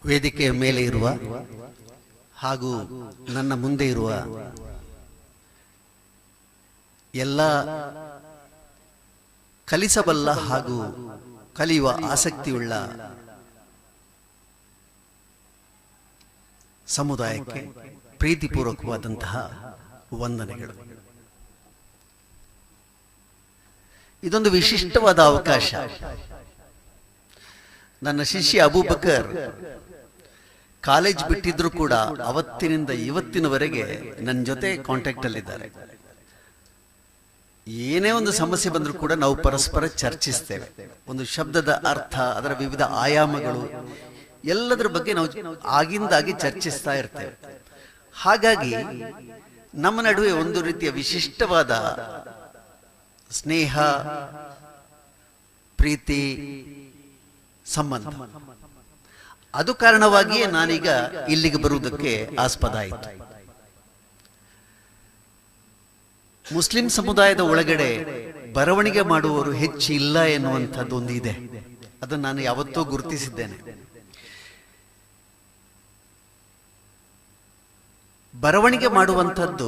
ವೇದಿಕೆಯ ಮೇಲೆ ಇರುವ ಹಾಗೂ ನನ್ನ ಮುಂದೆ ಇರುವ ಎಲ್ಲ ಕಲಿಸಬಲ್ಲ ಹಾಗೂ ಕಲಿಯುವ ಆಸಕ್ತಿಯುಳ್ಳ ಸಮುದಾಯಕ್ಕೆ ಪ್ರೀತಿಪೂರ್ವಕವಾದಂತಹ ವಂದನೆಗಳು ಇದೊಂದು ವಿಶಿಷ್ಟವಾದ ಅವಕಾಶ ನನ್ನ ಶಿಷ್ಯ ಅಬೂಬಕರ್ ಕಾಲೇಜ್ ಬಿಟ್ಟಿದ್ರು ಕೂಡ ಅವತ್ತಿನಿಂದ ಇವತ್ತಿನವರೆಗೆ ನನ್ನ ಜೊತೆ ಕಾಂಟ್ಯಾಕ್ಟ್ ಅಲ್ಲಿದ್ದಾರೆ ಏನೇ ಒಂದು ಸಮಸ್ಯೆ ಬಂದರೂ ಕೂಡ ನಾವು ಪರಸ್ಪರ ಚರ್ಚಿಸ್ತೇವೆ ಒಂದು ಶಬ್ದದ ಅರ್ಥ ಅದರ ವಿವಿಧ ಆಯಾಮಗಳು ಎಲ್ಲದರ ಬಗ್ಗೆ ನಾವು ಆಗಿಂದಾಗಿ ಚರ್ಚಿಸ್ತಾ ಇರ್ತೇವೆ ಹಾಗಾಗಿ ನಮ್ಮ ನಡುವೆ ಒಂದು ರೀತಿಯ ವಿಶಿಷ್ಟವಾದ ಸ್ನೇಹ ಪ್ರೀತಿ ಸಂಬಂಧ ಅದು ಕಾರಣವಾಗಿಯೇ ನಾನೀಗ ಇಲ್ಲಿಗೆ ಬರುವುದಕ್ಕೆ ಆಸ್ಪದ ಆಯಿತು ಮುಸ್ಲಿಂ ಸಮುದಾಯದ ಒಳಗಡೆ ಬರವಣಿಗೆ ಮಾಡುವವರು ಹೆಚ್ಚು ಇಲ್ಲ ಎನ್ನುವಂಥದ್ದು ಒಂದು ಇದೆ ಅದನ್ನು ನಾನು ಯಾವತ್ತೂ ಗುರುತಿಸಿದ್ದೇನೆ ಬರವಣಿಗೆ ಮಾಡುವಂಥದ್ದು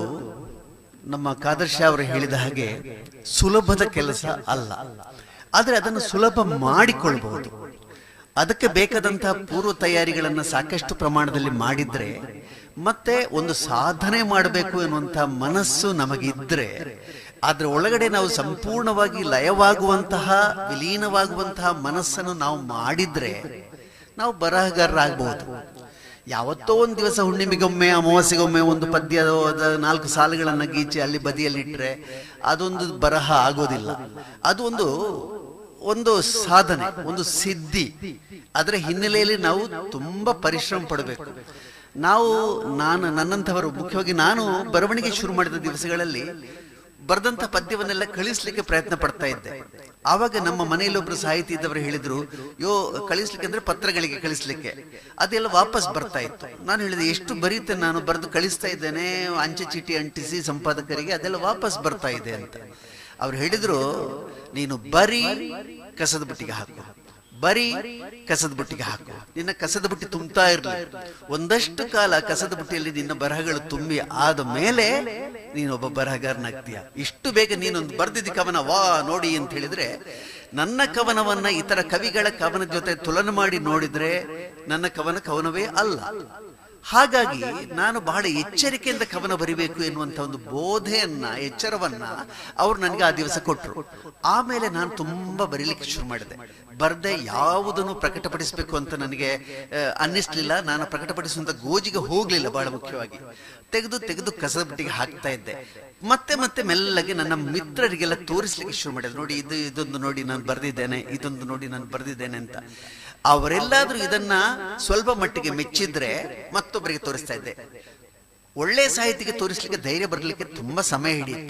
ನಮ್ಮ ಕಾದರ್ಶ ಅವರು ಹೇಳಿದ ಹಾಗೆ ಸುಲಭದ ಕೆಲಸ ಅಲ್ಲ ಆದರೆ ಅದನ್ನು ಸುಲಭ ಮಾಡಿಕೊಳ್ಬಹುದು ಅದಕ್ಕೆ ಬೇಕಾದಂತಹ ಪೂರ್ವ ತಯಾರಿಗಳನ್ನು ಸಾಕಷ್ಟು ಪ್ರಮಾಣದಲ್ಲಿ ಮಾಡಿದ್ರೆ ಮತ್ತೆ ಒಂದು ಸಾಧನೆ ಮಾಡಬೇಕು ಎನ್ನುವಂತಹ ಮನಸ್ಸು ನಮಗಿದ್ರೆ ಅದ್ರ ಒಳಗಡೆ ನಾವು ಸಂಪೂರ್ಣವಾಗಿ ಲಯವಾಗುವಂತಹ ವಿಲೀನವಾಗುವಂತಹ ಮನಸ್ಸನ್ನು ನಾವು ಮಾಡಿದ್ರೆ ನಾವು ಬರಹಗಾರರಾಗಬಹುದು ಯಾವತ್ತೋ ಒಂದು ದಿವಸ ಹುಣ್ಣಿಮೆಗೊಮ್ಮೆ ಅಮಾವಾಸ್ಯೆಗೊಮ್ಮೆ ಒಂದು ಪದ್ಯದ ನಾಲ್ಕು ಸಾಲುಗಳನ್ನು ಗೀಚಿ ಅಲ್ಲಿ ಬದಿಯಲ್ಲಿಟ್ಟರೆ ಅದೊಂದು ಬರಹ ಆಗೋದಿಲ್ಲ ಅದು ಒಂದು ಒಂದು ಸಾಧನೆ ಒಂದು ಸಿದ್ಧಿ ಅದರ ಹಿನ್ನೆಲೆಯಲ್ಲಿ ನಾವು ತುಂಬಾ ಪರಿಶ್ರಮ ಪಡಬೇಕು ನಾವು ನಾನು ನನ್ನಂಥವರು ಮುಖ್ಯವಾಗಿ ನಾನು ಬರವಣಿಗೆ ಶುರು ಮಾಡಿದ ದಿವಸಗಳಲ್ಲಿ ಬರೆದಂತ ಪದ್ಯವನ್ನೆಲ್ಲ ಕಳಿಸ್ಲಿಕ್ಕೆ ಪ್ರಯತ್ನ ಪಡ್ತಾ ಇದ್ದೆ ಆವಾಗ ನಮ್ಮ ಮನೆಯಲ್ಲಿ ಒಬ್ರು ಸಾಹಿತಿ ಇದ್ದವರು ಹೇಳಿದ್ರು ಯೋ ಕಳಿಸ್ಲಿಕ್ಕೆ ಅಂದ್ರೆ ಪತ್ರಗಳಿಗೆ ಕಳಿಸ್ಲಿಕ್ಕೆ ಅದೆಲ್ಲ ವಾಪಸ್ ಬರ್ತಾ ಇತ್ತು ನಾನು ಹೇಳಿದೆ ಎಷ್ಟು ಬರೀತೆ ನಾನು ಬರೆದು ಕಳಿಸ್ತಾ ಇದ್ದೇನೆ ಅಂಚೆ ಚೀಟಿ ಅಂಟಿಸಿ ಸಂಪಾದಕರಿಗೆ ಅದೆಲ್ಲ ವಾಪಸ್ ಬರ್ತಾ ಇದೆ ಅಂತ ಅವ್ರು ಹೇಳಿದ್ರು ನೀನು ಬರೀ ಕಸದ ಬುಟ್ಟಿಗೆ ಹಾಕು ಬರೀ ಕಸದ ಬುಟ್ಟಿಗೆ ಹಾಕು ನಿನ್ನ ಕಸದ ಬುಟ್ಟಿ ತುಂಬ್ತಾ ಇರಲಿ ಒಂದಷ್ಟು ಕಾಲ ಕಸದ ಬುಟ್ಟಿಯಲ್ಲಿ ನಿನ್ನ ಬರಹಗಳು ತುಂಬಿ ಆದ ಮೇಲೆ ನೀನೊಬ್ಬ ಬರಹಗಾರನಾಗ್ತೀಯ ಇಷ್ಟು ಬೇಗ ನೀನೊಂದು ಬರ್ದಿದ್ದ ಕವನ ವಾ ನೋಡಿ ಅಂತ ಹೇಳಿದ್ರೆ ನನ್ನ ಕವನವನ್ನ ಇತರ ಕವಿಗಳ ಕವನ ಜೊತೆ ತುಲನೆ ಮಾಡಿ ನೋಡಿದ್ರೆ ನನ್ನ ಕವನ ಕವನವೇ ಅಲ್ಲ ಹಾಗಾಗಿ ನಾನು ಬಹಳ ಎಚ್ಚರಿಕೆಯಿಂದ ಕವನ ಬರಿಬೇಕು ಎನ್ನುವಂತ ಒಂದು ಬೋಧೆಯನ್ನ ಎಚ್ಚರವನ್ನ ಅವ್ರು ನನಗೆ ಆ ದಿವಸ ಕೊಟ್ಟರು ಆಮೇಲೆ ನಾನು ತುಂಬಾ ಬರೀಲಿಕ್ಕೆ ಶುರು ಮಾಡಿದೆ ಬರ್ದೆ ಯಾವುದನ್ನು ಪ್ರಕಟಪಡಿಸಬೇಕು ಅಂತ ನನಗೆ ಅನ್ನಿಸ್ಲಿಲ್ಲ ನಾನು ಪ್ರಕಟಪಡಿಸುವಂತ ಗೋಜಿಗೆ ಹೋಗ್ಲಿಲ್ಲ ಬಹಳ ಮುಖ್ಯವಾಗಿ ತೆಗೆದು ತೆಗೆದು ಕಸದ ಬುಟ್ಟಿಗೆ ಹಾಕ್ತಾ ಇದ್ದೆ ಮತ್ತೆ ಮತ್ತೆ ಮೆಲ್ಲಗೆ ನನ್ನ ಮಿತ್ರರಿಗೆಲ್ಲ ತೋರಿಸ್ಲಿಕ್ಕೆ ಶುರು ಮಾಡಿದೆ ನೋಡಿ ಇದು ಇದೊಂದು ನೋಡಿ ನಾನು ಬರೆದಿದ್ದೇನೆ ಇದೊಂದು ನೋಡಿ ನಾನು ಬರೆದಿದ್ದೇನೆ ಅಂತ ಅವರೆಲ್ಲಾದ್ರೂ ಇದನ್ನ ಸ್ವಲ್ಪ ಮಟ್ಟಿಗೆ ಮೆಚ್ಚಿದ್ರೆ ಮತ್ತೊಬ್ಬರಿಗೆ ತೋರಿಸ್ತಾ ಇದ್ದೆ ಒಳ್ಳೆ ಸಾಹಿತಿಗೆ ತೋರಿಸ್ಲಿಕ್ಕೆ ಧೈರ್ಯ ಬರಲಿಕ್ಕೆ ತುಂಬಾ ಸಮಯ ಹಿಡಿಯಿತು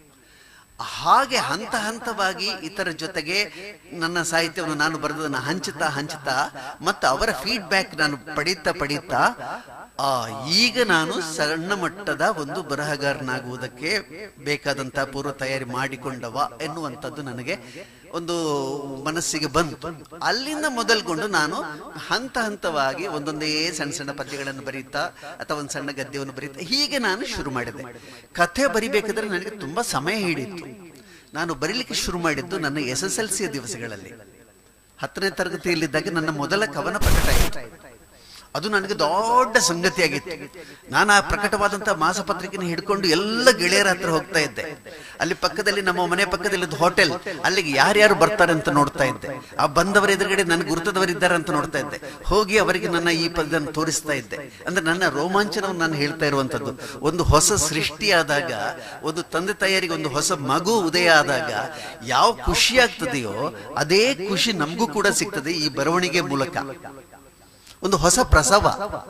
ಹಾಗೆ ಹಂತ ಹಂತವಾಗಿ ಇತರ ಜೊತೆಗೆ ನನ್ನ ಸಾಹಿತ್ಯವನ್ನು ನಾನು ಬರೆದದನ್ನು ಹಂಚುತ್ತಾ ಹಂಚುತ್ತಾ ಮತ್ತು ಅವರ ಫೀಡ್ಬ್ಯಾಕ್ ನಾನು ಪಡೀತಾ ಪಡೀತಾ ಆ ಈಗ ನಾನು ಸಣ್ಣ ಮಟ್ಟದ ಒಂದು ಬರಹಗಾರನಾಗುವುದಕ್ಕೆ ಬೇಕಾದಂತ ಪೂರ್ವ ತಯಾರಿ ಮಾಡಿಕೊಂಡವ ಎನ್ನುವಂಥದ್ದು ನನಗೆ ಒಂದು ಮನಸ್ಸಿಗೆ ಬಂತು ಅಲ್ಲಿಂದ ಮೊದಲ್ಗೊಂಡು ನಾನು ಹಂತ ಹಂತವಾಗಿ ಒಂದೊಂದೇ ಸಣ್ಣ ಸಣ್ಣ ಪದ್ಯಗಳನ್ನು ಬರೀತಾ ಅಥವಾ ಒಂದು ಸಣ್ಣ ಗದ್ಯವನ್ನು ಬರೀತಾ ಹೀಗೆ ನಾನು ಶುರು ಮಾಡಿದೆ ಕಥೆ ಬರಿಬೇಕಾದ್ರೆ ನನಗೆ ತುಂಬಾ ಸಮಯ ಹಿಡಿಯಿತು ನಾನು ಬರೀಲಿಕ್ಕೆ ಶುರು ಮಾಡಿದ್ದು ನನ್ನ ಎಸ್ ಎಸ್ ಎಲ್ ಸಿಯ ದಿವಸಗಳಲ್ಲಿ ಹತ್ತನೇ ತರಗತಿಯಲ್ಲಿದ್ದಾಗ ನನ್ನ ಮೊದಲ ಕವನ ಪ್ರಕಟ ಆಯಿತು ಅದು ನನಗೆ ದೊಡ್ಡ ಸಂಗತಿಯಾಗಿತ್ತು ನಾನು ಆ ಪ್ರಕಟವಾದಂತಹ ಮಾಸಪತ್ರಿಕೆನ ಹಿಡ್ಕೊಂಡು ಎಲ್ಲ ಗೆಳೆಯರ ಹತ್ರ ಹೋಗ್ತಾ ಇದ್ದೆ ಅಲ್ಲಿ ಪಕ್ಕದಲ್ಲಿ ನಮ್ಮ ಮನೆ ಪಕ್ಕದಲ್ಲಿ ಹೋಟೆಲ್ ಅಲ್ಲಿಗೆ ಯಾರ್ಯಾರು ಬರ್ತಾರೆ ಅಂತ ನೋಡ್ತಾ ಇದ್ದೆ ಆ ಬಂದವರ ಎದುರುಗಡೆ ನನ್ನ ಗುರುತದವರಿದ್ದಾರೆ ಅಂತ ನೋಡ್ತಾ ಇದ್ದೆ ಹೋಗಿ ಅವರಿಗೆ ನನ್ನ ಈ ಪದವನ್ನು ತೋರಿಸ್ತಾ ಇದ್ದೆ ಅಂದ್ರೆ ನನ್ನ ರೋಮಾಂಚನವನ್ನು ನಾನು ಹೇಳ್ತಾ ಇರುವಂತದ್ದು ಒಂದು ಹೊಸ ಸೃಷ್ಟಿಯಾದಾಗ ಒಂದು ತಂದೆ ತಾಯಿಯರಿಗೆ ಒಂದು ಹೊಸ ಮಗು ಉದಯ ಆದಾಗ ಯಾವ ಖುಷಿ ಆಗ್ತದೆಯೋ ಅದೇ ಖುಷಿ ನಮಗೂ ಕೂಡ ಸಿಗ್ತದೆ ಈ ಬರವಣಿಗೆ ಮೂಲಕ ಒಂದು ಹೊಸ ಪ್ರಸವ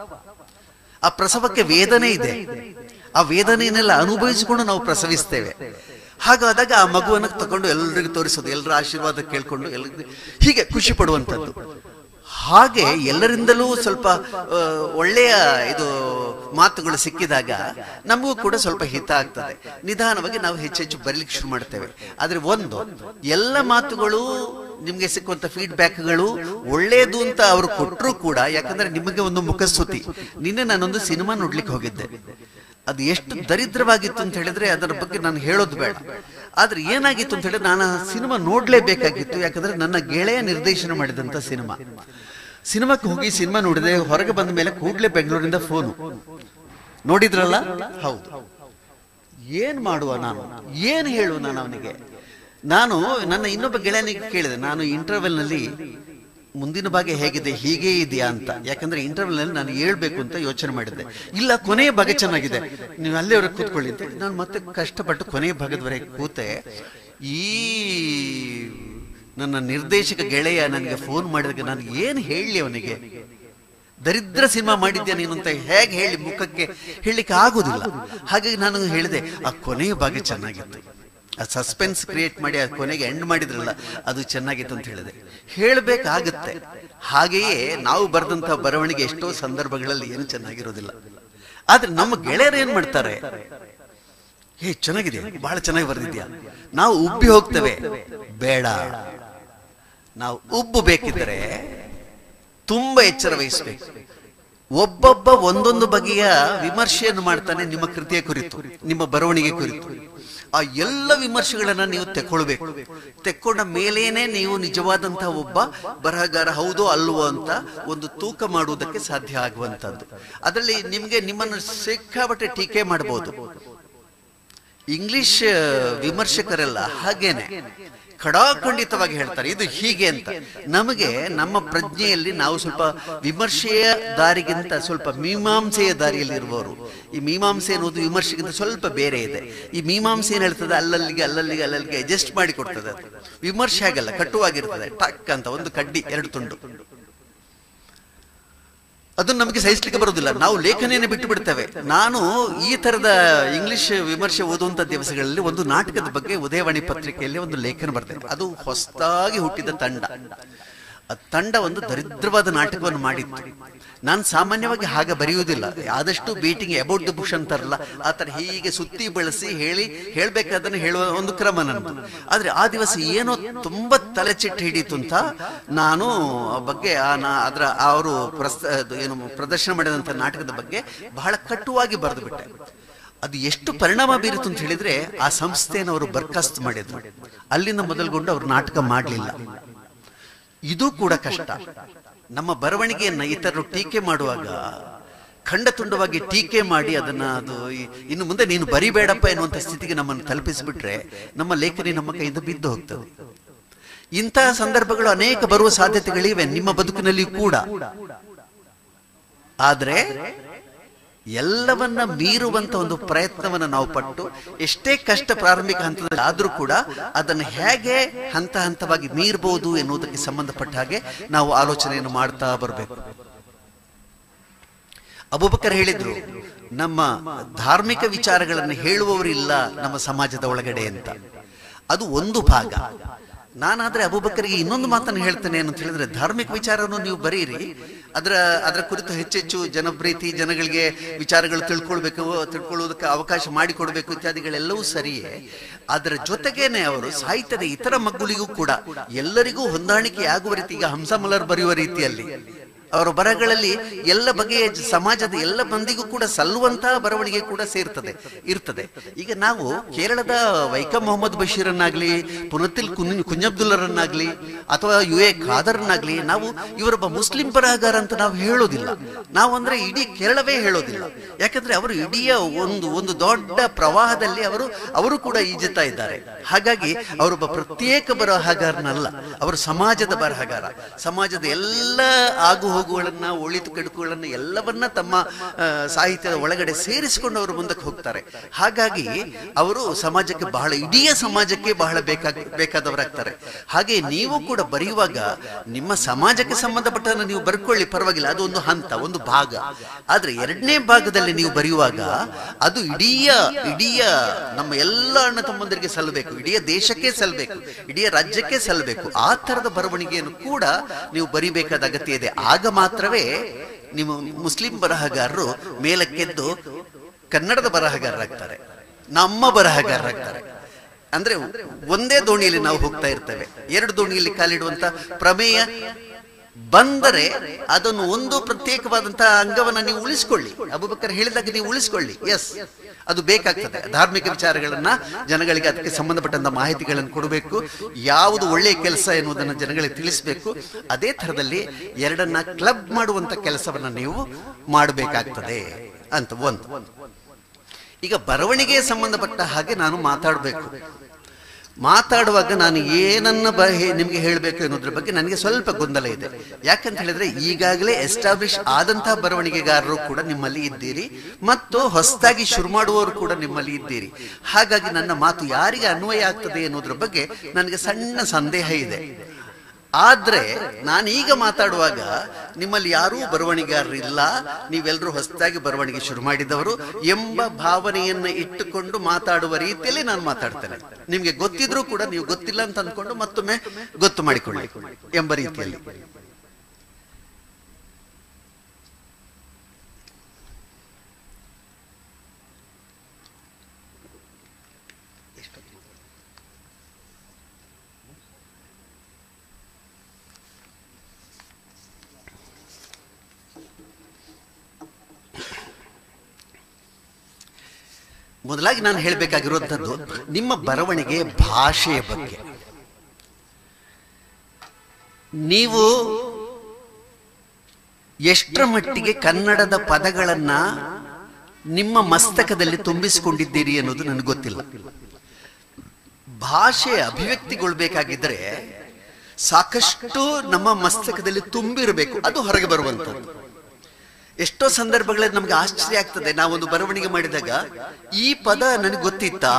ಆ ಪ್ರಸವಕ್ಕೆ ವೇದನೆ ಇದೆ ಆ ವೇದನೆಯನ್ನೆಲ್ಲ ಅನುಭವಿಸಿಕೊಂಡು ನಾವು ಪ್ರಸವಿಸ್ತೇವೆ ಹಾಗಾದಾಗ ಆ ಮಗುವನ್ನು ತಗೊಂಡು ಎಲ್ಲರಿಗೂ ತೋರಿಸೋದು ಎಲ್ಲರ ಆಶೀರ್ವಾದ ಕೇಳ್ಕೊಂಡು ಎಲ್ಲರಿಗೂ ಹೀಗೆ ಖುಷಿ ಪಡುವಂಥದ್ದು ಹಾಗೆ ಎಲ್ಲರಿಂದಲೂ ಸ್ವಲ್ಪ ಆ, ಒಳ್ಳೆಯ ಇದು ಮಾತುಗಳು ಸಿಕ್ಕಿದಾಗ ನಮಗೂ ಕೂಡ ಸ್ವಲ್ಪ ಹಿತ ಆಗ್ತದೆ ನಿಧಾನವಾಗಿ ನಾವು ಹೆಚ್ಚೆಚ್ಚು ಬರಲಿಕ್ಕೆ ಶುರು ಮಾಡ್ತೇವೆ ಆದ್ರೆ ಒಂದು ಎಲ್ಲ ಮಾತುಗಳು ನಿಮ್ಗೆ ಸಿಕ್ಕುವಂತ ಫೀಡ್ಬ್ಯಾಕ್ಗಳು ಒಳ್ಳೇದು ಅಂತ ಅವರು ಕೊಟ್ಟರು ಕೂಡ ಯಾಕಂದ್ರೆ ನಿಮಗೆ ಒಂದು ಮುಖಸ್ತುತಿ ನಿನ್ನೆ ನಾನೊಂದು ಸಿನಿಮಾ ನೋಡ್ಲಿಕ್ಕೆ ಹೋಗಿದ್ದೆ ಅದು ಎಷ್ಟು ದರಿದ್ರವಾಗಿತ್ತು ಅಂತ ಹೇಳಿದ್ರೆ ಅದರ ಬಗ್ಗೆ ನಾನು ಹೇಳೋದು ಬೇಡ ಆದ್ರೆ ಏನಾಗಿತ್ತು ಅಂತ ಹೇಳಿದ್ರೆ ನಾನು ಆ ಸಿನಿಮಾ ನೋಡ್ಲೇಬೇಕಾಗಿತ್ತು ಯಾಕಂದ್ರೆ ನನ್ನ ಗೆಳೆಯ ನಿರ್ದೇಶನ ಮಾಡಿದಂತ ಸಿನಿಮಾ ಸಿನಿಮಾಕ್ಕೆ ಹೋಗಿ ಸಿನಿಮಾ ನೋಡಿದೆ ಹೊರಗೆ ಬಂದ ಮೇಲೆ ಕೂಡ್ಲೆ ಬೆಂಗಳೂರಿಂದ ಫೋನು ನೋಡಿದ್ರಲ್ಲ ಹೌದು ಏನ್ ಮಾಡುವ ನಾನು ಏನ್ ಹೇಳುವ ನಾನು ಅವನಿಗೆ ನಾನು ನನ್ನ ಇನ್ನೊಬ್ಬ ಗೆಳೆಯನಿಗೆ ಕೇಳಿದೆ ನಾನು ಇಂಟರ್ವೆಲ್ ನಲ್ಲಿ ಮುಂದಿನ ಭಾಗ ಹೇಗಿದೆ ಹೀಗೆ ಇದೆಯಾ ಅಂತ ಯಾಕಂದ್ರೆ ಇಂಟರ್ವೆಲ್ ನಲ್ಲಿ ನಾನು ಹೇಳ್ಬೇಕು ಅಂತ ಯೋಚನೆ ಮಾಡಿದ್ದೆ ಇಲ್ಲ ಕೊನೆಯ ಭಾಗ ಚೆನ್ನಾಗಿದೆ ನೀವು ಅಲ್ಲಿವರೆಗೆ ಕೂತ್ಕೊಳ್ಳಿ ಅಂತ ಹೇಳಿ ನಾನು ಮತ್ತೆ ಕಷ್ಟಪಟ್ಟು ಕೊನೆಯ ಭಾಗದವರೆಗೆ ಕೂತೆ ಈ ನನ್ನ ನಿರ್ದೇಶಕ ಗೆಳೆಯ ನನಗೆ ಫೋನ್ ಮಾಡಿದಾಗ ನಾನು ಏನು ಹೇಳಲಿ ಅವನಿಗೆ ದರಿದ್ರ ಸಿನಿಮಾ ಮಾಡಿದ್ಯಾ ನೀನು ಅಂತ ಹೇಗೆ ಹೇಳಿ ಮುಖಕ್ಕೆ ಹೇಳಲಿಕ್ಕೆ ಆಗುದಿಲ್ಲ ಹಾಗಾಗಿ ನಾನು ಹೇಳಿದೆ ಆ ಕೊನೆಯ ಭಾಗ ಚೆನ್ನಾಗಿತ್ತು ಆ ಸಸ್ಪೆನ್ಸ್ ಕ್ರಿಯೇಟ್ ಮಾಡಿ ಆ ಕೊನೆಗೆ ಎಂಡ್ ಮಾಡಿದ್ರಲ್ಲ ಅದು ಚೆನ್ನಾಗಿತ್ತು ಅಂತ ಹೇಳಿದೆ ಹೇಳಬೇಕಾಗತ್ತೆ ಹಾಗೆಯೇ ನಾವು ಬರೆದಂತ ಬರವಣಿಗೆ ಎಷ್ಟೋ ಸಂದರ್ಭಗಳಲ್ಲಿ ಏನು ಚೆನ್ನಾಗಿರೋದಿಲ್ಲ ಆದ್ರೆ ನಮ್ಮ ಗೆಳೆಯರು ಏನ್ ಮಾಡ್ತಾರೆ ಹೇ ಚೆನ್ನಾಗಿದೆ ಬಹಳ ಚೆನ್ನಾಗಿ ಬರೆದಿದ್ಯಾ ನಾವು ಉಬ್ಬಿ ಹೋಗ್ತೇವೆ ಬೇಡ ನಾವು ಉಬ್ಬು ಬೇಕಿದ್ದರೆ ತುಂಬಾ ಎಚ್ಚರ ವಹಿಸಬೇಕು ಒಬ್ಬೊಬ್ಬ ಒಂದೊಂದು ಬಗೆಯ ವಿಮರ್ಶೆಯನ್ನು ಮಾಡ್ತಾನೆ ನಿಮ್ಮ ಕೃತಿಯ ಕುರಿತು ನಿಮ್ಮ ಬರವಣಿಗೆ ಕುರಿತು ಆ ಎಲ್ಲ ವಿಮರ್ಶೆಗಳನ್ನ ನೀವು ತೆಕ್ಕೊಳ್ಬೇಕು ತೆಕ್ಕೊಂಡ ಮೇಲೇನೆ ನೀವು ನಿಜವಾದಂತಹ ಒಬ್ಬ ಬರಹಗಾರ ಹೌದೋ ಅಲ್ವೋ ಅಂತ ಒಂದು ತೂಕ ಮಾಡುವುದಕ್ಕೆ ಸಾಧ್ಯ ಆಗುವಂತದ್ದು ಅದರಲ್ಲಿ ನಿಮ್ಗೆ ನಿಮ್ಮನ್ನು ಸಿಕ್ಕಾಪಟ್ಟೆ ಟೀಕೆ ಮಾಡಬಹುದು ಇಂಗ್ಲಿಷ್ ವಿಮರ್ಶಕರೆಲ್ಲ ಹಾಗೇನೆ ಖಡಾಖಂಡಿತವಾಗಿ ಹೇಳ್ತಾರೆ ಇದು ಹೀಗೆ ಅಂತ ನಮಗೆ ನಮ್ಮ ಪ್ರಜ್ಞೆಯಲ್ಲಿ ನಾವು ಸ್ವಲ್ಪ ವಿಮರ್ಶೆಯ ದಾರಿಗಿಂತ ಸ್ವಲ್ಪ ಮೀಮಾಂಸೆಯ ದಾರಿಯಲ್ಲಿ ಇರುವವರು ಈ ಮೀಮಾಂಸೆ ಅನ್ನೋದು ವಿಮರ್ಶೆಗಿಂತ ಸ್ವಲ್ಪ ಬೇರೆ ಇದೆ ಈ ಮೀಮಾಂಸೆ ಏನ್ ಹೇಳ್ತದೆ ಅಲ್ಲಲ್ಲಿಗೆ ಅಲ್ಲಲ್ಲಿಗೆ ಅಲ್ಲಲ್ಲಿಗೆ ಅಡ್ಜಸ್ಟ್ ಮಾಡಿ ಕೊಡ್ತದೆ ಅದು. ವಿಮರ್ಶೆ ಆಗಲ್ಲ ಕಟ್ಟುವಾಗಿರ್ತದೆ ಟಕ್ ಅಂತ ಒಂದು ಕಡ್ಡಿ ಎರಡು ತುಂಡು ಅದನ್ನು ನಮಗೆ ಸಹಿಸ್ಲಿಕ್ಕೆ ಬರೋದಿಲ್ಲ ನಾವು ಲೇಖನಿಯನ್ನು ಬಿಟ್ಟು ಬಿಡ್ತೇವೆ ನಾನು ಈ ತರದ ಇಂಗ್ಲಿಷ್ ವಿಮರ್ಶೆ ಓದುವಂತ ದಿವಸಗಳಲ್ಲಿ ಒಂದು ನಾಟಕದ ಬಗ್ಗೆ ಉದಯವಾಣಿ ಪತ್ರಿಕೆಯಲ್ಲಿ ಒಂದು ಲೇಖನ ಬರ್ತದೆ ಅದು ಹೊಸದಾಗಿ ಹುಟ್ಟಿದ ತಂಡ ಆ ತಂಡ ಒಂದು ದರಿದ್ರವಾದ ನಾಟಕವನ್ನು ಮಾಡಿತ್ತು ನಾನು ಸಾಮಾನ್ಯವಾಗಿ ಹಾಗೆ ಬರೆಯುವುದಿಲ್ಲ ಆದಷ್ಟು ಬೀಟಿಂಗ್ ಅಬೌಟ್ ದ ಬುಷ್ ಅಂತಾರಲ್ಲ ಆ ತರ ಹೀಗೆ ಸುತ್ತಿ ಬಳಸಿ ಹೇಳಿ ಹೇಳ್ಬೇಕಾದನ್ನು ಹೇಳುವ ಒಂದು ಕ್ರಮ ನನ್ನದು ಆದ್ರೆ ಆ ದಿವಸ ಏನೋ ತುಂಬಾ ತಲೆಚಿಟ್ಟು ಹಿಡೀತು ಅಂತ ನಾನು ಆ ಬಗ್ಗೆ ಆ ನಾ ಅದರ ಅವರು ಪ್ರಸ್ತ ಅದು ಏನು ಪ್ರದರ್ಶನ ಮಾಡಿದಂತ ನಾಟಕದ ಬಗ್ಗೆ ಬಹಳ ಕಟ್ಟುವಾಗಿ ಬರೆದು ಬಿಟ್ಟೆ ಅದು ಎಷ್ಟು ಪರಿಣಾಮ ಬೀರಿತು ಅಂತ ಹೇಳಿದ್ರೆ ಆ ಸಂಸ್ಥೆಯನ್ನು ಅವರು ಬರ್ಖಾಸ್ತು ಮಾಡಿದ್ರು ಅಲ್ಲಿಂದ ಮೊದಲುಗೊಂಡು ಅವರು ನಾಟಕ ಮಾಡಲಿಲ್ಲ ಇದು ಕೂಡ ಕಷ್ಟ ನಮ್ಮ ಬರವಣಿಗೆಯನ್ನ ಇತರರು ಟೀಕೆ ಮಾಡುವಾಗ ಖಂಡ ತುಂಡವಾಗಿ ಟೀಕೆ ಮಾಡಿ ಅದನ್ನ ಅದು ಈ- ಇನ್ನು ಮುಂದೆ ನೀನು ಬರಿಬೇಡಪ್ಪ ಎನ್ನುವಂತ ಸ್ಥಿತಿಗೆ ನಮ್ಮನ್ನು ತಲುಪಿಸಿಬಿಟ್ರೆ ನಮ್ಮ ಲೇಖನಿ ನಮ್ಮ ಕೈಯಿಂದ ಬಿದ್ದು ಹೋಗ್ತದೆ ಇಂತಹ ಸಂದರ್ಭಗಳು ಅನೇಕ ಬರುವ ಸಾಧ್ಯತೆಗಳಿವೆ ನಿಮ್ಮ ಬದುಕಿನಲ್ಲಿ ಕೂಡ ಆದ್ರೆ ಎಲ್ಲವನ್ನ ಮೀರುವಂತ ಒಂದು ಪ್ರಯತ್ನವನ್ನ ನಾವು ಪಟ್ಟು ಎಷ್ಟೇ ಕಷ್ಟ ಪ್ರಾರಂಭಿಕ ಹಂತದಲ್ಲಿ ಆದ್ರೂ ಕೂಡ ಅದನ್ನು ಹೇಗೆ ಹಂತ ಹಂತವಾಗಿ ಮೀರಬಹುದು ಎನ್ನುವುದಕ್ಕೆ ಸಂಬಂಧಪಟ್ಟ ಹಾಗೆ ನಾವು ಆಲೋಚನೆಯನ್ನು ಮಾಡ್ತಾ ಬರಬೇಕು ಅಬುಬಕರ್ ಹೇಳಿದ್ರು ನಮ್ಮ ಧಾರ್ಮಿಕ ವಿಚಾರಗಳನ್ನು ಹೇಳುವವರಿಲ್ಲ ನಮ್ಮ ಸಮಾಜದ ಒಳಗಡೆ ಅಂತ ಅದು ಒಂದು ಭಾಗ ನಾನಾದ್ರೆ ಅಬುಬಕರಿಗೆ ಇನ್ನೊಂದು ಮಾತನ್ನು ಹೇಳ್ತೇನೆ ಅಂತ ಹೇಳಿದ್ರೆ ಧಾರ್ಮಿಕ ವಿಚಾರವನ್ನು ನೀವು ಬರೀರಿ ಅದರ ಅದರ ಕುರಿತು ಹೆಚ್ಚೆಚ್ಚು ಜನಪ್ರೀತಿ ಜನಗಳಿಗೆ ವಿಚಾರಗಳು ತಿಳ್ಕೊಳ್ಬೇಕು ತಿಳ್ಕೊಳ್ಳುವುದಕ್ಕೆ ಅವಕಾಶ ಮಾಡಿಕೊಡ್ಬೇಕು ಇತ್ಯಾದಿಗಳೆಲ್ಲವೂ ಸರಿಯೇ ಅದರ ಜೊತೆಗೇನೆ ಅವರು ಸಾಹಿತ್ಯದ ಇತರ ಮಗ್ಗುಲಿಗೂ ಕೂಡ ಎಲ್ಲರಿಗೂ ಹೊಂದಾಣಿಕೆ ಆಗುವ ರೀತಿ ಈಗ ಹಂಸಮಲರ್ ಬರೆಯುವ ರೀತಿಯಲ್ಲಿ ಅವರ ಬರಹಗಳಲ್ಲಿ ಎಲ್ಲ ಬಗೆಯ ಜ- ಸಮಾಜದ ಎಲ್ಲ ಮಂದಿಗೂ ಕೂಡ ಸಲ್ಲುವಂತಹ ಬರವಣಿಗೆ ಕೂಡ ಸೇರ್ತದೆ ಇರ್ತದೆ ಈಗ ನಾವು ಕೇರಳದ ವೈಕಂ ಮೊಹಮ್ಮದ್ ಬಶೀರನ್ನಾಗ್ಲಿ ಪುನತಿಲ್ ಕುನ್ ಕುಂಜಬ್ದುಲ್ಲರನ್ನಾಗ್ಲಿ ಅಥವಾ ಯು ಎ ಖಾದರ್ನಾಗ್ಲಿ ನಾವು ಇವರೊಬ್ಬ ಮುಸ್ಲಿಂ ಬರಹಗಾರ ಅಂತ ನಾವು ಹೇಳೋದಿಲ್ಲ ನಾವು ಅಂದ್ರೆ ಇಡೀ ಕೇರಳವೇ ಹೇಳೋದಿಲ್ಲ ಯಾಕಂದ್ರೆ ಅವರು ಇಡೀ ಒಂದು ಒಂದು ದೊಡ್ಡ ಪ್ರವಾಹದಲ್ಲಿ ಅವರು ಅವರು ಕೂಡ ಈಜುತ್ತಾ ಇದ್ದಾರೆ ಹಾಗಾಗಿ ಅವರೊಬ್ಬ ಪ್ರತ್ಯೇಕ ಬರಹಗಾರನಲ್ಲ ಅವರು ಸಮಾಜದ ಬರಹಗಾರ ಸಮಾಜದ ಎಲ್ಲ ಆಗು ಹೋಗುಗಳನ್ನ ಒಳಿತು ಕೆಡುಕುಗಳನ್ನ ಎಲ್ಲವನ್ನ ತಮ್ಮ ಆ, ಸಾಹಿತ್ಯದ ಒಳಗಡೆ ಸೇರಿಸಿಕೊಂಡು ಅವರು ಮುಂದಕ್ಕೆ ಹೋಗ್ತಾರೆ ಹಾಗಾಗಿ ಅವರು ಸಮಾಜಕ್ಕೆ ಬಹಳ ಇಡೀ ಸಮಾಜಕ್ಕೆ ಬಹಳ ಬೇಕಾಗ ಬೇಕಾದವರಾಗ್ತಾರೆ ಹಾಗೆ ನೀವು ಕೂಡ ಬರೆಯುವಾಗ ನಿಮ್ಮ ಸಮಾಜಕ್ಕೆ ಸಂಬಂಧಪಟ್ಟದನ್ನು ನೀವು ಬರ್ಕೊಳ್ಳಿ ಪರವಾಗಿಲ್ಲ ಅದು ಒಂದು ಹಂತ ಒಂದು ಭಾಗ ಆದ್ರೆ ಎರಡನೇ ಭಾಗದಲ್ಲಿ ನೀವು ಬರೆಯುವಾಗ ಅದು ಇಡೀ ಇಡೀ ನಮ್ಮ ಎಲ್ಲ ಅಣ್ಣ ತಮ್ಮಂದರಿಗೆ ಸಲ್ಲಬೇಕು ಇಡೀ ದೇಶಕ್ಕೆ ಸಲ್ಲಬೇಕು ಇಡೀ ರಾಜ್ಯಕ್ಕೆ ಸಲ್ಲಬೇಕು ಆ ತರದ ಬರವಣಿಗೆಯನ್ನು ಕೂಡ ನೀವು ಬರಿಬೇಕಾದ ಅಗತ್ಯ ಇದೆ ಆಗ ಮಾತ್ರವೇ ನೀವು ಮುಸ್ಲಿಂ ಬರಹಗಾರರು ಮೇಲಕ್ಕೆದ್ದು ಕನ್ನಡದ ಬರಹಗಾರರಾಗ್ತಾರೆ ನಮ್ಮ ಬರಹಗಾರರಾಗ್ತಾರೆ ಅಂದ್ರೆ ಒಂದೇ ದೋಣಿಯಲ್ಲಿ ನಾವು ಹೋಗ್ತಾ ಇರ್ತೇವೆ ಎರಡು ದೋಣಿಯಲ್ಲಿ ಕಾಲಿಡುವಂತ ಪ್ರಮೇಯ ಬಂದರೆ ಅದನ್ನು ಒಂದು ಪ್ರತ್ಯೇಕವಾದಂತಹ ಅಂಗವನ್ನ ನೀವು ಉಳಿಸ್ಕೊಳ್ಳಿ ಅಬುಬಕರ್ ಹೇಳಿದಾಗ ನೀವು ಉಳಿಸ್ಕೊಳ್ಳಿ ಎಸ್ ಅದು ಬೇಕಾಗ್ತದೆ ಧಾರ್ಮಿಕ ವಿಚಾರಗಳನ್ನ ಜನಗಳಿಗೆ ಅದಕ್ಕೆ ಸಂಬಂಧಪಟ್ಟಂತ ಮಾಹಿತಿಗಳನ್ನು ಕೊಡಬೇಕು ಯಾವುದು ಒಳ್ಳೆಯ ಕೆಲಸ ಎನ್ನುವುದನ್ನು ಜನಗಳಿಗೆ ತಿಳಿಸಬೇಕು ಅದೇ ಥರದಲ್ಲಿ ಎರಡನ್ನ ಕ್ಲಬ್ ಮಾಡುವಂತ ಕೆಲಸವನ್ನ ನೀವು ಮಾಡಬೇಕಾಗ್ತದೆ ಅಂತ ಒಂದು ಈಗ ಬರವಣಿಗೆಗೆ ಸಂಬಂಧಪಟ್ಟ ಹಾಗೆ ನಾನು ಮಾತಾಡಬೇಕು ಮಾತಾಡುವಾಗ ನಾನು ಏನನ್ನ ಬ ಹೇ- ನಿಮ್ಗೆ ಹೇಳಬೇಕು ಅನ್ನೋದ್ರ ಬಗ್ಗೆ ನನಗೆ ಸ್ವಲ್ಪ ಗೊಂದಲ ಇದೆ ಯಾಕಂತ ಹೇಳಿದ್ರೆ ಈಗಾಗಲೇ ಎಸ್ಟಾಬ್ಲಿಷ್ ಆದಂತಹ ಬರವಣಿಗೆಗಾರರು ಕೂಡ ನಿಮ್ಮಲ್ಲಿ ಇದ್ದೀರಿ ಮತ್ತು ಹೊಸದಾಗಿ ಶುರು ಮಾಡುವವರು ಕೂಡ ನಿಮ್ಮಲ್ಲಿ ಇದ್ದೀರಿ ಹಾಗಾಗಿ ನನ್ನ ಮಾತು ಯಾರಿಗೆ ಅನ್ವಯ ಆಗ್ತದೆ ಅನ್ನೋದ್ರ ಬಗ್ಗೆ ನನಗೆ ಸಣ್ಣ ಸಂದೇಹ ಇದೆ ಆದ್ರೆ ನಾನೀಗ ಮಾತಾಡುವಾಗ ನಿಮ್ಮಲ್ಲಿ ಯಾರೂ ಬರವಣಿಗೆಗಾರರಿಲ್ಲ ನೀವೆಲ್ಲರೂ ಹೊಸದಾಗಿ ಬರವಣಿಗೆ ಶುರು ಮಾಡಿದವರು ಎಂಬ ಭಾವನೆಯನ್ನ ಇಟ್ಟುಕೊಂಡು ಮಾತಾಡುವ ರೀತಿಯಲ್ಲಿ ನಾನು ಮಾತಾಡ್ತೇನೆ ನಿಮ್ಗೆ ಗೊತ್ತಿದ್ರೂ ಕೂಡ ನೀವು ಗೊತ್ತಿಲ್ಲ ಅಂತ ಅಂದ್ಕೊಂಡು ಮತ್ತೊಮ್ಮೆ ಗೊತ್ತು ಮಾಡಿಕೊಳ್ಳಿ ಎಂಬ ರೀತಿಯಲ್ಲಿ ಮೊದಲಾಗಿ ನಾನು ಹೇಳಬೇಕಾಗಿರುವಂಥದ್ದು ನಿಮ್ಮ ಬರವಣಿಗೆ ಭಾಷೆಯ ಬಗ್ಗೆ ನೀವು ಎಷ್ಟರ ಮಟ್ಟಿಗೆ ಕನ್ನಡದ ಪದಗಳನ್ನ ನಿಮ್ಮ ಮಸ್ತಕದಲ್ಲಿ ತುಂಬಿಸಿಕೊಂಡಿದ್ದೀರಿ ಅನ್ನೋದು ನನಗೆ ಗೊತ್ತಿಲ್ಲ ಭಾಷೆ ಅಭಿವ್ಯಕ್ತಿಗೊಳ್ಬೇಕಾಗಿದ್ದರೆ ಸಾಕಷ್ಟು ನಮ್ಮ ಮಸ್ತಕದಲ್ಲಿ ತುಂಬಿರಬೇಕು ಅದು ಹೊರಗೆ ಬರುವಂಥದ್ದು ಎಷ್ಟೋ ಸಂದರ್ಭಗಳಲ್ಲಿ ನಮ್ಗೆ ಆಶ್ಚರ್ಯ ಆಗ್ತದೆ ನಾವೊಂದು ಬರವಣಿಗೆ ಮಾಡಿದಾಗ ಈ ಪದ ನನಗೆ ಗೊತ್ತಿತ್ತಾ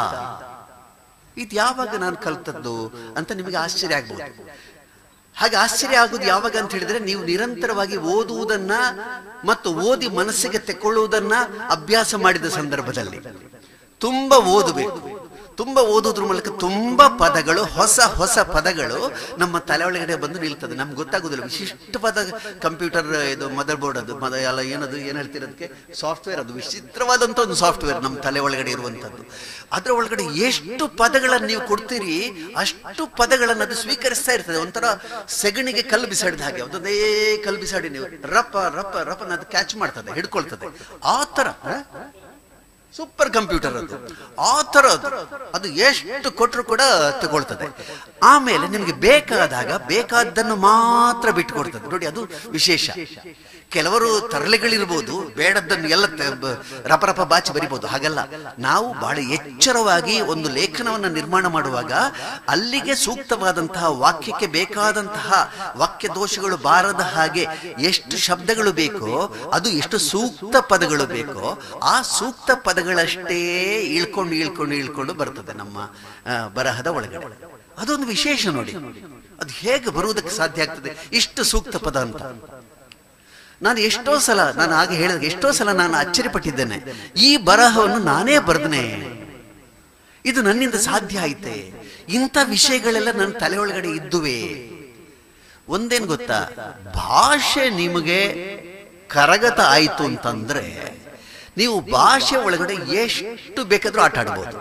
ಇದು ಯಾವಾಗ ನಾನು ಕಲ್ತದ್ದು ಅಂತ ನಿಮಗೆ ಆಶ್ಚರ್ಯ ಆಗ್ಬೋದು ಹಾಗೆ ಆಶ್ಚರ್ಯ ಆಗುದು ಯಾವಾಗ ಅಂತ ಹೇಳಿದ್ರೆ ನೀವು ನಿರಂತರವಾಗಿ ಓದುವುದನ್ನ ಮತ್ತು ಓದಿ ಮನಸ್ಸಿಗೆ ತೆಕ್ಕೊಳ್ಳುವುದನ್ನ ಅಭ್ಯಾಸ ಮಾಡಿದ ಸಂದರ್ಭದಲ್ಲಿ ತುಂಬಾ ಓದಬೇಕು ತುಂಬಾ ಓದೋದ್ರ ಮೂಲಕ ತುಂಬಾ ಪದಗಳು ಹೊಸ ಹೊಸ ಪದಗಳು ನಮ್ಮ ತಲೆ ಒಳಗಡೆ ಬಂದು ನಿಲ್ತದೆ ನಮ್ಗೆ ಗೊತ್ತಾಗುದಿಲ್ಲ ವಿಶಿಷ್ಟ ಪದ ಕಂಪ್ಯೂಟರ್ ಇದು ಮದರ್ ಬೋರ್ಡ್ ಅದು ಮದ ಎಲ್ಲ ಏನದು ಏನ್ ಹೇಳ್ತಿರೋದಕ್ಕೆ ಸಾಫ್ಟ್ವೇರ್ ಅದು ವಿಚಿತ್ರವಾದಂತ ಒಂದು ಸಾಫ್ಟ್ವೇರ್ ನಮ್ಮ ತಲೆ ಒಳಗಡೆ ಇರುವಂತದ್ದು ಅದ್ರ ಒಳಗಡೆ ಎಷ್ಟು ಪದಗಳನ್ನು ನೀವು ಕೊಡ್ತೀರಿ ಅಷ್ಟು ಪದಗಳನ್ನು ಅದು ಸ್ವೀಕರಿಸ್ತಾ ಇರ್ತದೆ ಒಂಥರ ಸೆಗಣಿಗೆ ಕಲ್ಲು ಬಿಸಾಡಿದ ಹಾಗೆ ಒಂದೊಂದೇ ಕಲ್ಲು ಬಿಸಾಡಿ ನೀವು ರಪ್ಪ ರಪ್ಪ ರಪ್ಪ ಅದು ಕ್ಯಾಚ್ ಮಾಡ್ತದೆ ಹಿಡ್ಕೊಳ್ತದೆ ಆ ತರ ಆ? ಸೂಪರ್ ಕಂಪ್ಯೂಟರ್ ಅದು ಆ ಥರ ಅದು ಅದು ಎಷ್ಟು ಕೊಟ್ಟರು ಕೂಡ ತಗೊಳ್ತದೆ ಆಮೇಲೆ ನಿಮಗೆ ಬೇಕಾದಾಗ ಬೇಕಾದ್ದನ್ನು ಮಾತ್ರ ಬಿಟ್ಟುಕೊಡ್ತದೆ ನೋಡಿ ಅದು ವಿಶೇಷ ಕೆಲವರು ತರಲೆಗಳಿರ್ಬೋದು ಬೇಡದ್ದನ್ನು ಎಲ್ಲ ತ- ಬ- ರಪರಪ ಬಾಚಿ ಬರಿಬೋದು ಹಾಗಲ್ಲ ನಾವು ಬಹಳ ಎಚ್ಚರವಾಗಿ ಒಂದು ಲೇಖನವನ್ನು ನಿರ್ಮಾಣ ಮಾಡುವಾಗ ಅಲ್ಲಿಗೆ ಸೂಕ್ತವಾದಂತಹ ವಾಕ್ಯಕ್ಕೆ ಬೇಕಾದಂತಹ ವಾಕ್ಯ ದೋಷಗಳು ಬಾರದ ಹಾಗೆ ಎಷ್ಟು ಶಬ್ದಗಳು ಬೇಕೋ ಅದು ಎಷ್ಟು ಸೂಕ್ತ ಪದಗಳು ಬೇಕೋ ಆ ಸೂಕ್ತ ಪದಗಳಷ್ಟೇ ಇಳ್ಕೊಂಡು ಇಳ್ಕೊಂಡು ಇಳ್ಕೊಂಡು ಬರ್ತದೆ ನಮ್ಮ ಆ, ಬರಹದ ಒಳಗಡೆ ಅದೊಂದು ವಿಶೇಷ ನೋಡಿ ಅದು ಹೇಗೆ ಬರುವುದಕ್ಕೆ ಸಾಧ್ಯ ಆಗ್ತದೆ ಇಷ್ಟು ಸೂಕ್ತ ಪದ ಅಂತ ನಾನು ಎಷ್ಟೋ ಸಲ ನಾನು ಆಗ ಹೇಳಿದಾಗ ಎಷ್ಟೋ ಸಲ ನಾನು ಅಚ್ಚರಿಪಟ್ಟಿದ್ದೇನೆ ಈ ಬರಹವನ್ನು ನಾನೇ ಬರೆದನೆ ಇದು ನನ್ನಿಂದ ಸಾಧ್ಯ ಆಯ್ತೆ ಇಂಥ ವಿಷಯಗಳೆಲ್ಲ ನನ್ನ ತಲೆ ಒಳಗಡೆ ಇದ್ದುವೆ ಒಂದೇನ್ ಗೊತ್ತಾ ಭಾಷೆ ನಿಮಗೆ ಕರಗತ ಆಯ್ತು ಅಂತಂದ್ರೆ ನೀವು ಭಾಷೆ ಒಳಗಡೆ ಎಷ್ಟು ಬೇಕಾದ್ರೂ ಆಟ ಆಡ್ಬೋದು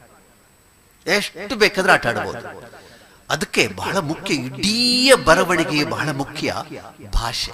ಎಷ್ಟು ಬೇಕಾದ್ರೂ ಆಟ ಆಡ್ಬೋದು ಅದಕ್ಕೆ ಬಹಳ ಮುಖ್ಯ ಇಡೀ ಬರವಣಿಗೆ ಬಹಳ ಮುಖ್ಯ ಭಾಷೆ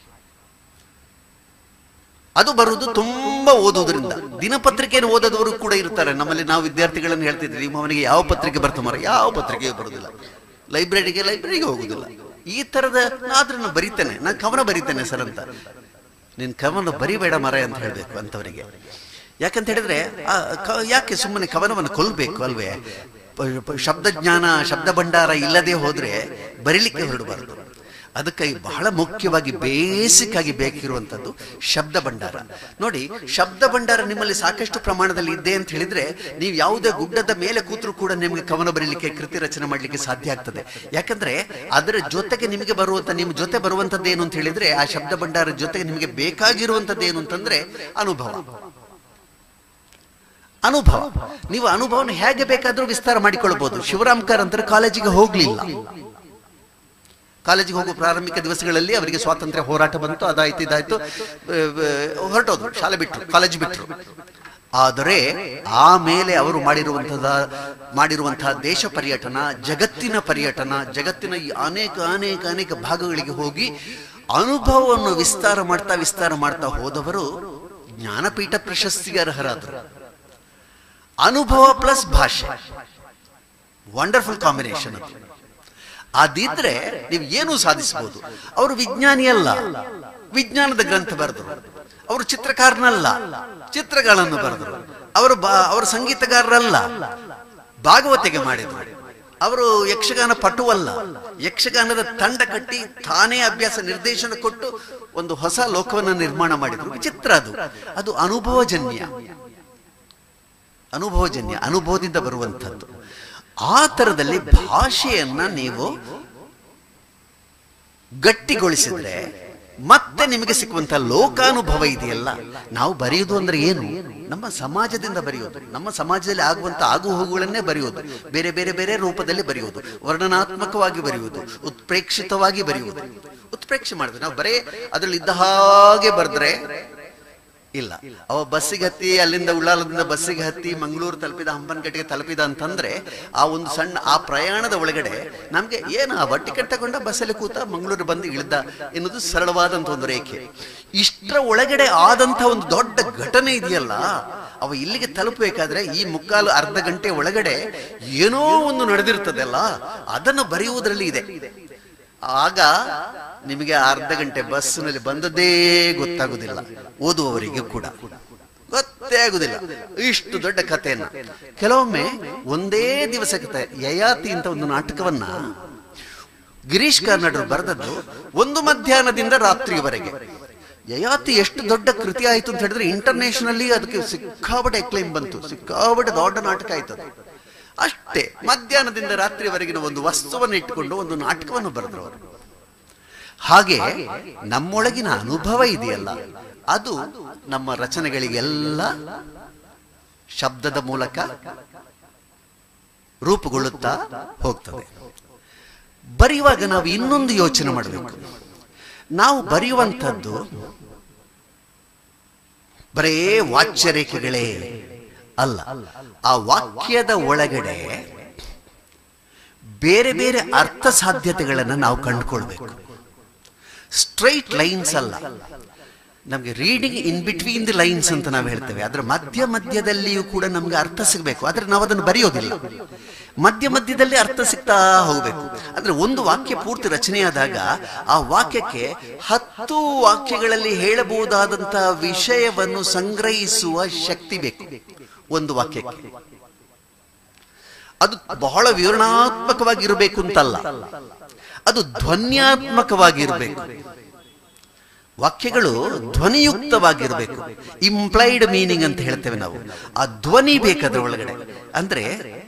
ಅದು ಬರುವುದು ತುಂಬಾ ಓದೋದ್ರಿಂದ ದಿನಪತ್ರಿಕೆಯನ್ನು ಓದೋದವರು ಕೂಡ ಇರ್ತಾರೆ ನಮ್ಮಲ್ಲಿ ನಾವು ವಿದ್ಯಾರ್ಥಿಗಳನ್ನು ಹೇಳ್ತಿದ್ವಿ ನಿಮ್ಮ ಅವನಿಗೆ ಯಾವ ಪತ್ರಿಕೆ ಬರ್ತಾರ ಯಾವ ಪತ್ರಿಕೆ ಬರುದಿಲ್ಲ ಲೈಬ್ರರಿಗೆ ಲೈಬ್ರರಿಗೆ ಹೋಗುದಿಲ್ಲ ಈ ತರದ ಆದ್ರೆ ನಾನು ಬರಿತೇನೆ ನಾನು ಕವನ ಬರಿತೇನೆ ಸರ್ ಅಂತ ನಿನ್ ಕವನ ಬರಿಬೇಡ ಮರ ಅಂತ ಹೇಳ್ಬೇಕು ಅಂತವರಿಗೆ ಯಾಕಂತ ಹೇಳಿದ್ರೆ ಆ ಕ- ಯಾಕೆ ಸುಮ್ಮನೆ ಕವನವನ್ನು ಕೊಲ್ಬೇಕು ಅಲ್ವೇ ಪ- ಪ- ಶಬ್ದ ಜ್ಞಾನ ಶಬ್ದ ಭಂಡಾರ ಇಲ್ಲದೆ ಹೋದ್ರೆ ಬರಿಲಿಕ್ಕೆ ಹೊರಡಬಾರದು ಅದಕ್ಕೆ ಬಹಳ ಮುಖ್ಯವಾಗಿ ಬೇಸಿಕ್ ಆಗಿ ಬೇಕಿರುವಂತದ್ದು ಶಬ್ದ ಭಂಡಾರ ನೋಡಿ ಶಬ್ದ ಭಂಡಾರ ನಿಮ್ಮಲ್ಲಿ ಸಾಕಷ್ಟು ಪ್ರಮಾಣದಲ್ಲಿ ಇದೆ ಅಂತ ಹೇಳಿದ್ರೆ ನೀವು ಯಾವುದೇ ಗುಡ್ಡದ ಮೇಲೆ ಕೂತ್ರು ಕೂಡ ನಿಮಗೆ ಕವನ ಬರೀಲಿಕ್ಕೆ ಕೃತಿ ರಚನೆ ಮಾಡಲಿಕ್ಕೆ ಸಾಧ್ಯ ಆಗ್ತದೆ ಯಾಕಂದ್ರೆ ಅದರ ಜೊತೆಗೆ ನಿಮಗೆ ಬರುವಂತ ನಿಮ್ಮ ಜೊತೆ ಬರುವಂತದ್ದು ಏನು ಅಂತ ಹೇಳಿದ್ರೆ ಆ ಶಬ್ದ ಭಂಡಾರ ಜೊತೆಗೆ ನಿಮಗೆ ಬೇಕಾಗಿರುವಂತದ್ದು ಏನು ಅಂತಂದ್ರೆ ಅನುಭವ ಅನುಭವ ನೀವು ಅನುಭವನ ಹೇಗೆ ಬೇಕಾದ್ರೂ ವಿಸ್ತಾರ ಮಾಡಿಕೊಳ್ಬಹುದು ಶಿವರಾಮ್ಕರ್ ಅಂತಾರೆ ಕಾಲೇಜಿಗೆ ಹೋಗ್ಲಿಲ್ಲ ಕಾಲೇಜಿಗೆ ಹೋಗುವ ಪ್ರಾರಂಭಿಕ ದಿವಸಗಳಲ್ಲಿ ಅವರಿಗೆ ಸ್ವಾತಂತ್ರ್ಯ ಹೋರಾಟ ಬಂತು ಅದಾಯ್ತು ಇದಾಯ್ತು ಅಹ್, ಅಹ್, ಹೊರಟೋದ್ರು ಶಾಲೆ ಬಿಟ್ರು ಕಾಲೇಜ್ ಬಿಟ್ರು ಆದರೆ ಆಮೇಲೆ ಅವರು ಮಾಡಿರುವಂತಹ ಮಾಡಿರುವಂತಹ ದೇಶ ಪರ್ಯಟನ ಜಗತ್ತಿನ ಪರ್ಯಟನ ಜಗತ್ತಿನ ಈ ಅನೇಕ ಅನೇಕ ಅನೇಕ ಭಾಗಗಳಿಗೆ ಹೋಗಿ ಅನುಭವವನ್ನು ವಿಸ್ತಾರ ಮಾಡ್ತಾ ವಿಸ್ತಾರ ಮಾಡ್ತಾ ಹೋದವರು ಜ್ಞಾನಪೀಠ ಪ್ರಶಸ್ತಿಗೆ ಅರ್ಹರಾದರು ಅನುಭವ ಪ್ಲಸ್ ಭಾಷೆ ವಂಡರ್ಫುಲ್ ಕಾಂಬಿನೇಷನ್ ಅದು ಅದಿದ್ರೆ ನೀವು ಏನು ಸಾಧಿಸಬಹುದು ಅವರು ವಿಜ್ಞಾನಿ ಅಲ್ಲ ವಿಜ್ಞಾನದ ಗ್ರಂಥ ಬರೆದರು ಅವರು ಚಿತ್ರಕಾರನಲ್ಲ ಚಿತ್ರಗಳನ್ನು ಬರೆದರು ಅವರು ಬಾ- ಅವರು ಸಂಗೀತಗಾರರಲ್ಲ ಭಾಗವತಿಗೆ ಮಾಡಿದರು ಅವರು ಯಕ್ಷಗಾನ ಪಟುವಲ್ಲ ಯಕ್ಷಗಾನದ ತಂಡ ಕಟ್ಟಿ ತಾನೇ ಅಭ್ಯಾಸ ನಿರ್ದೇಶನ ಕೊಟ್ಟು ಒಂದು ಹೊಸ ಲೋಕವನ್ನು ನಿರ್ಮಾಣ ಮಾಡಿದರು ವಿಚಿತ್ರ ಅದು ಅದು ಅನುಭವಜನ್ಯ ಅನುಭವಜನ್ಯ ಅನುಭವದಿಂದ ಬರುವಂಥದ್ದು ಆ ತರದಲ್ಲಿ ಭಾಷೆಯನ್ನ ನೀವು ಗಟ್ಟಿಗೊಳಿಸಿದ್ರೆ ಮತ್ತೆ ನಿಮಗೆ ಸಿಕ್ಕುವಂತ ಲೋಕಾನುಭವ ಇದೆಯಲ್ಲ ನಾವು ಬರೆಯುವುದು ಅಂದ್ರೆ ಏನು ನಮ್ಮ ಸಮಾಜದಿಂದ ಬರೆಯೋದು ನಮ್ಮ ಸಮಾಜದಲ್ಲಿ ಆಗುವಂತ ಆಗು ಹೋಗುಗಳನ್ನೇ ಬರೆಯೋದು ಬೇರೆ ಬೇರೆ ಬೇರೆ ರೂಪದಲ್ಲಿ ಬರೆಯುವುದು ವರ್ಣನಾತ್ಮಕವಾಗಿ ಬರೆಯುವುದು ಉತ್ಪ್ರೇಕ್ಷಿತವಾಗಿ ಬರೆಯುವುದು ಉತ್ಪ್ರೇಕ್ಷೆ ಮಾಡಿದ್ರೆ ನಾವು ಬರೇ ಅದ್ರಲ್ಲಿ ಇದ್ದ ಹಾಗೆ ಬರೆದ್ರೆ ಇಲ್ಲ ಅವ ಬಸ್ಸಿಗೆ ಹತ್ತಿ ಅಲ್ಲಿಂದ ಉಳ್ಳಾಲದಿಂದ ಬಸ್ಸಿಗೆ ಹತ್ತಿ ಮಂಗಳೂರು ತಲುಪಿದ ಹಂಪನಕಟ್ಟೆಗೆ ತಲುಪಿದ ಅಂತಂದ್ರೆ ಆ ಒಂದು ಸಣ್ಣ ಆ ಪ್ರಯಾಣದ ಒಳಗಡೆ ನಮ್ಗೆ ಏನು ಆ ಟಿಕೆಟ್ ತಗೊಂಡ ಬಸ್ಸಲ್ಲಿ ಕೂತ ಮಂಗಳೂರು ಬಂದು ಇಳಿದ ಎನ್ನುವುದು ಸರಳವಾದಂತ ಒಂದು ರೇಖೆ ಇಷ್ಟರ ಒಳಗಡೆ ಆದಂತ ಒಂದು ದೊಡ್ಡ ಘಟನೆ ಇದೆಯಲ್ಲ ಅವ ಇಲ್ಲಿಗೆ ತಲುಪಬೇಕಾದ್ರೆ ಈ ಮುಕ್ಕಾಲು ಅರ್ಧ ಗಂಟೆ ಒಳಗಡೆ ಏನೋ ಒಂದು ನಡೆದಿರ್ತದಲ್ಲ ಅದನ್ನು ಬರೆಯುವುದರಲ್ಲಿ ಇದೆ ಆಗ ನಿಮಗೆ ಅರ್ಧ ಗಂಟೆ ಬಸ್ಸಿನಲ್ಲಿ ಬಂದದ್ದೇ ಗೊತ್ತಾಗುದಿಲ್ಲ ಓದುವವರಿಗೆ ಕೂಡ ಗೊತ್ತೇ ಆಗುದಿಲ್ಲ ಇಷ್ಟು ದೊಡ್ಡ ಕಥೆಯನ್ನ ಕೆಲವೊಮ್ಮೆ ಒಂದೇ ದಿವಸ ಕಥೆ ಯಯಾತಿ ಅಂತ ಒಂದು ನಾಟಕವನ್ನ ಗಿರೀಶ್ ಕಾರ್ನಾಡರು ಬರೆದದ್ದು ಒಂದು ಮಧ್ಯಾಹ್ನದಿಂದ ರಾತ್ರಿಯವರೆಗೆ ಯಯಾತಿ ಎಷ್ಟು ದೊಡ್ಡ ಕೃತಿ ಆಯ್ತು ಅಂತ ಹೇಳಿದ್ರೆ ಇಂಟರ್ನ್ಯಾಷನಲಿ ಅದಕ್ಕೆ ಸಿಕ್ಕಾಪಟ್ಟೆ ಎಕ್ಲೈಮ್ ಬಂತು ಸಿಕ್ಕಾಪಟ್ಟೆ ದೊಡ್ಡ ನಾಟಕ ಆಯ್ತು ಅದು ಅಷ್ಟೇ ಮಧ್ಯಾಹ್ನದಿಂದ ರಾತ್ರಿವರೆಗಿನ ಒಂದು ವಸ್ತುವನ್ನು ಇಟ್ಟುಕೊಂಡು ಒಂದು ನಾಟಕವನ್ನು ಬರೆದ್ರು ಅವರು ಹಾಗೆ ನಮ್ಮೊಳಗಿನ ಅನುಭವ ಇದೆಯಲ್ಲ ಅದು ನಮ್ಮ ರಚನೆಗಳಿಗೆಲ್ಲ ಶಬ್ದದ ಮೂಲಕ ರೂಪುಗೊಳ್ಳುತ್ತಾ ಹೋಗ್ತದೆ ಬರೆಯುವಾಗ ನಾವು ಇನ್ನೊಂದು ಯೋಚನೆ ಮಾಡಬೇಕು ನಾವು ಬರೆಯುವಂಥದ್ದು ಬರೇ ವಾಚ್ಯರೇಖೆಗಳೇ ಅಲ್ಲ ಆ ವಾಕ್ಯದ ಒಳಗಡೆ ಬೇರೆ ಬೇರೆ ಅರ್ಥ ಸಾಧ್ಯತೆಗಳನ್ನು ನಾವು ಕಂಡುಕೊಳ್ಬೇಕು ಸ್ಟ್ರೈಟ್ ಲೈನ್ಸ್ ಅಲ್ಲ ನಮಗೆ reading in between the lines ಅಂತ ನಾವು ಹೇಳ್ತೇವೆ ಅದರ ಮಧ್ಯ ಮಧ್ಯದಲ್ಲಿಯೂ ಕೂಡ ನಮ್ಗೆ ಅರ್ಥ ಸಿಗಬೇಕು ಆದ್ರೆ ನಾವು ಅದನ್ನು ಬರೆಯೋದಿಲ್ಲ ಮಧ್ಯ ಮಧ್ಯದಲ್ಲಿ ಅರ್ಥ ಸಿಗ್ತಾ ಹೋಗಬೇಕು ಅಂದ್ರೆ ಒಂದು ವಾಕ್ಯ ಪೂರ್ತಿ ರಚನೆಯಾದಾಗ ಆ ವಾಕ್ಯಕ್ಕೆ ಹತ್ತು ವಾಕ್ಯಗಳಲ್ಲಿ ಹೇಳಬಹುದಾದಂತಹ ವಿಷಯವನ್ನು ಸಂಗ್ರಹಿಸುವ ಶಕ್ತಿ ಬೇಕು ಒಂದು ವಾಕ್ಯಕ್ಕೆ ಅದು ಬಹಳ ವಿವರಣಾತ್ಮಕವಾಗಿರಬೇಕು ಅಂತಲ್ಲ ಅದು ಧ್ವನ್ಯಾತ್ಮಕವಾಗಿರಬೇಕು ವಾಕ್ಯಗಳು ಧ್ವನಿಯುಕ್ತವಾಗಿರಬೇಕು ಇಂಪ್ಲೈಡ್ ಮೀನಿಂಗ್ ಅಂತ ಹೇಳ್ತೇವೆ ನಾವು ಆ ಧ್ವನಿ ಬೇಕಾದ್ರ ಒಳಗಡೆ ಅಂದ್ರೆ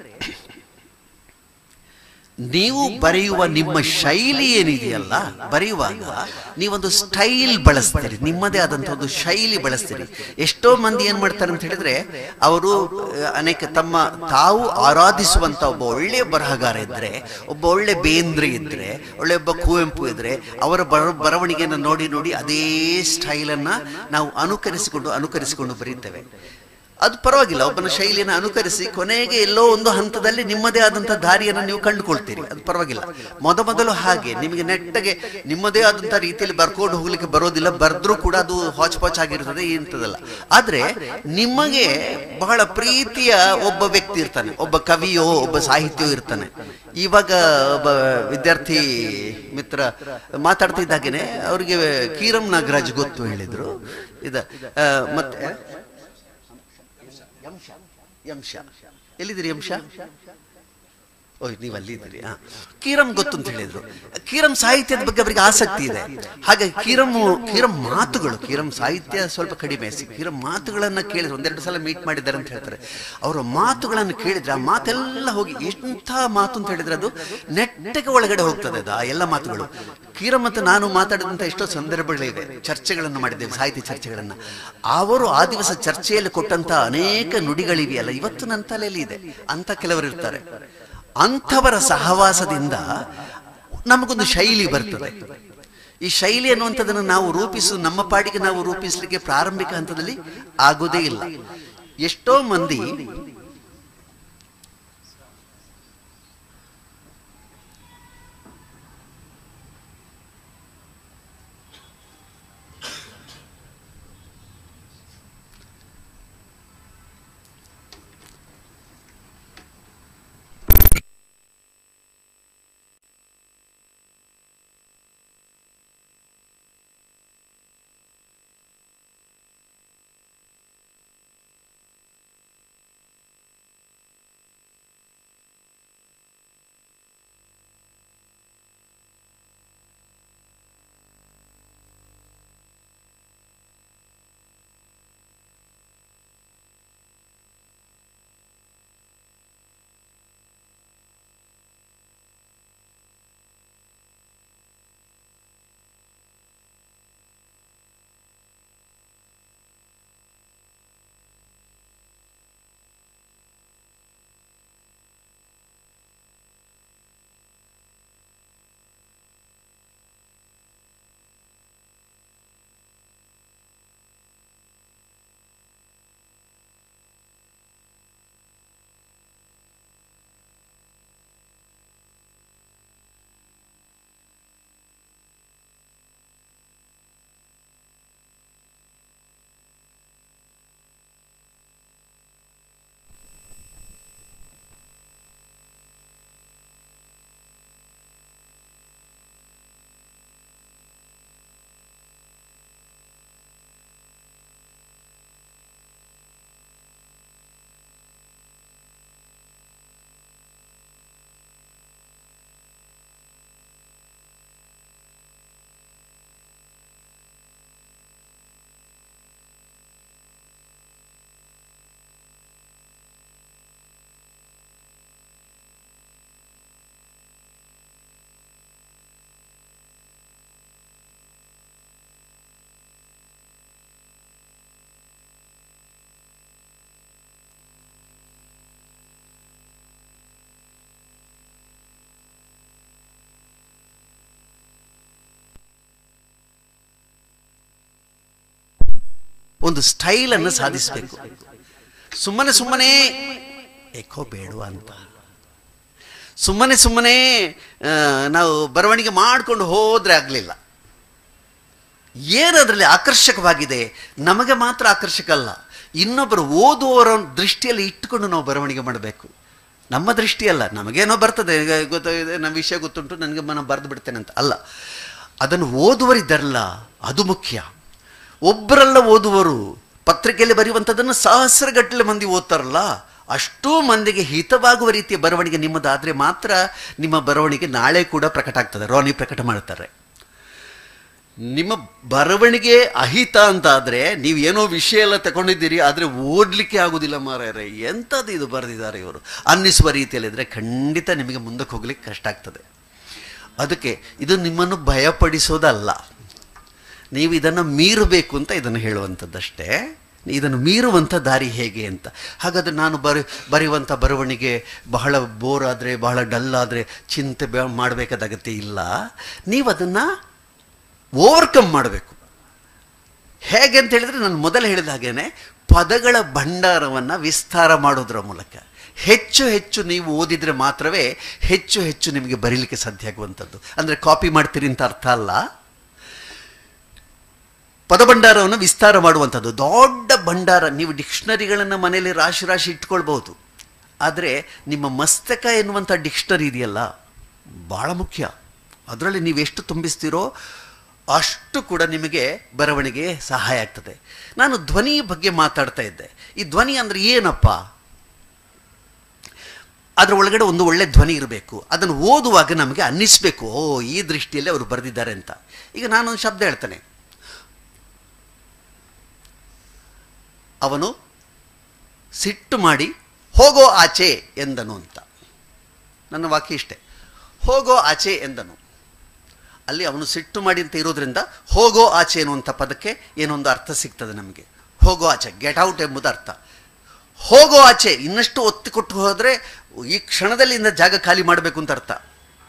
ನೀವು ಬರೆಯುವ ನಿಮ್ಮ ಶೈಲಿ ಏನಿದೆಯಲ್ಲ ಬರೆಯುವಾಗ ನೀವೊಂದು ಸ್ಟೈಲ್ ಬಳಸ್ತೀರಿ ನಿಮ್ಮದೇ ಆದಂತಹ ಒಂದು ಶೈಲಿ ಬಳಸ್ತೀರಿ ಎಷ್ಟೋ ಮಂದಿ ಏನ್ ಮಾಡ್ತಾರೆ ಅಂತ ಹೇಳಿದ್ರೆ ಅವರು ಅಹ್, ಅನೇಕ ತಮ್ಮ ತಾವು ಆರಾಧಿಸುವಂತ ಒಬ್ಬ ಒಳ್ಳೆಯ ಬರಹಗಾರ ಇದ್ರೆ ಒಬ್ಬ ಒಳ್ಳೆ ಬೇಂದ್ರೆ ಇದ್ರೆ ಒಳ್ಳೆ ಒಬ್ಬ ಕುವೆಂಪು ಇದ್ರೆ ಅವರ ಬರ ಬರವಣಿಗೆಯನ್ನು ನೋಡಿ ನೋಡಿ ಅದೇ ಸ್ಟೈಲನ್ನ ನಾವು ಅನುಕರಿಸಿಕೊಂಡು ಅನುಕರಿಸಿಕೊಂಡು ಬರೀತೇವೆ ಅದು ಪರವಾಗಿಲ್ಲ ಒಬ್ಬನ ಶೈಲಿಯನ್ನು ಅನುಕರಿಸಿ ಕೊನೆಗೆ ಎಲ್ಲೋ ಒಂದು ಹಂತದಲ್ಲಿ ನಿಮ್ಮದೇ ಆದಂತಹ ದಾರಿಯನ್ನು ನೀವು ಕಂಡುಕೊಳ್ತೀರಿ ಅದು ಪರವಾಗಿಲ್ಲ ಮೊದ ಮೊದಲು ಹಾಗೆ ನಿಮಗೆ ನೆಟ್ಟಗೆ ನಿಮ್ಮದೇ ಆದಂತಹ ರೀತಿಯಲ್ಲಿ ಬರ್ಕೊಂಡು ಹೋಗ್ಲಿಕ್ಕೆ ಬರೋದಿಲ್ಲ ಬರ್ದ್ರೂ ಕೂಡ ಅದು ಹಾಚ್ ಪಾಚ್ ಆಗಿರ್ತದೆ ಇಂಥದಲ್ಲ ಆದ್ರೆ ನಿಮಗೆ ಬಹಳ ಪ್ರೀತಿಯ ಒಬ್ಬ ವ್ಯಕ್ತಿ ಇರ್ತಾನೆ ಒಬ್ಬ ಕವಿಯೋ ಒಬ್ಬ ಸಾಹಿತ್ಯವೋ ಇರ್ತಾನೆ ಇವಾಗ ಒಬ್ಬ ವಿದ್ಯಾರ್ಥಿ ಮಿತ್ರ ಮಾತಾಡ್ತಿದ್ದಾಗೇನೆ ಅವರಿಗೆ ಕೀರಂ ನಾಗರಾಜ್ ಗೊತ್ತು ಹೇಳಿದ್ರು ಇದ ಆ, ಮತ್ತೆ ಯಂಶ ಯಂಶ ಎಲ್ಲಿದ್ದೀರಿ ಯಂಶ ಓಯ್ ನೀವು ಅಲ್ಲಿದ್ದೀರಿ ಹಾ ಕೀರಂ ಗೊತ್ತು ಅಂತ ಹೇಳಿದ್ರು ಕೀರಂ ಸಾಹಿತ್ಯದ ಬಗ್ಗೆ ಅವರಿಗೆ ಆಸಕ್ತಿ ಇದೆ ಹಾಗೆ ಕೀರಂ ಕೀರಂ ಮಾತುಗಳು ಕೀರಂ ಸಾಹಿತ್ಯ ಸ್ವಲ್ಪ ಕಡಿಮೆ ಸಿ- ಕೀರಂ ಮಾತುಗಳನ್ನ ಕೇಳಿದ್ರು ಒಂದೆರಡು ಸಲ ಮೀಟ್ ಮಾಡಿದ್ದಾರೆ ಅಂತ ಹೇಳ್ತಾರೆ ಅವರ ಮಾತುಗಳನ್ನು ಕೇಳಿದ್ರೆ ಆ ಮಾತೆಲ್ಲ ಹೋಗಿ ಎಂಥ ಮಾತು ಅಂತ ಹೇಳಿದ್ರೆ ಅದು ನೆಟ್ಟಗೆ ಒಳಗಡೆ ಹೋಗ್ತದೆ ಅದು ಆ ಎಲ್ಲ ಮಾತುಗಳು ಕೀರಂ ಮತ್ತು ನಾನು ಮಾತಾಡಿದಂಥ ಎಷ್ಟೋ ಸಂದರ್ಭಗಳಿವೆ ಚರ್ಚೆಗಳನ್ನು ಮಾಡಿದ್ದೇವೆ ಸಾಹಿತ್ಯ ಚರ್ಚೆಗಳನ್ನ ಅವರು ಆ ದಿವಸ ಚರ್ಚೆಯಲ್ಲಿ ಕೊಟ್ಟಂತ ಅನೇಕ ನುಡಿಗಳಿವೆಯಲ್ಲ ಇವತ್ತು ನನ್ನ ತಲೆಯಲ್ಲಿ ಇದೆ ಅಂತ ಕೆಲವರು ಇರ್ತಾರೆ ಅಂಥವರ ಸಹವಾಸದಿಂದ ನಮಗೊಂದು ಶೈಲಿ ಬರ್ತದೆ ಈ ಶೈಲಿ ಅನ್ನುವಂಥದ್ದನ್ನು ನಾವು ರೂಪಿಸು ನಮ್ಮ ಪಾಡಿಗೆ ನಾವು ರೂಪಿಸಲಿಕ್ಕೆ ಪ್ರಾರಂಭಿಕ ಹಂತದಲ್ಲಿ ಆಗೋದೇ ಇಲ್ಲ ಎಷ್ಟೋ ಮಂದಿ ಒಂದು ಸ್ಟೈಲ್ ಅನ್ನು ಸಾಧಿಸಬೇಕು ಸುಮ್ಮನೆ ಸುಮ್ಮನೆ ಏಕೋ ಬೇಡುವ ಅಂತ ಸುಮ್ಮನೆ ಸುಮ್ಮನೆ ಆ, ನಾವು ಬರವಣಿಗೆ ಮಾಡ್ಕೊಂಡು ಹೋದ್ರೆ ಆಗಲಿಲ್ಲ ಏನದರಲ್ಲಿ ಆಕರ್ಷಕವಾಗಿದೆ ನಮಗೆ ಮಾತ್ರ ಆಕರ್ಷಕ ಅಲ್ಲ ಇನ್ನೊಬ್ಬರು ಓದುವವರ ದೃಷ್ಟಿಯಲ್ಲಿ ಇಟ್ಟುಕೊಂಡು ನಾವು ಬರವಣಿಗೆ ಮಾಡಬೇಕು ನಮ್ಮ ದೃಷ್ಟಿ ಅಲ್ಲ ನಮಗೇನೋ ಬರ್ತದೆ ಈಗ ಗೊತ್ತಾಗಿದೆ ನಮ್ಮ ವಿಷಯ ಗೊತ್ತುಂಟು ನನಗೆ ನಾನು ಬರೆದು ಬಿಡ್ತೇನೆ ಅಂತ ಅಲ್ಲ ಅದನ್ನು ಓದುವರಿದ್ದಾರಲ್ಲ ಅದು ಮುಖ್ಯ ಒಬ್ಬರಲ್ಲ ಓದುವರು ಪತ್ರಿಕೆಯಲ್ಲಿ ಬರೆಯುವಂಥದ್ದನ್ನು ಸಹಸ್ರಗಟ್ಟಲೆ ಮಂದಿ ಓದ್ತಾರಲ್ಲ ಅಷ್ಟೂ ಮಂದಿಗೆ ಹಿತವಾಗುವ ರೀತಿಯ ಬರವಣಿಗೆ ನಿಮ್ಮದಾದರೆ ಮಾತ್ರ ನಿಮ್ಮ ಬರವಣಿಗೆ ನಾಳೆ ಕೂಡ ಪ್ರಕಟ ಆಗ್ತದೆ ರೋನಿ ಪ್ರಕಟ ಮಾಡ್ತಾರೆ ನಿಮ್ಮ ಬರವಣಿಗೆ ಅಹಿತ ಅಂತ ಆದರೆ ನೀವು ಏನೋ ವಿಷಯ ಎಲ್ಲ ತಗೊಂಡಿದ್ದೀರಿ ಆದರೆ ಓದಲಿಕ್ಕೆ ಆಗೋದಿಲ್ಲ ಮಾರಾಯರೆ ಎಂಥದ್ದು ಇದು ಬರೆದಿದ್ದಾರೆ ಇವರು ಅನ್ನಿಸುವ ರೀತಿಯಲ್ಲಿದ್ದರೆ ಖಂಡಿತ ನಿಮಗೆ ಮುಂದಕ್ಕೆ ಹೋಗ್ಲಿಕ್ಕೆ ಕಷ್ಟ ಆಗ್ತದೆ ಅದಕ್ಕೆ ಇದು ನಿಮ್ಮನ್ನು ಭಯಪಡಿಸೋದಲ್ಲ ನೀವು ಇದನ್ನು ಮೀರಬೇಕು ಅಂತ ಇದನ್ನು ಹೇಳುವಂಥದ್ದಷ್ಟೇ ಇದನ್ನು ಮೀರುವಂಥ ದಾರಿ ಹೇಗೆ ಅಂತ ಹಾಗಾದರೆ ನಾನು ಬರೆ ಬರೆಯುವಂಥ ಬರವಣಿಗೆ ಬಹಳ ಬೋರ್ ಆದರೆ ಬಹಳ ಡಲ್ ಆದರೆ ಚಿಂತೆ ಬೆ ಮಾಡಬೇಕಾದ ಅಗತ್ಯ ಇಲ್ಲ ನೀವು ಅದನ್ನು ಓವರ್ಕಮ್ ಮಾಡಬೇಕು ಹೇಗೆ ಅಂತ ಹೇಳಿದರೆ ನಾನು ಮೊದಲು ಹೇಳಿದ ಹಾಗೇನೆ ಪದಗಳ ಭಂಡಾರವನ್ನು ವಿಸ್ತಾರ ಮಾಡೋದ್ರ ಮೂಲಕ ಹೆಚ್ಚು ಹೆಚ್ಚು ನೀವು ಓದಿದರೆ ಮಾತ್ರವೇ ಹೆಚ್ಚು ಹೆಚ್ಚು ನಿಮಗೆ ಬರೀಲಿಕ್ಕೆ ಸಾಧ್ಯ ಆಗುವಂಥದ್ದು ಅಂದರೆ ಕಾಪಿ ಮಾಡ್ತೀರಿ ಅಂತ ಅರ್ಥ ಅಲ್ಲ ಪದಭಂಡಾರವನ್ನು ವಿಸ್ತಾರ ಮಾಡುವಂಥದ್ದು ದೊಡ್ಡ ಭಂಡಾರ ನೀವು ಡಿಕ್ಷನರಿಗಳನ್ನು ಮನೆಯಲ್ಲಿ ರಾಶಿ ರಾಶಿ ಇಟ್ಕೊಳ್ಬಹುದು ಆದರೆ ನಿಮ್ಮ ಮಸ್ತಕ ಎನ್ನುವಂಥ ಡಿಕ್ಷನರಿ ಇದೆಯಲ್ಲ ಭಾಳ ಮುಖ್ಯ ಅದರಲ್ಲಿ ನೀವು ಎಷ್ಟು ತುಂಬಿಸ್ತೀರೋ ಅಷ್ಟು ಕೂಡ ನಿಮಗೆ ಬರವಣಿಗೆ ಸಹಾಯ ಆಗ್ತದೆ ನಾನು ಧ್ವನಿ ಬಗ್ಗೆ ಮಾತಾಡ್ತಾ ಇದ್ದೆ ಈ ಧ್ವನಿ ಅಂದರೆ ಏನಪ್ಪ ಅದರ ಒಳಗಡೆ ಒಂದು ಒಳ್ಳೆ ಧ್ವನಿ ಇರಬೇಕು ಅದನ್ನು ಓದುವಾಗ ನಮಗೆ ಅನ್ನಿಸ್ಬೇಕು ಓ ಈ ದೃಷ್ಟಿಯಲ್ಲಿ ಅವರು ಬರೆದಿದ್ದಾರೆ ಅಂತ ಈಗ ನಾನೊಂದು ಶಬ್ದ ಹೇಳ್ತೇನೆ ಅವನು ಸಿಟ್ಟು ಮಾಡಿ ಹೋಗೋ ಆಚೆ ಎಂದನು ಅಂತ ನನ್ನ ವಾಕ್ಯ ಇಷ್ಟೆ ಹೋಗೋ ಆಚೆ ಎಂದನು ಅಲ್ಲಿ ಅವನು ಸಿಟ್ಟು ಮಾಡಿ ಅಂತ ಇರೋದ್ರಿಂದ ಹೋಗೋ ಆಚೆ ಎನ್ನುವಂಥ ಪದಕ್ಕೆ ಏನೊಂದು ಅರ್ಥ ಸಿಗ್ತದೆ ನಮಗೆ ಹೋಗೋ ಆಚೆ ಗೆಟ್ ಔಟ್ ಎಂಬುದು ಅರ್ಥ ಹೋಗೋ ಆಚೆ ಇನ್ನಷ್ಟು ಒತ್ತಿ ಕೊಟ್ಟು ಹೋದರೆ ಈ ಕ್ಷಣದಲ್ಲಿ ಇಂದ ಜಾಗ ಖಾಲಿ ಮಾಡಬೇಕು ಅಂತ ಅರ್ಥ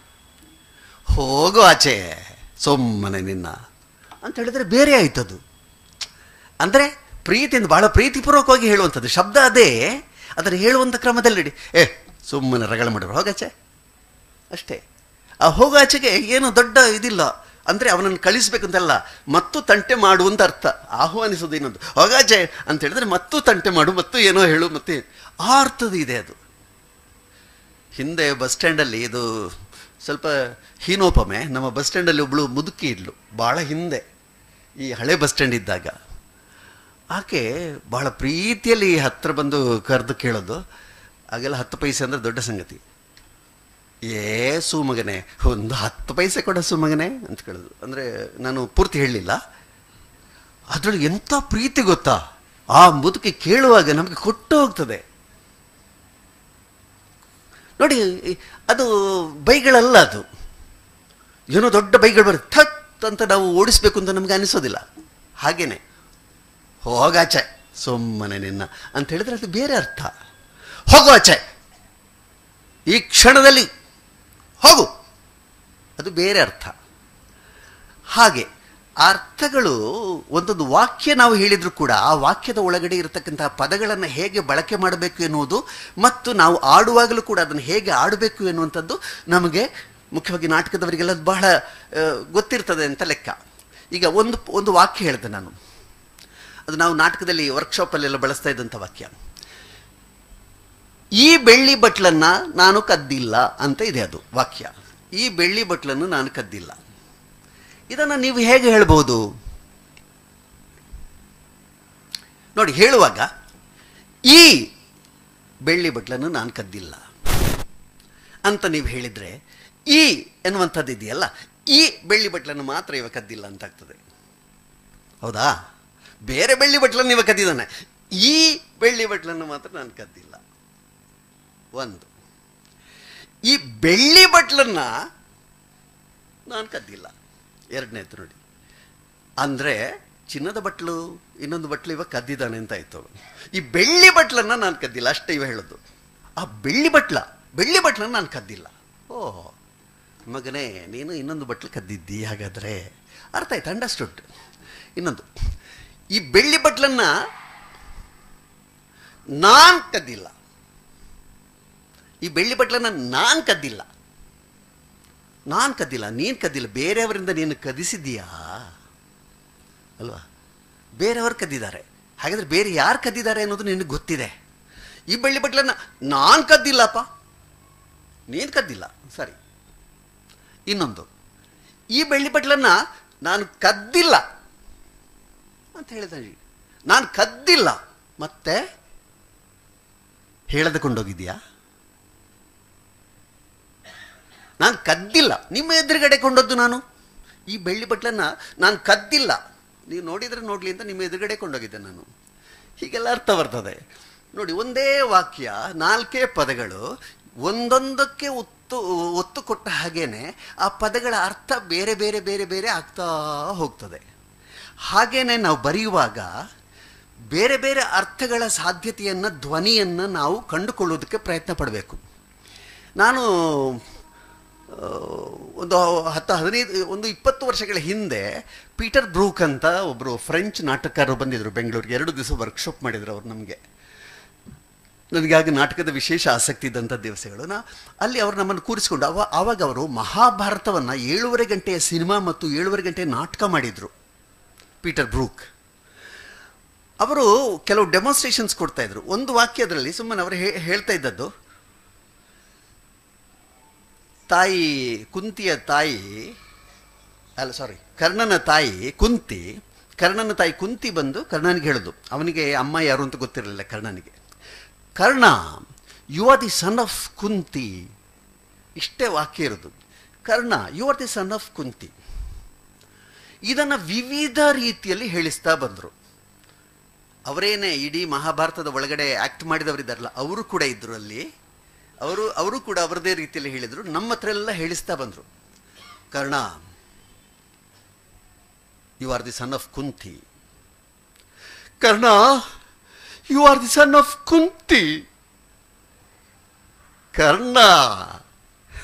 ಹೋಗೋ ಆಚೆ ಸುಮ್ಮನೆ ನಿನ್ನ ಅಂತ ಹೇಳಿದ್ರೆ ಬೇರೆ ಆಯ್ತದು ಅಂದರೆ ಪ್ರೀತಿಯಿಂದ ಬಹಳ ಪ್ರೀತಿಪೂರ್ವಕವಾಗಿ ಹೇಳುವಂಥದ್ದು ಶಬ್ದ ಅದೇ ಅದನ್ನು ಹೇಳುವಂಥ ಕ್ರಮದಲ್ಲಿ ಇಡಿ ಏ ಸುಮ್ಮನೆ ರಗಳ ಮಾಡಿದ್ರು ಹೋಗಾಚೆ ಅಷ್ಟೇ ಆ ಹೋಗಾಚೆಗೆ ಏನು ದೊಡ್ಡ ಇದಿಲ್ಲ ಅಂದರೆ ಅವನನ್ನು ಕಳಿಸ್ಬೇಕಂತಲ್ಲ ಮತ್ತು ತಂಟೆ ಮಾಡುವಂತ ಅರ್ಥ ಆಹ್ವಾನಿಸೋದು ಇನ್ನೊಂದು ಹೋಗಾಚೆ ಅಂತ ಹೇಳಿದ್ರೆ ಮತ್ತು ತಂಟೆ ಮಾಡು ಮತ್ತು ಏನೋ ಹೇಳು ಮತ್ತೆ ಆ ಅರ್ಥದ ಇದೆ ಅದು ಹಿಂದೆ ಬಸ್ ಸ್ಟ್ಯಾಂಡಲ್ಲಿ ಇದು ಸ್ವಲ್ಪ ಹೀನೋಪಮೆ ನಮ್ಮ ಬಸ್ ಸ್ಟ್ಯಾಂಡಲ್ಲಿ ಒಬ್ಳು ಮುದುಕಿ ಇದ್ಲು ಭಾಳ ಹಿಂದೆ ಈ ಹಳೆ ಬಸ್ ಸ್ಟ್ಯಾಂಡ್ ಇದ್ದಾಗ ಆಕೆ ಬಹಳ ಪ್ರೀತಿಯಲ್ಲಿ ಹತ್ತಿರ ಬಂದು ಕರೆದು ಕೇಳೋದು ಆಗೆಲ್ಲ ಹತ್ತು ಪೈಸೆ ಅಂದರೆ ದೊಡ್ಡ ಸಂಗತಿ ಏ ಸುಮಗನೆ ಒಂದು ಹತ್ತು ಪೈಸೆ ಕೊಡ ಸುಮಗನೆ ಅಂತ ಕೇಳೋದು ಅಂದರೆ ನಾನು ಪೂರ್ತಿ ಹೇಳಲಿಲ್ಲ ಅದರೊಳಗೆ ಎಂಥ ಪ್ರೀತಿ ಗೊತ್ತಾ ಆ ಮುದುಕಿ ಕೇಳುವಾಗ ನಮಗೆ ಕೊಟ್ಟು ಹೋಗ್ತದೆ ನೋಡಿ ಅದು ಬೈಗಳಲ್ಲ ಅದು ಏನೋ ದೊಡ್ಡ ಬೈಗಳು ಬರುತ್ತೆ ಥತ್ ಅಂತ ನಾವು ಓಡಿಸ್ಬೇಕು ಅಂತ ನಮಗೆ ಅನಿಸೋದಿಲ್ಲ ಹಾಗೇನೆ ಹೋಗಾಚೆ ಸುಮ್ಮನೆ ನಿನ್ನ ಅಂತ ಹೇಳಿದ್ರೆ ಅದು ಬೇರೆ ಅರ್ಥ ಹೋಗು ಆಚೆ ಈ ಕ್ಷಣದಲ್ಲಿ ಹೋಗು ಅದು ಬೇರೆ ಅರ್ಥ ಹಾಗೆ ಆ ಅರ್ಥಗಳು ಒಂದೊಂದು ವಾಕ್ಯ ನಾವು ಹೇಳಿದ್ರು ಕೂಡ ಆ ವಾಕ್ಯದ ಒಳಗಡೆ ಇರತಕ್ಕಂತಹ ಪದಗಳನ್ನು ಹೇಗೆ ಬಳಕೆ ಮಾಡಬೇಕು ಎನ್ನುವುದು ಮತ್ತು ನಾವು ಆಡುವಾಗಲೂ ಕೂಡ ಅದನ್ನು ಹೇಗೆ ಆಡಬೇಕು ಎನ್ನುವಂಥದ್ದು ನಮಗೆ ಮುಖ್ಯವಾಗಿ ನಾಟಕದವರಿಗೆಲ್ಲ ಅದು ಬಹಳ ಆ, ಗೊತ್ತಿರ್ತದೆ ಅಂತ ಲೆಕ್ಕ ಈಗ ಒಂದು ಒಂದು ವಾಕ್ಯ ಹೇಳಿದೆ ನಾನು ಅದು ನಾವು ನಾಟಕದಲ್ಲಿ ವರ್ಕ್ಶಾಪಲ್ಲೆಲ್ಲ ಬಳಸ್ತಾ ಇದ್ದಂಥ ವಾಕ್ಯ ಈ ಬೆಳ್ಳಿ ಬಟ್ಲನ್ನ ನಾನು ಕದ್ದಿಲ್ಲ ಅಂತ ಇದೆ ಅದು ವಾಕ್ಯ ಈ ಬೆಳ್ಳಿ ಬಟ್ಲನ್ನು ನಾನು ಕದ್ದಿಲ್ಲ ಇದನ್ನು ನೀವು ಹೇಗೆ ಹೇಳ್ಬೋದು ನೋಡಿ ಹೇಳುವಾಗ ಈ ಬೆಳ್ಳಿ ಬಟ್ಲನ್ನು ನಾನು ಕದ್ದಿಲ್ಲ ಅಂತ ನೀವು ಹೇಳಿದರೆ ಈ ಎನ್ನುವಂಥದ್ದು ಇದೆಯಲ್ಲ ಈ ಬೆಳ್ಳಿ ಬಟ್ಲನ್ನು ಮಾತ್ರ ಇವ ಕದ್ದಿಲ್ಲ ಅಂತ ಆಗ್ತದೆ ಹೌದಾ ಬೇರೆ ಬೆಳ್ಳಿ ಬಟ್ಲನ್ನು ಇವ ಕದ್ದಿದ್ದಾನೆ ಈ ಬೆಳ್ಳಿ ಬಟ್ಲನ್ನು ಮಾತ್ರ ನಾನು ಕದ್ದಿಲ್ಲ ಒಂದು ಈ ಬೆಳ್ಳಿ ಬಟ್ಲನ್ನ ನಾನು ಕದ್ದಿಲ್ಲ ಎರಡನೇದು ನೋಡಿ ಅಂದರೆ ಚಿನ್ನದ ಬಟ್ಲು ಇನ್ನೊಂದು ಬಟ್ಲು ಇವ ಕದ್ದಿದ್ದಾನೆ ಅಂತ ಆಯ್ತು ಈ ಬೆಳ್ಳಿ ಬಟ್ಲನ್ನ ನಾನು ಕದ್ದಿಲ್ಲ ಅಷ್ಟೇ ಇವ ಹೇಳೋದು ಆ ಬೆಳ್ಳಿ ಬಟ್ಲ ಬೆಳ್ಳಿ ಬಟ್ಲನ್ನ ನಾನು ಕದ್ದಿಲ್ಲ ಓ ಮಗನೇ ನೀನು ಇನ್ನೊಂದು ಬಟ್ಲು ಕದ್ದಿದ್ದಿ ಹಾಗಾದರೆ ಅರ್ಥ ಆಯ್ತು ಅಂಡರ್ಸ್ಟುಡ್ ಇನ್ನೊಂದು ಈ ಬೆಳ್ಳಿ ಬಟ್ಲನ್ನ ನಾನು ಕದ್ದಿಲ್ಲ ಈ ಬೆಳ್ಳಿ ಬಟ್ಲನ್ನ ನಾನು ಕದ್ದಿಲ್ಲ ನಾನು ಕದ್ದಿಲ್ಲ ನೀನು ಕದ್ದಿಲ್ಲ ಬೇರೆಯವರಿಂದ ನೀನು ಕದಿಸಿದ್ದೀಯಾ ಅಲ್ವಾ ಬೇರೆಯವರು ಕದ್ದಿದ್ದಾರೆ ಹಾಗಾದ್ರೆ ಬೇರೆ ಯಾರು ಕದ್ದಿದ್ದಾರೆ ಅನ್ನೋದು ನಿನಗೆ ಗೊತ್ತಿದೆ ಈ ಬೆಳ್ಳಿ ಬಟ್ಲನ್ನ ನಾನು ಕದ್ದಿಲ್ಲಪ್ಪ ನೀನು ಕದ್ದಿಲ್ಲ ಸರಿ ಇನ್ನೊಂದು ಈ ಬೆಳ್ಳಿ ಬಟ್ಲನ್ನ ನಾನು ಕದ್ದಿಲ್ಲ ಅಂತ ಹೇಳಿದ ನಾನು ಕದ್ದಿಲ್ಲ ಮತ್ತೆ ಹೇಳದೆ ಕೊಂಡೋಗಿದ್ಯಾ ನಾನು ಕದ್ದಿಲ್ಲ ನಿಮ್ಮ ಎದುರುಗಡೆ ಕೊಂಡದ್ದು ನಾನು ಈ ಬೆಳ್ಳಿ ಬಟ್ಲನ್ನ ನಾನು ಕದ್ದಿಲ್ಲ ನೀವು ನೋಡಿದರೆ ನೋಡಲಿ ಅಂತ ನಿಮ್ಮ ಎದುರುಗಡೆ ಕೊಂಡೋಗಿದ್ದೆ ನಾನು ಹೀಗೆಲ್ಲ ಅರ್ಥ ಬರ್ತದೆ ನೋಡಿ ಒಂದೇ ವಾಕ್ಯ ನಾಲ್ಕೇ ಪದಗಳು ಒಂದೊಂದಕ್ಕೆ ಒತ್ತು ಒತ್ತು ಕೊಟ್ಟ ಹಾಗೇನೆ ಆ ಪದಗಳ ಅರ್ಥ ಬೇರೆ ಬೇರೆ ಬೇರೆ ಬೇರೆ ಆಗ್ತಾ ಹೋಗ್ತದೆ ಹಾಗೇನೆ ನಾವು ಬರೆಯುವಾಗ ಬೇರೆ ಬೇರೆ ಅರ್ಥಗಳ ಸಾಧ್ಯತೆಯನ್ನು ಧ್ವನಿಯನ್ನು ನಾವು ಕಂಡುಕೊಳ್ಳೋದಕ್ಕೆ ಪ್ರಯತ್ನ ಪಡಬೇಕು ನಾನು ಆ, ಒಂದು ಹತ್ತು ಹದಿನೈದು ಒಂದು ಇಪ್ಪತ್ತು ವರ್ಷಗಳ ಹಿಂದೆ ಪೀಟರ್ ಬ್ರೂಕ್ ಅಂತ ಒಬ್ಬರು ಫ್ರೆಂಚ್ ನಾಟಕಕಾರರು ಬಂದಿದ್ದರು ಬೆಂಗಳೂರಿಗೆ ಎರಡು ದಿವಸ ವರ್ಕ್ಶಾಪ್ ಮಾಡಿದ್ರು ಅವ್ರು ನಮಗೆ ನನಗೆ ಆಗ ನಾಟಕದ ವಿಶೇಷ ಆಸಕ್ತಿ ಇದ್ದಂಥ ದಿವಸಗಳು ನಾ ಅಲ್ಲಿ ಅವರು ನಮ್ಮನ್ನು ಕೂರಿಸಿಕೊಂಡು ಅವ ಆವಾಗ ಅವರು ಮಹಾಭಾರತವನ್ನು ಏಳುವರೆ ಗಂಟೆಯ ಸಿನಿಮಾ ಮತ್ತು ಏಳುವರೆ ಗಂಟೆಯ ನಾಟಕ ಮಾಡಿದರು ಪೀಟರ್ ಬ್ರೂಕ್ ಅವರು ಕೆಲವು ಡೆಮಾನ್ಸ್ಟ್ರೇಷನ್ಸ್ ಕೊಡ್ತಾ ಇದ್ರು ಒಂದು ವಾಕ್ಯದಲ್ಲಿ ಸುಮ್ಮನೆ ಅವರು ಹೇ- ಹೇಳ್ತಾ ಇದ್ದದ್ದು ತಾಯಿ ಕುಂತಿಯ ತಾಯಿ ಅಲ್ಲ ಸಾರಿ ಕರ್ಣನ ತಾಯಿ ಕುಂತಿ ಕರ್ಣನ ತಾಯಿ ಕುಂತಿ ಬಂದು ಕರ್ಣನಿಗೆ ಹೇಳೋದು ಅವನಿಗೆ ಅಮ್ಮ ಯಾರು ಅಂತ ಗೊತ್ತಿರಲಿಲ್ಲ ಕರ್ಣನಿಗೆ Karna you are the son of Kunti ಇಷ್ಟೇ ವಾಕ್ಯ ಇರೋದು Karna you are the son of Kunti ಇದನ್ನು ವಿವಿಧ ರೀತಿಯಲ್ಲಿ ಹೇಳಿಸ್ತಾ ಬಂದರು ಅವರೇನೆ ಇಡೀ ಮಹಾಭಾರತದ ಒಳಗಡೆ ಆ್ಯಕ್ಟ್ ಮಾಡಿದವರಿದ್ದಾರಲ್ಲ ಅವರು ಕೂಡ ಇದ್ದರು ಅಲ್ಲಿ ಅವರು ಅವರು ಕೂಡ ಅವರದೇ ರೀತಿಯಲ್ಲಿ ಹೇಳಿದರು ನಮ್ಮ ಹತ್ರ ಎಲ್ಲ ಹೇಳಿಸ್ತಾ ಬಂದರು Karna you are the son of Kunti Karna you are the son of Kunti Karna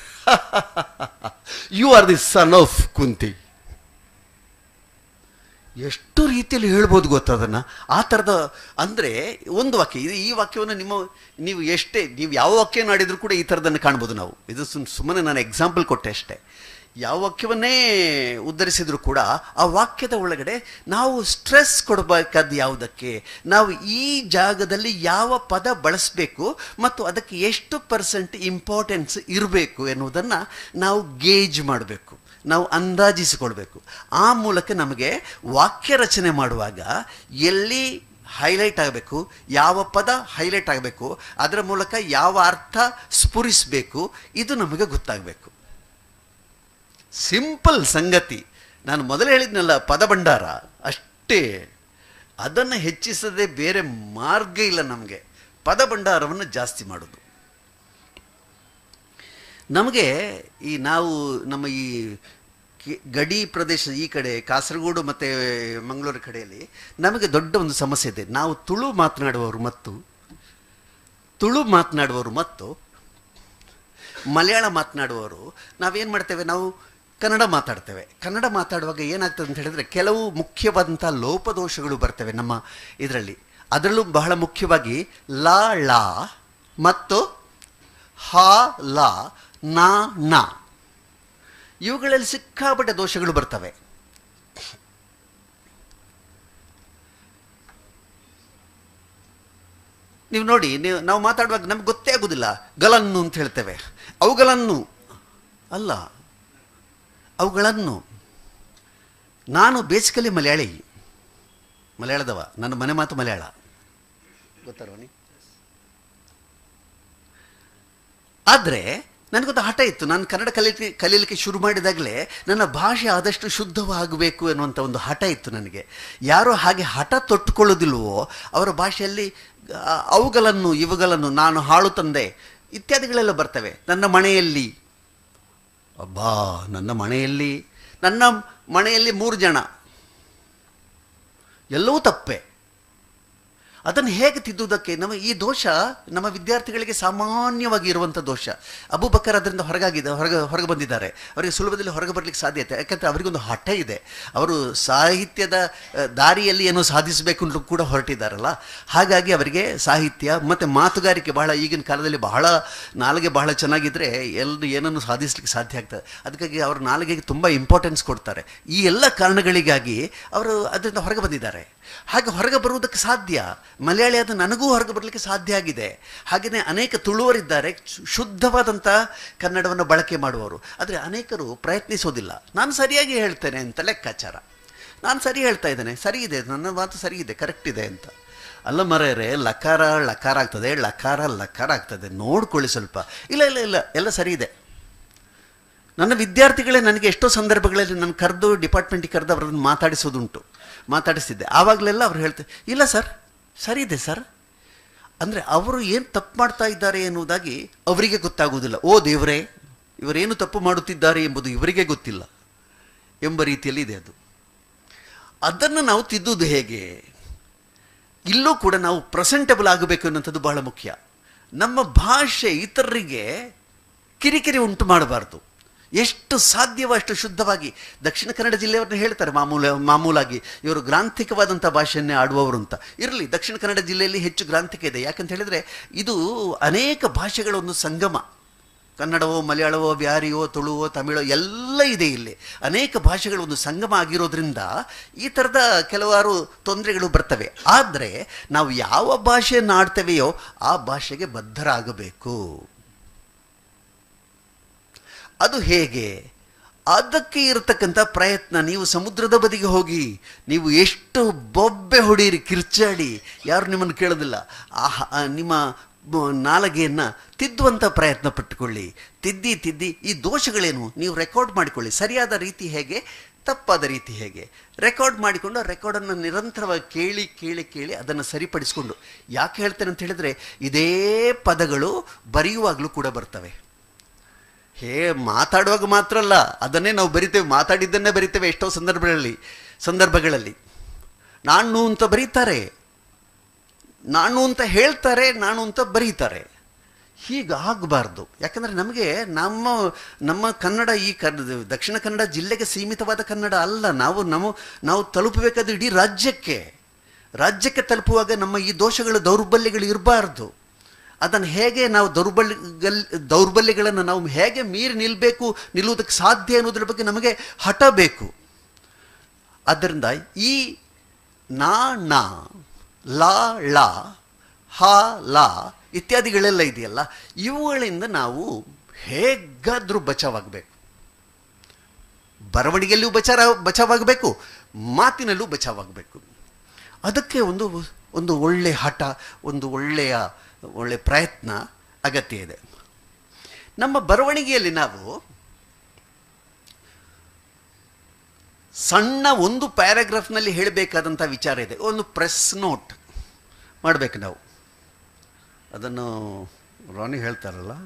you are the son of Kunti ಎಷ್ಟು ರೀತಿಯಲ್ಲಿ ಹೇಳ್ಬೋದು ಗೊತ್ತಾ ಅದನ್ನು ಆ ಥರದ ಅಂದರೆ ಒಂದು ವಾಕ್ಯ ಇದು ಈ ವಾಕ್ಯವನ್ನು ನಿಮ್ಮ ನೀವು ಎಷ್ಟೇ ನೀವು ಯಾವ ವಾಕ್ಯ ನಾಡಿದ್ರು ಕೂಡ ಈ ಥರದನ್ನು ಕಾಣ್ಬೋದು ನಾವು ಇದು ಸುಮ್ ಸುಮ್ಮನೆ ನಾನು ಎಕ್ಸಾಂಪಲ್ ಕೊಟ್ಟೆ ಅಷ್ಟೇ ಯಾವ ವಾಕ್ಯವನ್ನೇ ಉದ್ಧರಿಸಿದ್ರು ಕೂಡ ಆ ವಾಕ್ಯದ ಒಳಗಡೆ ನಾವು ಸ್ಟ್ರೆಸ್ ಕೊಡಬೇಕಾದ ಯಾವುದಕ್ಕೆ ನಾವು ಈ ಜಾಗದಲ್ಲಿ ಯಾವ ಪದ ಬಳಸಬೇಕು ಮತ್ತು ಅದಕ್ಕೆ ಎಷ್ಟು ಪರ್ಸೆಂಟ್ ಇಂಪಾರ್ಟೆನ್ಸ್ ಇರಬೇಕು ಎನ್ನುವುದನ್ನು ನಾವು ಗೇಜ್ ಮಾಡಬೇಕು ನಾವು ಅಂದಾಜಿಸಿಕೊಳ್ಬೇಕು ಆ ಮೂಲಕ ನಮಗೆ ವಾಕ್ಯ ರಚನೆ ಮಾಡುವಾಗ ಎಲ್ಲಿ ಹೈಲೈಟ್ ಆಗಬೇಕು ಯಾವ ಪದ ಹೈಲೈಟ್ ಆಗಬೇಕು ಅದರ ಮೂಲಕ ಯಾವ ಅರ್ಥ ಸ್ಫುರಿಸಬೇಕು ಇದು ನಮಗೆ ಗೊತ್ತಾಗಬೇಕು ಸಿಂಪಲ್ ಸಂಗತಿ ನಾನು ಮೊದಲು ಹೇಳಿದ್ನಲ್ಲ ಪದ ಭಂಡಾರ ಅಷ್ಟೇ ಅದನ್ನು ಹೆಚ್ಚಿಸದೆ ಬೇರೆ ಮಾರ್ಗ ಇಲ್ಲ ನಮಗೆ ಪದ ಭಂಡಾರವನ್ನು ಜಾಸ್ತಿ ಮಾಡೋದು ನಮಗೆ ಈ ನಾವು ನಮ್ಮ ಈ ಕಿ- ಗಡಿ ಪ್ರದೇಶ ಈ ಕಡೆ ಕಾಸರಗೋಡು ಮತ್ತು ಮಂಗಳೂರು ಕಡೆಯಲ್ಲಿ ನಮಗೆ ದೊಡ್ಡ ಒಂದು ಸಮಸ್ಯೆ ಇದೆ ನಾವು ತುಳು ಮಾತನಾಡುವವರು ಮತ್ತು ತುಳು ಮಾತನಾಡುವವರು ಮತ್ತು ಮಲಯಾಳ ಮಾತನಾಡುವವರು ನಾವೇನು ಮಾಡ್ತೇವೆ ನಾವು ಕನ್ನಡ ಮಾತಾಡ್ತೇವೆ ಕನ್ನಡ ಮಾತಾಡುವಾಗ ಏನಾಗ್ತದೆ ಅಂತ ಹೇಳಿದ್ರೆ ಕೆಲವು ಮುಖ್ಯವಾದಂಥ ಲೋಪದೋಷಗಳು ಬರ್ತವೆ ನಮ್ಮ ಇದರಲ್ಲಿ ಅದರಲ್ಲೂ ಬಹಳ ಮುಖ್ಯವಾಗಿ ಲಾ ಳಾ ಮತ್ತು ಹ ಲ ನಾ ನ ಇವುಗಳಲ್ಲಿ ಸಿಕ್ಕಾಪಟ್ಟೆ ದೋಷಗಳು ಬರ್ತವೆ ನೀವು ನೋಡಿ ನೀವು ನಾವು ಮಾತಾಡುವಾಗ ನಮ್ಗೆ ಗೊತ್ತೇ ಆಗೋದಿಲ್ಲ ಗಲನ್ನು ಅಂತ ಹೇಳ್ತೇವೆ ಅವುಗಳನ್ನು ಅಲ್ಲ ಅವುಗಳನ್ನು ನಾನು ಬೇಸಿಕಲಿ ಮಲಯಾಳಿ ಮಲಯಾಳದವ ನನ್ನ ಮನೆ ಮಾತು ಮಲಯಾಳ ಗೊತ್ತಾರೋನಿ ಆದರೆ ನನಗೊಂದು ಹಠ ಇತ್ತು ನಾನು ಕನ್ನಡ ಕಲಿಯಲಿಕ್ಕೆ ಕಲೀಲಿಕ್ಕೆ ಶುರು ಮಾಡಿದಾಗಲೇ ನನ್ನ ಭಾಷೆ ಆದಷ್ಟು ಶುದ್ಧವಾಗಬೇಕು ಎನ್ನುವಂಥ ಒಂದು ಹಠ ಇತ್ತು ನನಗೆ ಯಾರು ಹಾಗೆ ಹಠ ತೊಟ್ಟುಕೊಳ್ಳೋದಿಲ್ವೋ ಅವರ ಭಾಷೆಯಲ್ಲಿ ಆ, ಅವುಗಳನ್ನು ಇವುಗಳನ್ನು ನಾನು ಹಾಳು ತಂದೆ ಇತ್ಯಾದಿಗಳೆಲ್ಲ ಬರ್ತವೆ ನನ್ನ ಮನೆಯಲ್ಲಿ ಅಬ್ಬಾ ನನ್ನ ಮನೆಯಲ್ಲಿ ನನ್ನ ಮನೆಯಲ್ಲಿ ಮೂರು ಜನ ಎಲ್ಲವೂ ತಪ್ಪೆ ಅದನ್ನು ಹೇಗೆ ತಿದ್ದುವುದಕ್ಕೆ ನಮ್ಮ ಈ ದೋಷ ನಮ್ಮ ವಿದ್ಯಾರ್ಥಿಗಳಿಗೆ ಸಾಮಾನ್ಯವಾಗಿ ಇರುವಂಥ ದೋಷ ಅಬುಬಕರ್ ಅದರಿಂದ ಹೊರಗಾಗಿದೆ ಹೊರಗೆ ಹೊರಗೆ ಬಂದಿದ್ದಾರೆ ಅವರಿಗೆ ಸುಲಭದಲ್ಲಿ ಹೊರಗೆ ಬರಲಿಕ್ಕೆ ಸಾಧ್ಯತೆ ಯಾಕಂದರೆ ಅವರಿಗೊಂದು ಹಠ ಇದೆ ಅವರು ಸಾಹಿತ್ಯದ ಆ, ದಾರಿಯಲ್ಲಿ ಏನೋ ಸಾಧಿಸಬೇಕು ಅಂತ ಕೂಡ ಹೊರಟಿದ್ದಾರಲ್ಲ ಹಾಗಾಗಿ ಅವರಿಗೆ ಸಾಹಿತ್ಯ ಮತ್ತು ಮಾತುಗಾರಿಕೆ ಬಹಳ ಈಗಿನ ಕಾಲದಲ್ಲಿ ಬಹಳ ನಾಲಿಗೆ ಬಹಳ ಚೆನ್ನಾಗಿದ್ದರೆ ಎಲ್ಲರೂ ಏನನ್ನು ಸಾಧಿಸಲಿಕ್ಕೆ ಸಾಧ್ಯ ಆಗ್ತದೆ ಅದಕ್ಕಾಗಿ ಅವರು ನಾಲಿಗೆಗೆ ತುಂಬ ಇಂಪಾರ್ಟೆನ್ಸ್ ಕೊಡ್ತಾರೆ ಈ ಎಲ್ಲ ಕಾರಣಗಳಿಗಾಗಿ ಅವರು ಅದರಿಂದ ಹೊರಗೆ ಬಂದಿದ್ದಾರೆ ಹಾಗೆ ಹೊರಗೆ ಬರುವುದಕ್ಕೆ ಸಾಧ್ಯ ಮಲಯಾಳಿಯಾದ ನನಗೂ ಹೊರಗೆ ಬರಲಿಕ್ಕೆ ಸಾಧ್ಯ ಆಗಿದೆ ಹಾಗೆಯೇ ಅನೇಕ ತುಳುವರಿದ್ದಾರೆ ಶು- ಶುದ್ಧವಾದಂಥ ಕನ್ನಡವನ್ನು ಬಳಕೆ ಮಾಡುವವರು ಆದರೆ ಅನೇಕರು ಪ್ರಯತ್ನಿಸೋದಿಲ್ಲ ನಾನು ಸರಿಯಾಗಿ ಹೇಳ್ತೇನೆ ಅಂತ ಲೆಕ್ಕಾಚಾರ ನಾನು ಸರಿ ಹೇಳ್ತಾ ಇದ್ದೇನೆ ಸರಿ ಇದೆ ನನ್ನ ಮಾತು ಸರಿ ಇದೆ ಕರೆಕ್ಟ್ ಇದೆ ಅಂತ ಅಲ್ಲ ಮರೆಯರೆ ಲಕಾರ ಲಕಾರ ಆಗ್ತದೆ ಲಕಾರ ಲಕಾರ ಆಗ್ತದೆ ನೋಡ್ಕೊಳ್ಳಿ ಸ್ವಲ್ಪ ಇಲ್ಲ ಇಲ್ಲ ಇಲ್ಲ ಎಲ್ಲ ಸರಿ ಇದೆ ನನ್ನ ವಿದ್ಯಾರ್ಥಿಗಳೇ ನನಗೆ ಎಷ್ಟೋ ಸಂದರ್ಭಗಳಲ್ಲಿ ನಾನು ಕರೆದು ಡಿಪಾರ್ಟ್ಮೆಂಟಿಗೆ ಕರೆದು ಅವರನ್ನು ಮಾತಾಡಿಸೋದುಂಟು ಮಾತಾಡಿಸ್ತಿದ್ದೆ ಆವಾಗಲೆಲ್ಲ ಅವ್ರು ಹೇಳ್ತಾರೆ ಇಲ್ಲ ಸರ್ ಸರಿ ಇದೆ ಸರ್ ಅಂದರೆ ಅವರು ಏನು ತಪ್ಪು ಮಾಡ್ತಾ ಇದ್ದಾರೆ ಎನ್ನುವುದಾಗಿ ಅವರಿಗೆ ಗೊತ್ತಾಗುವುದಿಲ್ಲ ಓ ದೇವರೇ ಇವರೇನು ತಪ್ಪು ಮಾಡುತ್ತಿದ್ದಾರೆ ಎಂಬುದು ಇವರಿಗೆ ಗೊತ್ತಿಲ್ಲ ಎಂಬ ರೀತಿಯಲ್ಲಿ ಇದೆ ಅದು ಅದನ್ನು ನಾವು ತಿದ್ದುವುದು ಹೇಗೆ ಇಲ್ಲೂ ಕೂಡ ನಾವು ಪ್ರೆಸೆಂಟಬಲ್ ಆಗಬೇಕು ಅನ್ನೋಂಥದ್ದು ಬಹಳ ಮುಖ್ಯ ನಮ್ಮ ಭಾಷೆ ಇತರರಿಗೆ ಕಿರಿಕಿರಿ ಉಂಟು ಮಾಡಬಾರ್ದು ಎಷ್ಟು ಸಾಧ್ಯವೋ ಅಷ್ಟು ಶುದ್ಧವಾಗಿ ದಕ್ಷಿಣ ಕನ್ನಡ ಜಿಲ್ಲೆಯವ್ರನ್ನ ಹೇಳ್ತಾರೆ ಮಾಮೂಲ ಮಾಮೂಲಾಗಿ ಇವರು ಗ್ರಾಂಥಿಕವಾದಂಥ ಭಾಷೆಯನ್ನೇ ಆಡುವವರು ಅಂತ ಇರಲಿ ದಕ್ಷಿಣ ಕನ್ನಡ ಜಿಲ್ಲೆಯಲ್ಲಿ ಹೆಚ್ಚು ಗ್ರಾಂಥಿಕ ಇದೆ ಯಾಕಂತ ಹೇಳಿದರೆ ಇದು ಅನೇಕ ಭಾಷೆಗಳ ಒಂದು ಸಂಗಮ ಕನ್ನಡವೋ ಮಲಯಾಳವೋ ಬ್ಯಾರಿಯೋ ತುಳುವೋ ತಮಿಳೋ ಎಲ್ಲ ಇದೆ ಇಲ್ಲಿ ಅನೇಕ ಭಾಷೆಗಳ ಒಂದು ಸಂಗಮ ಆಗಿರೋದ್ರಿಂದ ಈ ಥರದ ಕೆಲವಾರು ತೊಂದರೆಗಳು ಬರ್ತವೆ ಆದರೆ ನಾವು ಯಾವ ಭಾಷೆಯನ್ನು ಆಡ್ತೇವೆಯೋ ಆ ಭಾಷೆಗೆ ಬದ್ಧರಾಗಬೇಕು ಅದು ಹೇಗೆ ಅದಕ್ಕೆ ಇರತಕ್ಕಂಥ ಪ್ರಯತ್ನ ನೀವು ಸಮುದ್ರದ ಬದಿಗೆ ಹೋಗಿ ನೀವು ಎಷ್ಟು ಬೊಬ್ಬೆ ಹೊಡೀರಿ ಕಿರ್ಚಾಡಿ ಯಾರು ನಿಮ್ಮನ್ನು ಕೇಳೋದಿಲ್ಲ ಆಹ ಆ ನಿಮ್ಮ ಬ- ನಾಲಗೆಯನ್ನು ತಿದ್ದುವಂಥ ಪ್ರಯತ್ನ ಪಟ್ಟುಕೊಳ್ಳಿ ತಿದ್ದಿ ತಿದ್ದಿ ಈ ದೋಷಗಳೇನು ನೀವು ರೆಕಾರ್ಡ್ ಮಾಡಿಕೊಳ್ಳಿ ಸರಿಯಾದ ರೀತಿ ಹೇಗೆ ತಪ್ಪಾದ ರೀತಿ ಹೇಗೆ ರೆಕಾರ್ಡ್ ಮಾಡಿಕೊಂಡು ಆ ರೆಕಾರ್ಡನ್ನು ನಿರಂತರವಾಗಿ ಕೇಳಿ ಕೇಳಿ ಕೇಳಿ ಅದನ್ನು ಸರಿಪಡಿಸಿಕೊಂಡು ಯಾಕೆ ಹೇಳ್ತೇನೆ ಅಂತ ಹೇಳಿದರೆ ಇದೇ ಪದಗಳು ಬರೆಯುವಾಗಲೂ ಕೂಡ ಬರ್ತವೆ ಹೇ ಮಾತಾಡುವಾಗ ಮಾತ್ರ ಅಲ್ಲ ಅದನ್ನೇ ನಾವು ಬರಿತೇವೆ ಮಾತಾಡಿದ್ದನ್ನೇ ಬರಿತೇವೆ ಎಷ್ಟೋ ಸಂದರ್ಭಗಳಲ್ಲಿ ಸಂದರ್ಭಗಳಲ್ಲಿ ನಾನು ಅಂತ ಬರೀತಾರೆ ನಾನು ಅಂತ ಹೇಳ್ತಾರೆ ನಾನು ಅಂತ ಬರೀತಾರೆ ಹೀಗಾಗಬಾರ್ದು ಯಾಕಂದರೆ ನಮಗೆ ನಮ್ಮ ನಮ್ಮ ಕನ್ನಡ ಈ ಕರ್ ದಕ್ಷಿಣ ಕನ್ನಡ ಜಿಲ್ಲೆಗೆ ಸೀಮಿತವಾದ ಕನ್ನಡ ಅಲ್ಲ ನಾವು ನಾವು ನಾವು ತಲುಪಬೇಕಾದ ಇಡೀ ರಾಜ್ಯಕ್ಕೆ ರಾಜ್ಯಕ್ಕೆ ತಲುಪುವಾಗ ನಮ್ಮ ಈ ದೋಷಗಳು ದೌರ್ಬಲ್ಯಗಳು ಇರಬಾರ್ದು ಅದನ್ನು ಹೇಗೆ ನಾವು ದೌರ್ಬಲ್ಯಗಲ್ ದೌರ್ಬಲ್ಯಗಳನ್ನು ನಾವು ಹೇಗೆ ಮೀರಿ ನಿಲ್ಲಬೇಕು ನಿಲ್ಲುವುದಕ್ಕೆ ಸಾಧ್ಯ ಅನ್ನೋದ್ರ ಬಗ್ಗೆ ನಮಗೆ ಹಠ ಬೇಕು ಆದ್ದರಿಂದ ಈ ನಾ ನ ಲಾ ಳ ಹ ಲ ಇತ್ಯಾದಿಗಳೆಲ್ಲ ಇದೆಯಲ್ಲ ಇವುಗಳಿಂದ ನಾವು ಹೇಗಾದರೂ ಬಚಾವಾಗಬೇಕು ಬರವಣಿಗೆಯಲ್ಲೂ ಬಚಾರ ಬಚಾವಾಗಬೇಕು ಮಾತಿನಲ್ಲೂ ಬಚಾವಾಗಬೇಕು ಅದಕ್ಕೆ ಒಂದು ಒಂದು ಒಳ್ಳೆಯ ಹಠ ಒಂದು ಒಳ್ಳೆಯ ಒಳ್ಳೆಯ ಪ್ರಯತ್ನ ಅಗತ್ಯ ಇದೆ ನಮ್ಮ ಬರವಣಿಗೆಯಲ್ಲಿ ನಾವು ಸಣ್ಣ ಒಂದು ಪ್ಯಾರಾಗ್ರಾಫ್ನಲ್ಲಿ ಹೇಳಬೇಕಾದಂಥ ವಿಚಾರ ಇದೆ ಒಂದು ಪ್ರೆಸ್ ನೋಟ್ ಮಾಡಬೇಕು ನಾವು ಅದನ್ನು ರಾಣಿ ಹೇಳ್ತಾರಲ್ಲ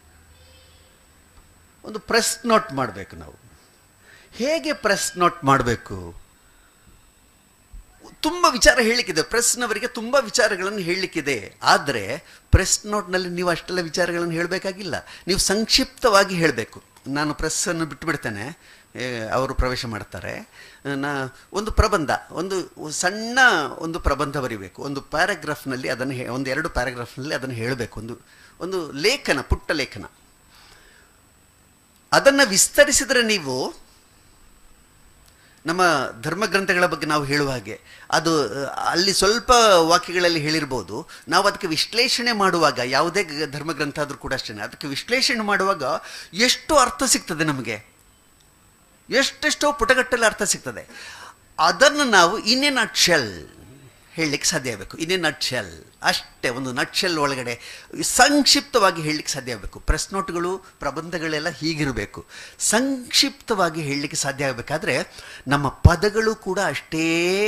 ಒಂದು ಪ್ರೆಸ್ ನೋಟ್ ಮಾಡಬೇಕು ನಾವು ಹೇಗೆ ಪ್ರೆಸ್ ನೋಟ್ ಮಾಡಬೇಕು ತುಂಬ ವಿಚಾರ ಹೇಳಲಿಕ್ಕಿದೆ ಪ್ರೆಸ್ನವರಿಗೆ ತುಂಬ ವಿಚಾರಗಳನ್ನು ಹೇಳಲಿಕ್ಕಿದೆ ಆದರೆ ಪ್ರೆಸ್ ನೋಟ್ನಲ್ಲಿ ನೀವು ಅಷ್ಟೆಲ್ಲ ವಿಚಾರಗಳನ್ನು ಹೇಳಬೇಕಾಗಿಲ್ಲ ನೀವು ಸಂಕ್ಷಿಪ್ತವಾಗಿ ಹೇಳಬೇಕು ನಾನು ಪ್ರೆಸ್ಸನ್ನು ಬಿಟ್ಟುಬಿಡ್ತೇನೆ ಏ, ಅವರು ಪ್ರವೇಶ ಮಾಡ್ತಾರೆ ನಾ ಒಂದು ಪ್ರಬಂಧ ಒಂದು ಸಣ್ಣ ಒಂದು ಪ್ರಬಂಧ ಬರಿಬೇಕು ಒಂದು ಪ್ಯಾರಾಗ್ರಾಫ್ನಲ್ಲಿ ಅದನ್ನು ಹೇ- ಒಂದು ಎರಡು ಪ್ಯಾರಾಗ್ರಾಫ್ನಲ್ಲಿ ಅದನ್ನು ಹೇಳಬೇಕು ಒಂದು ಒಂದು ಲೇಖನ ಪುಟ್ಟ ಲೇಖನ ಅದನ್ನು ವಿಸ್ತರಿಸಿದರೆ ನೀವು ನಮ್ಮ ಧರ್ಮಗ್ರಂಥಗಳ ಬಗ್ಗೆ ನಾವು ಹೇಳುವ ಹಾಗೆ ಅದು ಅಹ್, ಅಲ್ಲಿ ಸ್ವಲ್ಪ ವಾಕ್ಯಗಳಲ್ಲಿ ಹೇಳಿರ್ಬೋದು ನಾವು ಅದಕ್ಕೆ ವಿಶ್ಲೇಷಣೆ ಮಾಡುವಾಗ ಯಾವುದೇ ಗ- ಧರ್ಮಗ್ರಂಥ ಆದರೂ ಕೂಡ ಅಷ್ಟೇ ಅದಕ್ಕೆ ವಿಶ್ಲೇಷಣೆ ಮಾಡುವಾಗ ಎಷ್ಟು ಅರ್ಥ ಸಿಗ್ತದೆ ನಮಗೆ ಎಷ್ಟೆಷ್ಟೋ ಪುಟಗಟ್ಟಲ್ಲಿ ಅರ್ಥ ಸಿಗ್ತದೆ ಅದನ್ನು ನಾವು ಇನ್ನೇ ನಟ್ ಶೆಲ್ ಹೇಳಲಿಕ್ಕೆ ಸಾಧ್ಯ ಆಗಬೇಕು ಇನ್ನೇ ನಟ್ ಶೆಲ್ ಅಷ್ಟೇ ಒಂದು ನಟ್ ಶೆಲ್ ಒಳಗಡೆ ಸಂಕ್ಷಿಪ್ತವಾಗಿ ಹೇಳಲಿಕ್ಕೆ ಸಾಧ್ಯ ಆಗಬೇಕು ಪ್ರೆಸ್ ನೋಟ್ಗಳು ಪ್ರಬಂಧಗಳೆಲ್ಲ ಹೀಗಿರಬೇಕು ಸಂಕ್ಷಿಪ್ತವಾಗಿ ಹೇಳಲಿಕ್ಕೆ ಸಾಧ್ಯ ಆಗಬೇಕಾದ್ರೆ ನಮ್ಮ ಪದಗಳು ಕೂಡ ಅಷ್ಟೇ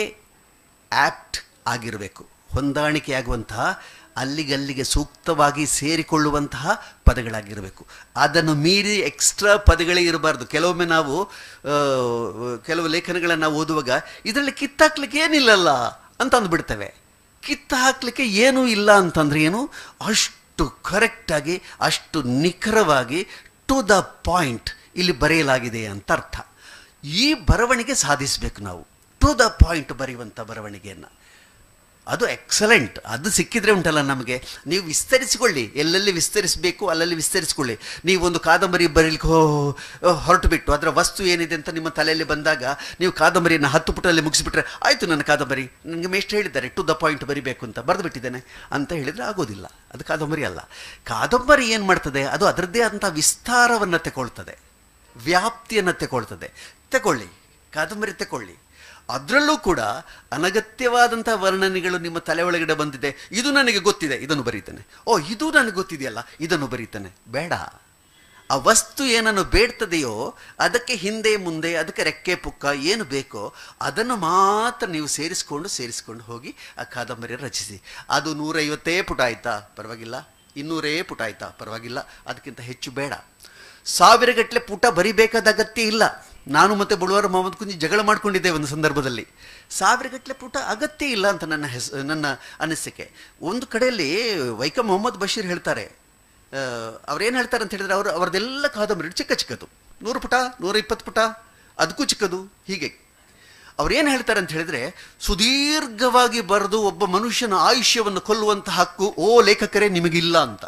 ಆ್ಯಪ್ಟ್ ಆಗಿರಬೇಕು ಹೊಂದಾಣಿಕೆಯಾಗುವಂತಹ ಅಲ್ಲಿಗಲ್ಲಿಗೆ ಸೂಕ್ತವಾಗಿ ಸೇರಿಕೊಳ್ಳುವಂತಹ ಪದಗಳಾಗಿರಬೇಕು ಅದನ್ನು ಮೀರಿ ಎಕ್ಸ್ಟ್ರಾ ಪದಗಳೇ ಇರಬಾರ್ದು ಕೆಲವೊಮ್ಮೆ ನಾವು ಆ, ಕೆಲವು ಲೇಖನಗಳನ್ನು ನಾವು ಓದುವಾಗ ಇದರಲ್ಲಿ ಕಿತ್ತಾಕ್ಲಿಕ್ಕೆ ಏನಿಲ್ಲಲ್ಲ ಅಂತ ಅಂದ್ಬಿಡ್ತೇವೆ ಕಿತ್ತ ಹಾಕ್ಲಿಕ್ಕೆ ಏನೂ ಇಲ್ಲ ಅಂತಂದ್ರೆ ಏನು ಅಷ್ಟು ಕರೆಕ್ಟಾಗಿ ಅಷ್ಟು ನಿಖರವಾಗಿ ಟು ದ ಪಾಯಿಂಟ್ ಇಲ್ಲಿ ಬರೆಯಲಾಗಿದೆ ಅಂತ ಅರ್ಥ ಈ ಬರವಣಿಗೆ ಸಾಧಿಸಬೇಕು ನಾವು ಟು ದ ಪಾಯಿಂಟ್ ಬರೆಯುವಂಥ ಬರವಣಿಗೆಯನ್ನು ಅದು ಎಕ್ಸಲೆಂಟ್ ಅದು ಸಿಕ್ಕಿದ್ರೆ ಉಂಟಲ್ಲ ನಮಗೆ ನೀವು ವಿಸ್ತರಿಸಿಕೊಳ್ಳಿ ಎಲ್ಲೆಲ್ಲಿ ವಿಸ್ತರಿಸಬೇಕು ಅಲ್ಲಲ್ಲಿ ವಿಸ್ತರಿಸಿಕೊಳ್ಳಿ ನೀವು ಒಂದು ಕಾದಂಬರಿ ಬರೀಲಿಕ್ಕೆ ಹೋ ಹೊರಟು ಬಿಟ್ಟು ಅದರ ವಸ್ತು ಏನಿದೆ ಅಂತ ನಿಮ್ಮ ತಲೆಯಲ್ಲಿ ಬಂದಾಗ ನೀವು ಕಾದಂಬರಿಯನ್ನು ಹತ್ತು ಪುಟದಲ್ಲಿ ಮುಗಿಸಿಬಿಟ್ರೆ ಆಯಿತು ನನ್ನ ಕಾದಂಬರಿ ನನಗೆ ಮೇಷ್ಟ್ರು ಹೇಳಿದ್ದಾರೆ ಟು ದ ಪಾಯಿಂಟ್ ಬರಿಬೇಕು ಅಂತ ಬರೆದು ಬಿಟ್ಟಿದ್ದೇನೆ ಅಂತ ಹೇಳಿದರೆ ಆಗೋದಿಲ್ಲ ಅದು ಕಾದಂಬರಿ ಅಲ್ಲ ಕಾದಂಬರಿ ಏನು ಮಾಡ್ತದೆ ಅದು ಅದರದ್ದೇ ಆದಂಥ ವಿಸ್ತಾರವನ್ನು ತಗೊಳ್ತದೆ ವ್ಯಾಪ್ತಿಯನ್ನು ತಗೊಳ್ತದೆ ತಗೊಳ್ಳಿ ಕಾದಂಬರಿ ತಗೊಳ್ಳಿ ಅದರಲ್ಲೂ ಕೂಡ ಅನಗತ್ಯವಾದಂಥ ವರ್ಣನೆಗಳು ನಿಮ್ಮ ತಲೆ ಒಳಗಡೆ ಬಂದಿದೆ ಇದು ನನಗೆ ಗೊತ್ತಿದೆ ಇದನ್ನು ಬರೀತಾನೆ ಓ ಇದು ನನಗೆ ಗೊತ್ತಿದೆಯಲ್ಲ ಇದನ್ನು ಬರೀತಾನೆ ಬೇಡ ಆ ವಸ್ತು ಏನನ್ನು ಬೇಡ್ತದೆಯೋ ಅದಕ್ಕೆ ಹಿಂದೆ ಮುಂದೆ ಅದಕ್ಕೆ ರೆಕ್ಕೆ ಪುಕ್ಕ ಏನು ಬೇಕೋ ಅದನ್ನು ಮಾತ್ರ ನೀವು ಸೇರಿಸ್ಕೊಂಡು ಸೇರಿಸ್ಕೊಂಡು ಹೋಗಿ ಆ ಕಾದಂಬರಿ ರಚಿಸಿ ಅದು ನೂರೈವತ್ತೇ ಪುಟ ಆಯ್ತಾ ಪರವಾಗಿಲ್ಲ ಇನ್ನೂರೇ ಪುಟ ಆಯ್ತಾ ಪರವಾಗಿಲ್ಲ ಅದಕ್ಕಿಂತ ಹೆಚ್ಚು ಬೇಡ ಸಾವಿರಗಟ್ಟಲೆ ಪುಟ ಬರಿಬೇಕಾದ ಅಗತ್ಯ ಇಲ್ಲ ನಾನು ಮತ್ತೆ ಬುಳುವಾರ ಮೊಹಮ್ಮದ್ ಕುಂಜಿ ಜಗಳ ಮಾಡ್ಕೊಂಡಿದ್ದೆ ಒಂದು ಸಂದರ್ಭದಲ್ಲಿ ಸಾವಿರಗಟ್ಟಲೆ ಪುಟ ಅಗತ್ಯ ಇಲ್ಲ ಅಂತ ನನ್ನ ಹೆಸ್ ನನ್ನ ಅನಿಸಿಕೆ ಒಂದು ಕಡೆಯಲ್ಲಿ ವೈಕ ಮೊಹಮ್ಮದ್ ಬಶೀರ್ ಹೇಳ್ತಾರೆ ಅವ್ರೇನು ಹೇಳ್ತಾರೆ ಅಂತ ಹೇಳಿದ್ರೆ ಅವರು ಅವ್ರದ್ದೆಲ್ಲ ಕಾದಂಬರಿ ಚಿಕ್ಕ ಚಿಕ್ಕದು ನೂರು ಪುಟ ನೂರ ಇಪ್ಪತ್ತು ಪುಟ ಅದಕ್ಕೂ ಚಿಕ್ಕದು ಹೀಗೆ ಅವ್ರೇನು ಹೇಳ್ತಾರೆ ಅಂತ ಹೇಳಿದ್ರೆ ಸುದೀರ್ಘವಾಗಿ ಬರೆದು ಒಬ್ಬ ಮನುಷ್ಯನ ಆಯುಷ್ಯವನ್ನು ಕೊಲ್ಲುವಂಥ ಹಕ್ಕು ಓ ಲೇಖಕರೇ ನಿಮಗಿಲ್ಲ ಅಂತ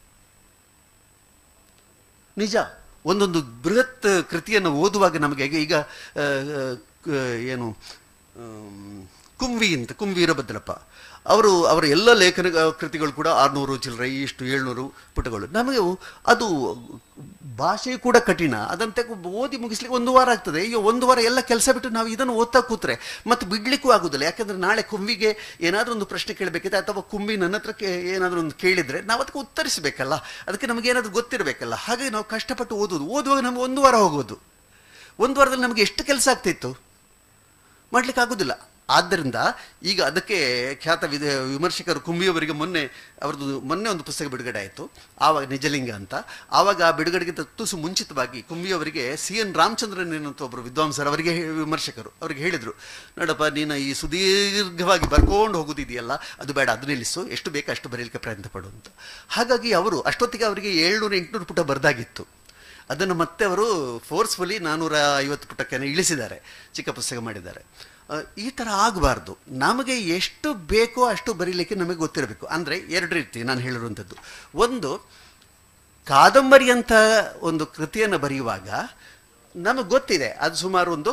ನಿಜ ಒಂದೊಂದು ಬೃಹತ್ ಕೃತಿಯನ್ನು ಓದುವಾಗ ನಮಗೆ ಈಗ ಈಗ ಆ, ಆ, ಕ- ಏನು ಆಮ್, ಕುಂವಿ ಅಂತ ಕುಂ ವೀರಭದ್ರಪ್ಪ ಅವರು ಅವರ ಎಲ್ಲ ಲೇಖನ ಕೃತಿಗಳು ಕೂಡ ಆರುನೂರು ಚಿಲ್ಲರೆ ಇಷ್ಟು ಏಳ್ನೂರು ಪುಟಗಳು ನಮಗೆ ಅದು ಭಾಷೆ ಕೂಡ ಕಠಿಣ ಅದಂತೆ ಓದಿ ಮುಗಿಸ್ಲಿಕ್ಕೆ ಒಂದು ವಾರ ಆಗ್ತದೆ ಈಗ ಒಂದು ವಾರ ಎಲ್ಲ ಕೆಲಸ ಬಿಟ್ಟು ನಾವು ಇದನ್ನು ಓದ್ತಾ ಕೂತ್ರೆ ಮತ್ತು ಬಿಡ್ಲಿಕ್ಕೂ ಆಗುದಿಲ್ಲ ಯಾಕಂದ್ರೆ ನಾಳೆ ಕುಂವಿಗೆ ಏನಾದರೂ ಒಂದು ಪ್ರಶ್ನೆ ಕೇಳಬೇಕಿದೆ ಅಥವಾ ಕುಂಬಿ ನನ್ನ ಹತ್ರ ಕೇ- ಏನಾದರೂ ಒಂದು ಕೇಳಿದ್ರೆ ನಾವು ಅದಕ್ಕೆ ಉತ್ತರಿಸಬೇಕಲ್ಲ ಅದಕ್ಕೆ ನಮಗೆ ಏನಾದರೂ ಗೊತ್ತಿರಬೇಕಲ್ಲ ಹಾಗಾಗಿ ನಾವು ಕಷ್ಟಪಟ್ಟು ಓದೋದು ಓದುವಾಗ ನಮ್ಗೆ ಒಂದು ವಾರ ಹೋಗೋದು ಒಂದು ವಾರದಲ್ಲಿ ನಮಗೆ ಎಷ್ಟು ಕೆಲಸ ಆಗ್ತಿತ್ತು ಮಾಡ್ಲಿಕ್ಕೆ ಆಗೋದಿಲ್ಲ ಆದ್ದರಿಂದ ಈಗ ಅದಕ್ಕೆ ಖ್ಯಾತ ವಿದ ವಿಮರ್ಶಕರು ಕುಂಬಿಯವರಿಗೆ ಮೊನ್ನೆ ಅವ್ರದ್ದು ಮೊನ್ನೆ ಒಂದು ಪುಸ್ತಕ ಬಿಡುಗಡೆ ಆಯಿತು ಆವಾಗ ನಿಜಲಿಂಗ ಅಂತ ಆವಾಗ ಆ ಬಿಡುಗಡೆಗಿಂತ ತುಸು ಮುಂಚಿತವಾಗಿ ಕುಂಬಿಯವರಿಗೆ ಸಿ ಎನ್ ರಾಮಚಂದ್ರನ್ ಏನಂತ ಒಬ್ಬರು ವಿದ್ವಾಂಸರು ಅವರಿಗೆ ಹೇ- ವಿಮರ್ಶಕರು ಅವ್ರಿಗೆ ಹೇಳಿದರು ನೋಡಪ್ಪ ನೀನು ಈ ಸುದೀರ್ಘವಾಗಿ ಬರ್ಕೊಂಡು ಹೋಗೋದಿದೆಯಲ್ಲ ಅದು ಬೇಡ ಅದು ನಿಲ್ಲಿಸು ಎಷ್ಟು ಬೇಕೋ ಅಷ್ಟು ಬರೀಲಿಕ್ಕೆ ಪ್ರಯತ್ನ ಪಡು ಅಂತ ಹಾಗಾಗಿ ಅವರು ಅಷ್ಟೊತ್ತಿಗೆ ಅವರಿಗೆ ಏಳ್ನೂರು ಎಂಟುನೂರು ಪುಟ ಬರೆದಾಗಿತ್ತು ಅದನ್ನು ಮತ್ತೆ ಅವರು ಫೋರ್ಸ್ಫುಲಿ ನಾನ್ನೂರ ಐವತ್ತು ಪುಟಕ್ಕೆ ಇಳಿಸಿದ್ದಾರೆ ಚಿಕ್ಕ ಪುಸ್ತಕ ಮಾಡಿದ್ದಾರೆ ಆ, ಈ ಥರ ಆಗಬಾರ್ದು ನಮಗೆ ಎಷ್ಟು ಬೇಕೋ ಅಷ್ಟು ಬರೀಲಿಕ್ಕೆ ನಮಗೆ ಗೊತ್ತಿರಬೇಕು ಅಂದರೆ ಎರಡು ರೀತಿ ನಾನು ಹೇಳಿರುವಂಥದ್ದು ಒಂದು ಕಾದಂಬರಿ ಅಂತ ಒಂದು ಕೃತಿಯನ್ನು ಬರೆಯುವಾಗ ನಮಗೆ ಗೊತ್ತಿದೆ ಅದು ಸುಮಾರು ಒಂದು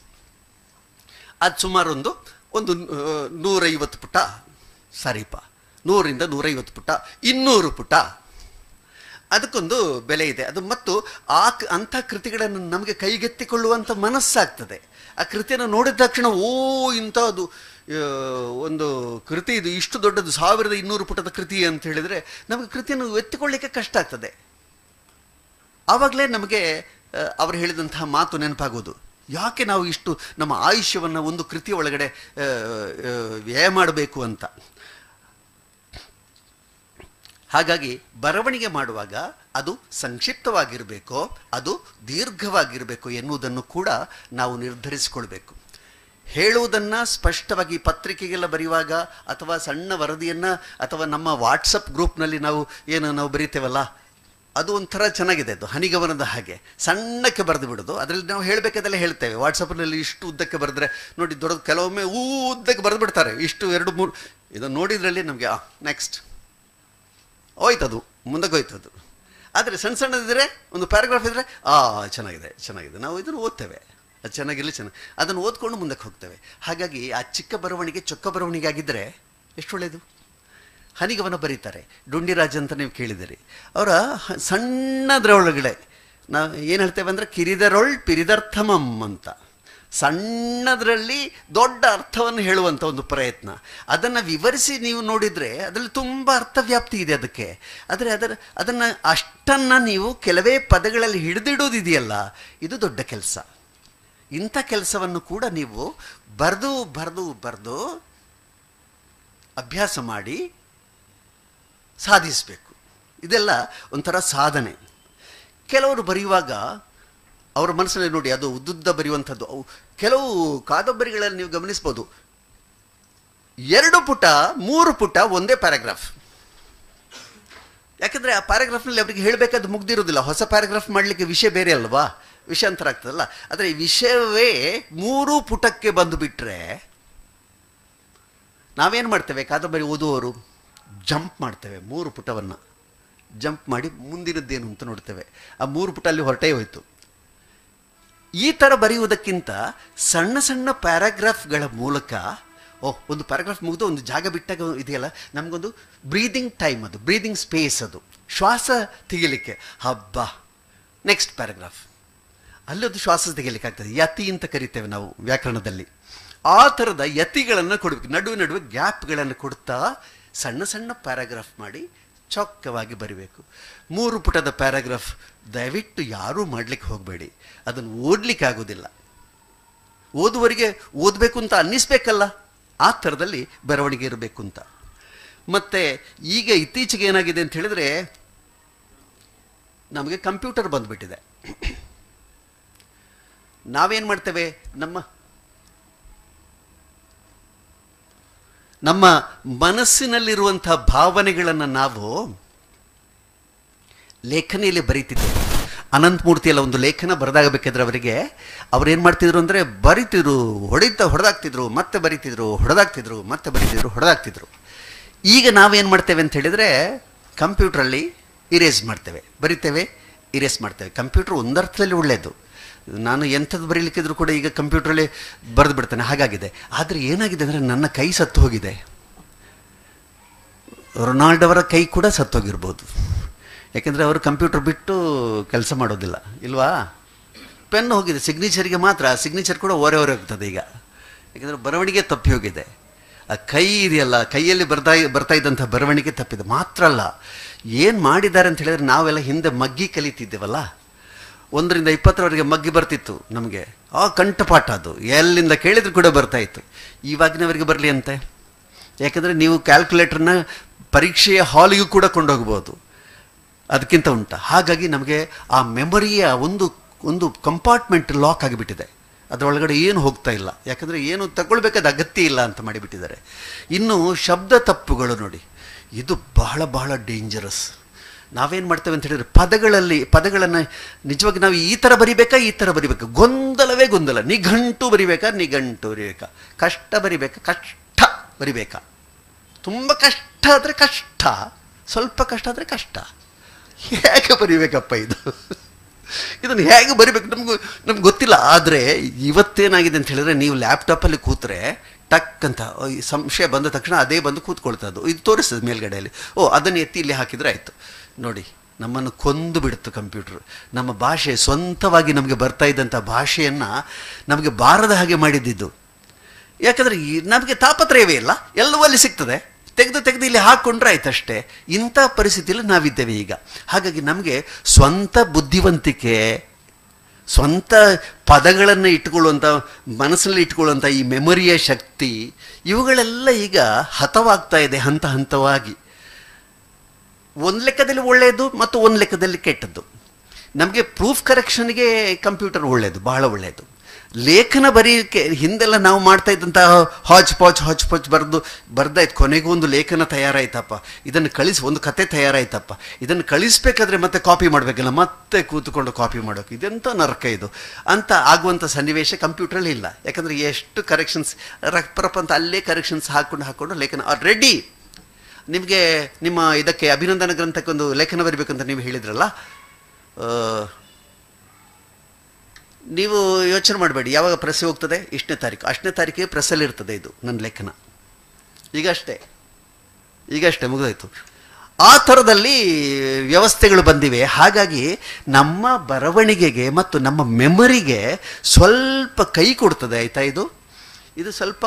ಅದು ಸುಮಾರು ಒಂದು ಒಂದು ಆ, ನೂರೈವತ್ತು ಪುಟ ಸರಿಪ ನೂರಿಂದ ನೂರೈವತ್ತು ಪುಟ ಇನ್ನೂರು ಪುಟ ಅದಕ್ಕೊಂದು ಬೆಲೆ ಇದೆ ಅದು ಮತ್ತು ಆ ಕ- ಅಂಥ ಕೃತಿಗಳನ್ನು ನಮಗೆ ಕೈಗೆತ್ತಿಕೊಳ್ಳುವಂಥ ಮನಸ್ಸಾಗ್ತದೆ ಆ ಕೃತಿಯನ್ನು ನೋಡಿದ ತಕ್ಷಣ ಓ ಇಂಥದ್ದು ಆ, ಒಂದು ಕೃತಿ ಇದು ಇಷ್ಟು ದೊಡ್ಡದು ಸಾವಿರದ ಇನ್ನೂರು ಪುಟದ ಕೃತಿ ಅಂತ ಹೇಳಿದರೆ ನಮಗೆ ಕೃತಿಯನ್ನು ಎತ್ತಿಕೊಳ್ಳಿಕ್ಕೆ ಕಷ್ಟ ಆಗ್ತದೆ ಆವಾಗಲೇ ನಮಗೆ ಆ, ಅವರು ಹೇಳಿದಂತಹ ಮಾತು ನೆನಪಾಗೋದು ಯಾಕೆ ನಾವು ಇಷ್ಟು ನಮ್ಮ ಆಯುಷ್ಯವನ್ನು ಒಂದು ಕೃತಿಯ ಒಳಗಡೆ ಆ, ಆ, ವ್ಯಯ ಮಾಡಬೇಕು ಅಂತ ಹಾಗಾಗಿ ಬರವಣಿಗೆ ಮಾಡುವಾಗ ಅದು ಸಂಕ್ಷಿಪ್ತವಾಗಿರಬೇಕೋ ಅದು ದೀರ್ಘವಾಗಿರಬೇಕು ಎನ್ನುವುದನ್ನು ಕೂಡ ನಾವು ನಿರ್ಧರಿಸಿಕೊಳ್ಬೇಕು ಹೇಳುವುದನ್ನು ಸ್ಪಷ್ಟವಾಗಿ ಪತ್ರಿಕೆಗೆಲ್ಲ ಬರೆಯುವಾಗ ಅಥವಾ ಸಣ್ಣ ವರದಿಯನ್ನು ಅಥವಾ ನಮ್ಮ ವಾಟ್ಸಪ್ ಗ್ರೂಪ್ನಲ್ಲಿ ನಾವು ಏನು ನಾವು ಬರೀತೇವಲ್ಲ ಅದು ಒಂಥರ ಚೆನ್ನಾಗಿದೆ ಅದು ಹನಿಗವನದ ಹಾಗೆ ಸಣ್ಣಕ್ಕೆ ಬರೆದು ಬಿಡೋದು ಅದರಲ್ಲಿ ನಾವು ಹೇಳಬೇಕಾದೆಲ್ಲ ಹೇಳ್ತೇವೆ ವಾಟ್ಸಪ್ನಲ್ಲಿ ಇಷ್ಟು ಉದ್ದಕ್ಕೆ ಬರೆದ್ರೆ ನೋಡಿ ದೊಡ್ಡದು ಕೆಲವೊಮ್ಮೆ ಊ ಉದ್ದಕ್ಕೆ ಬರೆದು ಬಿಡ್ತಾರೆ ಇಷ್ಟು ಎರಡು ಮೂರು ಇದನ್ನು ನೋಡಿದ್ರಲ್ಲಿ ನಮಗೆ ಆ ನೆಕ್ಸ್ಟ್ ಹೋಯ್ತದು ಮುಂದಕ್ಕೆ ಹೋಯ್ತದು ಆದರೆ ಸಣ್ಣ ಸಣ್ಣದಿದ್ರೆ ಒಂದು ಪ್ಯಾರಾಗ್ರಾಫ್ ಇದ್ದರೆ ಆ ಚೆನ್ನಾಗಿದೆ ಚೆನ್ನಾಗಿದೆ ನಾವು ಇದನ್ನು ಓದ್ತೇವೆ ಅದು ಚೆನ್ನಾಗಿರಲಿ ಚೆನ್ನಾಗಿ ಅದನ್ನು ಓದ್ಕೊಂಡು ಮುಂದಕ್ಕೆ ಹೋಗ್ತೇವೆ ಹಾಗಾಗಿ ಆ ಚಿಕ್ಕ ಬರವಣಿಗೆ ಚೊಕ್ಕ ಬರವಣಿಗೆ ಆಗಿದ್ದರೆ ಎಷ್ಟು ಒಳ್ಳೆಯದು ಹನಿಗವನ ಬರೀತಾರೆ ಡುಂಡಿರಾಜ್ ಅಂತ ನೀವು ಕೇಳಿದಿರಿ ಅವರ ಹ- ಸಣ್ಣದ್ರ ಒಳಗಡೆ ನಾವು ಏನು ಹೇಳ್ತೇವೆ ಅಂದರೆ ಕಿರಿದರೊಳ್ ಪಿರಿದರ್ಥಮಂ ಅಂತ ಸಣ್ಣದರಲ್ಲಿ ದೊಡ್ಡ ಅರ್ಥವನ್ನು ಹೇಳುವಂಥ ಒಂದು ಪ್ರಯತ್ನ ಅದನ್ನು ವಿವರಿಸಿ ನೀವು ನೋಡಿದರೆ ಅದರಲ್ಲಿ ತುಂಬ ಅರ್ಥವ್ಯಾಪ್ತಿ ಇದೆ ಅದಕ್ಕೆ ಆದರೆ ಅದರ ಅದನ್ನು ಅಷ್ಟನ್ನು ನೀವು ಕೆಲವೇ ಪದಗಳಲ್ಲಿ ಹಿಡಿದಿಡೋದಿದೆಯಲ್ಲ ಇದು ದೊಡ್ಡ ಕೆಲಸ ಇಂಥ ಕೆಲಸವನ್ನು ಕೂಡ ನೀವು ಬರೆದು ಬರೆದು ಬರೆದು ಅಭ್ಯಾಸ ಮಾಡಿ ಸಾಧಿಸಬೇಕು ಇದೆಲ್ಲ ಒಂಥರ ಸಾಧನೆ ಕೆಲವರು ಬರೆಯುವಾಗ ಅವರ ಮನಸ್ಸಲ್ಲಿ ನೋಡಿ ಅದು ಉದ್ದುದ್ದ ಬರೆಯುವಂಥದ್ದು ಅವು ಕೆಲವು ಕಾದಂಬರಿಗಳಲ್ಲಿ ನೀವು ಗಮನಿಸ್ಬೋದು ಎರಡು ಪುಟ ಮೂರು ಪುಟ ಒಂದೇ ಪ್ಯಾರಾಗ್ರಾಫ್ ಯಾಕಂದರೆ ಆ ಪ್ಯಾರಾಗ್ರಾಫ್ನಲ್ಲಿ ಅವರಿಗೆ ಹೇಳಬೇಕಾದ್ದು ಮುಗ್ದಿರೋದಿಲ್ಲ ಹೊಸ ಪ್ಯಾರಾಗ್ರಾಫ್ ಮಾಡಲಿಕ್ಕೆ ವಿಷಯ ಬೇರೆ ಅಲ್ವಾ ವಿಷಯಾಂತರ ಆಗ್ತದಲ್ಲ ಆದರೆ ಈ ವಿಷಯವೇ ಮೂರು ಪುಟಕ್ಕೆ ಬಂದು ಬಿಟ್ಟರೆ ನಾವೇನು ಮಾಡ್ತೇವೆ ಕಾದಂಬರಿ ಓದುವವರು ಜಂಪ್ ಮಾಡ್ತೇವೆ ಮೂರು ಪುಟವನ್ನು ಜಂಪ್ ಮಾಡಿ ಮುಂದಿನದ್ದೇನು ಅಂತ ನೋಡ್ತೇವೆ ಆ ಮೂರು ಪುಟ ಅಲ್ಲಿ ಹೊರಟೇ ಹೋಯಿತು ಈ ಥರ ಬರೆಯುವುದಕ್ಕಿಂತ ಸಣ್ಣ ಸಣ್ಣ ಪ್ಯಾರಾಗ್ರಾಫ್ಗಳ ಮೂಲಕ ಓಹ್ ಒಂದು ಪ್ಯಾರಾಗ್ರಾಫ್ ಮುಗಿದು ಒಂದು ಜಾಗ ಬಿಟ್ಟಾಗ ಇದೆಯಲ್ಲ ನಮಗೊಂದು ಬ್ರೀದಿಂಗ್ ಟೈಮ್ ಅದು ಬ್ರೀದಿಂಗ್ ಸ್ಪೇಸ್ ಅದು ಶ್ವಾಸ ತೆಗಿಲಿಕ್ಕೆ ಹಬ್ಬ ನೆಕ್ಸ್ಟ್ ಪ್ಯಾರಾಗ್ರಾಫ್ ಅಲ್ಲೊಂದು ಶ್ವಾಸ ತೆಗಿಲಿಕ್ಕೆ ಆಗ್ತದೆ ಯತಿ ಅಂತ ಕರಿತೇವೆ ನಾವು ವ್ಯಾಕರಣದಲ್ಲಿ ಆ ಥರದ ಯತಿಗಳನ್ನು ಕೊಡಬೇಕು ನಡುವೆ ನಡುವೆ ಗ್ಯಾಪ್ಗಳನ್ನು ಕೊಡ್ತಾ ಸಣ್ಣ ಸಣ್ಣ ಪ್ಯಾರಾಗ್ರಾಫ್ ಮಾಡಿ ಚೊಕ್ಕವಾಗಿ ಬರಿಬೇಕು ಮೂರು ಪುಟದ ಪ್ಯಾರಾಗ್ರಾಫ್ ದಯವಿಟ್ಟು ಯಾರೂ ಮಾಡಲಿಕ್ಕೆ ಹೋಗಬೇಡಿ ಅದನ್ನು ಓದಲಿಕ್ಕೆ ಆಗೋದಿಲ್ಲ ಓದುವರಿಗೆ ಓದಬೇಕು ಅಂತ ಅನ್ನಿಸ್ಬೇಕಲ್ಲ ಆ ಥರದಲ್ಲಿ ಬರವಣಿಗೆ ಇರಬೇಕು ಅಂತ ಮತ್ತು ಈಗ ಇತ್ತೀಚೆಗೆ ಏನಾಗಿದೆ ಅಂತ ಹೇಳಿದರೆ ನಮಗೆ ಕಂಪ್ಯೂಟರ್ ಬಂದುಬಿಟ್ಟಿದೆ ನಾವೇನು ಮಾಡ್ತೇವೆ ನಮ್ಮ ನಮ್ಮ ಮನಸ್ಸಿನಲ್ಲಿರುವಂಥ ಭಾವನೆಗಳನ್ನು ನಾವು ಲೇಖನಿಯಲ್ಲಿ ಬರೀತಿದ್ದೇವೆ ಅನಂತಮೂರ್ತಿಯಲ್ಲ ಒಂದು ಲೇಖನ ಬರೆದಾಗಬೇಕಾದ್ರೆ ಅವರಿಗೆ ಅವ್ರು ಏನು ಮಾಡ್ತಿದ್ರು ಅಂದರೆ ಬರಿತಿದ್ರು ಹೊಡಿತಾ ಹೊಡೆದಾಗ್ತಿದ್ರು ಮತ್ತೆ ಬರಿತಿದ್ರು ಹೊಡೆದಾಗ್ತಿದ್ರು ಮತ್ತೆ ಬರಿತಿದ್ರು ಹೊಡೆದಾಗ್ತಿದ್ರು ಈಗ ನಾವೇನು ಮಾಡ್ತೇವೆ ಅಂತ ಹೇಳಿದರೆ ಕಂಪ್ಯೂಟ್ರಲ್ಲಿ ಇರೇಸ್ ಮಾಡ್ತೇವೆ ಬರಿತೇವೆ ಇರೇಸ್ ಮಾಡ್ತೇವೆ ಕಂಪ್ಯೂಟ್ರ್ ಒಂದರ್ಥದಲ್ಲಿ ಒಳ್ಳೆಯದು ನಾನು ಎಂಥದ್ದು ಬರೀಲಿಕ್ಕಿದ್ರು ಕೂಡ ಈಗ ಕಂಪ್ಯೂಟ್ರಲ್ಲಿ ಬರೆದು ಬಿಡ್ತೇನೆ ಹಾಗಾಗಿದೆ ಆದರೆ ಏನಾಗಿದೆ ಅಂದರೆ ನನ್ನ ಕೈ ಸತ್ತು ಹೋಗಿದೆ ರೊನಾಲ್ಡ್ ಅವರ ಕೈ ಕೂಡ ಸತ್ತೋಗಿರ್ಬೋದು ಯಾಕೆಂದರೆ ಅವರು ಕಂಪ್ಯೂಟರ್ ಬಿಟ್ಟು ಕೆಲಸ ಮಾಡೋದಿಲ್ಲ ಇಲ್ವಾ ಪೆನ್ ಹೋಗಿದೆ ಸಿಗ್ನೇಚರಿಗೆ ಮಾತ್ರ ಸಿಗ್ನೇಚರ್ ಕೂಡ ಓರೆ ಓರೆ ಹೋಗ್ತದೆ ಈಗ ಯಾಕೆಂದರೆ ಬರವಣಿಗೆ ತಪ್ಪಿ ಹೋಗಿದೆ ಆ ಕೈ ಇದೆಯಲ್ಲ ಕೈಯಲ್ಲಿ ಬರ್ತಾ ಬರ್ತಾ ಇದ್ದಂಥ ಬರವಣಿಗೆ ತಪ್ಪಿದೆ ಮಾತ್ರ ಅಲ್ಲ ಏನು ಮಾಡಿದ್ದಾರೆ ಅಂತ ಹೇಳಿದ್ರೆ ನಾವೆಲ್ಲ ಹಿಂದೆ ಮಗ್ಗಿ ಕಲಿತಿದ್ದೇವಲ್ಲ ಒಂದರಿಂದ ಇಪ್ಪತ್ತರವರೆಗೆ ಮಗ್ಗಿ ಬರ್ತಿತ್ತು ನಮಗೆ ಆ ಕಂಠಪಾಠ ಅದು ಎಲ್ಲಿಂದ ಕೇಳಿದ್ರು ಕೂಡ ಬರ್ತಾ ಇತ್ತು ಇವಾಗಿನವರಿಗೆ ಬರಲಿ ಅಂತೆ ಯಾಕಂದರೆ ನೀವು ಕ್ಯಾಲ್ಕುಲೇಟರ್ನ ಪರೀಕ್ಷೆಯ ಹಾಲಿಗೂ ಕೂಡ ಕೊಂಡೋಗ್ಬೋದು ಅದಕ್ಕಿಂತ ಉಂಟ ಹಾಗಾಗಿ ನಮಗೆ ಆ ಮೆಮೊರಿಯ ಒಂದು ಒಂದು ಕಂಪಾರ್ಟ್ಮೆಂಟ್ ಲಾಕ್ ಆಗಿಬಿಟ್ಟಿದೆ ಅದರೊಳಗಡೆ ಏನು ಹೋಗ್ತಾ ಇಲ್ಲ ಯಾಕಂದರೆ ಏನು ತಗೊಳ್ಬೇಕಾದ ಅಗತ್ಯ ಇಲ್ಲ ಅಂತ ಮಾಡಿಬಿಟ್ಟಿದ್ದಾರೆ ಇನ್ನು ಶಬ್ದ ತಪ್ಪುಗಳು ನೋಡಿ ಇದು ಬಹಳ ಬಹಳ ಡೇಂಜರಸ್ ನಾವೇನು ಮಾಡ್ತೇವೆ ಅಂತ ಹೇಳಿದ್ರೆ ಪದಗಳಲ್ಲಿ ಪದಗಳನ್ನು ನಿಜವಾಗಿ ನಾವು ಈ ಥರ ಬರಿಬೇಕಾ ಈ ಥರ ಬರಿಬೇಕಾ ಗೊಂದಲವೇ ಗೊಂದಲ ನಿಘಂಟು ಬರಿಬೇಕಾ ನಿಘಂಟು ಬರಿಬೇಕಾ ಕಷ್ಟ ಬರಿಬೇಕಾ ಕಷ್ಟ ಬರಿಬೇಕಾ ತುಂಬ ಕಷ್ಟ ಆದರೆ ಕಷ್ಟ ಸ್ವಲ್ಪ ಕಷ್ಟ ಆದರೆ ಕಷ್ಟ ಹೇಗೆ ಬರಿಬೇಕಪ್ಪ ಇದು ಇದನ್ನು ಹೇಗೆ ಬರಿಬೇಕು ನಮಗೂ ನಮ್ಗೆ ಗೊತ್ತಿಲ್ಲ ಆದರೆ ಇವತ್ತೇನಾಗಿದೆ ಅಂತ ಹೇಳಿದ್ರೆ ನೀವು ಲ್ಯಾಪ್ಟಾಪಲ್ಲಿ ಕೂತ್ರೆ ಟಕ್ ಅಂತ ಈ ಸಂಶಯ ಬಂದ ತಕ್ಷಣ ಅದೇ ಬಂದು ಕೂತ್ಕೊಳ್ತದ್ದು ಇದು ತೋರಿಸ್ತದೆ ಮೇಲ್ಗಡೆಯಲ್ಲಿ ಓ ಅದನ್ನು ಎತ್ತಿ ಇಲ್ಲಿ ಹಾಕಿದರೆ ಆಯಿತು ನೋಡಿ ನಮ್ಮನ್ನು ಕೊಂದು ಬಿಡುತ್ತೆ ಕಂಪ್ಯೂಟರ್ ನಮ್ಮ ಭಾಷೆ ಸ್ವಂತವಾಗಿ ನಮಗೆ ಬರ್ತಾ ಇದ್ದಂಥ ಭಾಷೆಯನ್ನು ನಮಗೆ ಬಾರದ ಹಾಗೆ ಮಾಡಿದ್ದಿದ್ದು ಯಾಕಂದರೆ ಈ ನಮಗೆ ತಾಪತ್ರಯವೇ ಇಲ್ಲ ಎಲ್ಲವೂ ಅಲ್ಲಿ ಸಿಗ್ತದೆ ತೆಗೆದು ತೆಗೆದು ಇಲ್ಲಿ ಹಾಕ್ಕೊಂಡ್ರೆ ಆಯ್ತಷ್ಟೇ ಇಂಥ ಪರಿಸ್ಥಿತಿಯಲ್ಲಿ ನಾವಿದ್ದೇವೆ ಈಗ ಹಾಗಾಗಿ ನಮಗೆ ಸ್ವಂತ ಬುದ್ಧಿವಂತಿಕೆ ಸ್ವಂತ ಪದಗಳನ್ನು ಇಟ್ಕೊಳ್ಳುವಂಥ ಮನಸ್ಸಲ್ಲಿ ಇಟ್ಕೊಳ್ಳುವಂಥ ಈ ಮೆಮೊರಿಯ ಶಕ್ತಿ ಇವುಗಳೆಲ್ಲ ಈಗ ಹತವಾಗ್ತಾ ಇದೆ ಹಂತ ಹಂತವಾಗಿ ಒಂದು ಲೆಕ್ಕದಲ್ಲಿ ಒಳ್ಳೆಯದು ಮತ್ತು ಒಂದು ಲೆಕ್ಕದಲ್ಲಿ ಕೆಟ್ಟದ್ದು ನಮಗೆ ಪ್ರೂಫ್ ಕರೆಕ್ಷನ್ಗೆ ಕಂಪ್ಯೂಟರ್ ಒಳ್ಳೆಯದು ಬಹಳ ಒಳ್ಳೆಯದು ಲೇಖನ ಬರೆಯೋಕ್ಕೆ ಹಿಂದೆಲ್ಲ ನಾವು ಮಾಡ್ತಾ ಇದ್ದಂತಹ ಹಾಚ್ ಪಾಚ್ ಹಾಚ್ ಪಾಚ್ ಬರೆದು ಬರ್ದಾಯ್ತು ಕೊನೆಗೂ ಒಂದು ಲೇಖನ ತಯಾರಾಯ್ತಪ್ಪ ಇದನ್ನು ಕಳಿಸಿ ಒಂದು ಕತೆ ತಯಾರಾಯ್ತಪ್ಪ ಇದನ್ನು ಕಳಿಸ್ಬೇಕಾದ್ರೆ ಮತ್ತೆ ಕಾಪಿ ಮಾಡಬೇಕಲ್ಲ ಮತ್ತೆ ಕೂತ್ಕೊಂಡು ಕಾಪಿ ಮಾಡೋಕೆ ಇದೆಂಥ ನರಕ ಇದು ಅಂತ ಆಗುವಂಥ ಸನ್ನಿವೇಶ ಕಂಪ್ಯೂಟ್ರಲ್ಲಿ ಇಲ್ಲ ಯಾಕಂದರೆ ಎಷ್ಟು ಕರೆಕ್ಷನ್ಸ್ ರಕ್ಪರಪ್ ಅಂತ ಅಲ್ಲೇ ಕರೆಕ್ಷನ್ಸ್ ಹಾಕ್ಕೊಂಡು ಹಾಕ್ಕೊಂಡು ಲೇಖನ ರೆಡಿ ನಿಮಗೆ ನಿಮ್ಮ ಇದಕ್ಕೆ ಅಭಿನಂದನ ಗ್ರಂಥಕ್ಕೆ ಒಂದು ಲೇಖನ ಬರಬೇಕಂತ ನೀವು ಹೇಳಿದ್ರಲ್ಲ ಆ, ನೀವು ಯೋಚನೆ ಮಾಡಬೇಡಿ ಯಾವಾಗ ಪ್ರೆಸ್ ಹೋಗ್ತದೆ ಇಷ್ಟನೇ ತಾರೀಕು ಅಷ್ಟನೇ ತಾರೀಕಿಗೆ ಪ್ರೆಸ್ಸಲ್ಲಿ ಇರ್ತದೆ ಇದು ನನ್ನ ಲೇಖನ ಈಗಷ್ಟೇ ಈಗಷ್ಟೇ ಮುಗಿದೋಯ್ತು ಆ ಥರದಲ್ಲಿ ವ್ಯವಸ್ಥೆಗಳು ಬಂದಿವೆ ಹಾಗಾಗಿ ನಮ್ಮ ಬರವಣಿಗೆಗೆ ಮತ್ತು ನಮ್ಮ ಮೆಮೊರಿಗೆ ಸ್ವಲ್ಪ ಕೈ ಕೊಡ್ತದೆ ಆಯಿತಾ ಇದು ಇದು ಸ್ವಲ್ಪ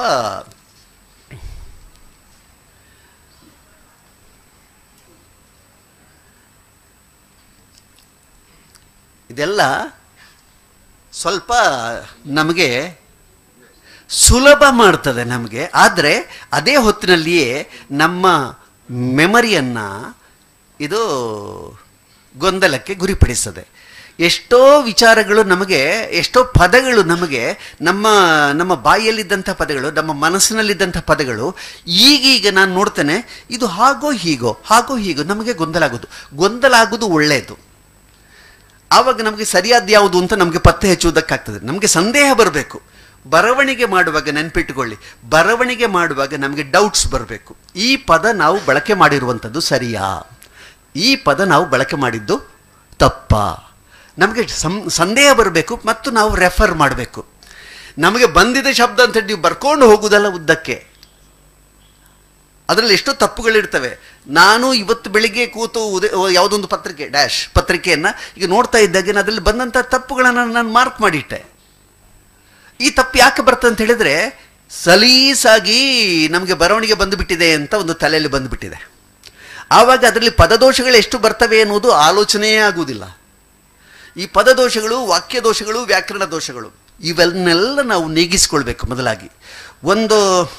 ಇದೆಲ್ಲ ಸ್ವಲ್ಪ ನಮಗೆ ಸುಲಭ ಮಾಡ್ತದೆ ನಮಗೆ ಆದರೆ ಅದೇ ಹೊತ್ತಿನಲ್ಲಿಯೇ ನಮ್ಮ ಮೆಮರಿಯನ್ನು ಇದು ಗೊಂದಲಕ್ಕೆ ಗುರಿಪಡಿಸ್ತದೆ ಎಷ್ಟೋ ವಿಚಾರಗಳು ನಮಗೆ ಎಷ್ಟೋ ಪದಗಳು ನಮಗೆ ನಮ್ಮ ನಮ್ಮ ಬಾಯಲ್ಲಿದ್ದಂಥ ಪದಗಳು ನಮ್ಮ ಮನಸ್ಸಿನಲ್ಲಿದ್ದಂಥ ಪದಗಳು ಈಗೀಗ ನಾನು ನೋಡ್ತೇನೆ ಇದು ಹಾಗೋ ಹೀಗೋ ಹಾಗೋ ಹೀಗೋ ನಮಗೆ ಗೊಂದಲ ಆಗೋದು ಗೊಂದಲ ಆಗೋದು ಒಳ್ಳೆಯದು ಆವಾಗ ನಮಗೆ ಸರಿಯಾದ ಯಾವುದು ಅಂತ ನಮಗೆ ಪತ್ತೆ ಹಚ್ಚುವುದಕ್ಕಾಗ್ತದೆ ನಮಗೆ ಸಂದೇಹ ಬರಬೇಕು ಬರವಣಿಗೆ ಮಾಡುವಾಗ ನೆನ್ಪಿಟ್ಟುಕೊಳ್ಳಿ ಬರವಣಿಗೆ ಮಾಡುವಾಗ ನಮಗೆ ಡೌಟ್ಸ್ ಬರಬೇಕು ಈ ಪದ ನಾವು ಬಳಕೆ ಮಾಡಿರುವಂಥದ್ದು ಸರಿಯಾ ಈ ಪದ ನಾವು ಬಳಕೆ ಮಾಡಿದ್ದು ತಪ್ಪಾ ನಮಗೆ ಸಂ ಸಂದೇಹ ಬರಬೇಕು ಮತ್ತು ನಾವು ರೆಫರ್ ಮಾಡಬೇಕು ನಮಗೆ ಬಂದಿದೆ ಶಬ್ದ ಅಂತ ಹೇಳಿ ನೀವು ಬರ್ಕೊಂಡು ಹೋಗುವುದಲ್ಲ ಉದ್ದಕ್ಕೆ ಅದರಲ್ಲಿ ಎಷ್ಟೋ ತಪ್ಪುಗಳಿರ್ತವೆ ನಾನು ಇವತ್ತು ಬೆಳಿಗ್ಗೆ ಕೂತು ಉದಯ ಯಾವುದೊಂದು ಪತ್ರಿಕೆ ಡ್ಯಾಶ್ ಪತ್ರಿಕೆಯನ್ನು ಈಗ ನೋಡ್ತಾ ಇದ್ದಾಗ ಅದರಲ್ಲಿ ಬಂದಂಥ ತಪ್ಪುಗಳನ್ನು ನಾನು ಮಾರ್ಕ್ ಮಾಡಿಟ್ಟೆ ಈ ತಪ್ಪು ಯಾಕೆ ಬರ್ತದೆ ಅಂತ ಹೇಳಿದ್ರೆ ಸಲೀಸಾಗಿ ನಮಗೆ ಬರವಣಿಗೆ ಬಂದುಬಿಟ್ಟಿದೆ ಅಂತ ಒಂದು ತಲೆಯಲ್ಲಿ ಬಂದುಬಿಟ್ಟಿದೆ ಆವಾಗ ಅದರಲ್ಲಿ ಪದದೋಷಗಳು ಎಷ್ಟು ಬರ್ತವೆ ಎನ್ನುವುದು ಆಲೋಚನೆಯೇ ಆಗುವುದಿಲ್ಲ ಈ ಪದದೋಷಗಳು ವಾಕ್ಯ ದೋಷಗಳು ವ್ಯಾಕರಣ ದೋಷಗಳು ಇವೆಲ್ಲನ್ನೆಲ್ಲ ನಾವು ನೀಗಿಸ್ಕೊಳ್ಬೇಕು ಮೊದಲಾಗಿ ಒಂದು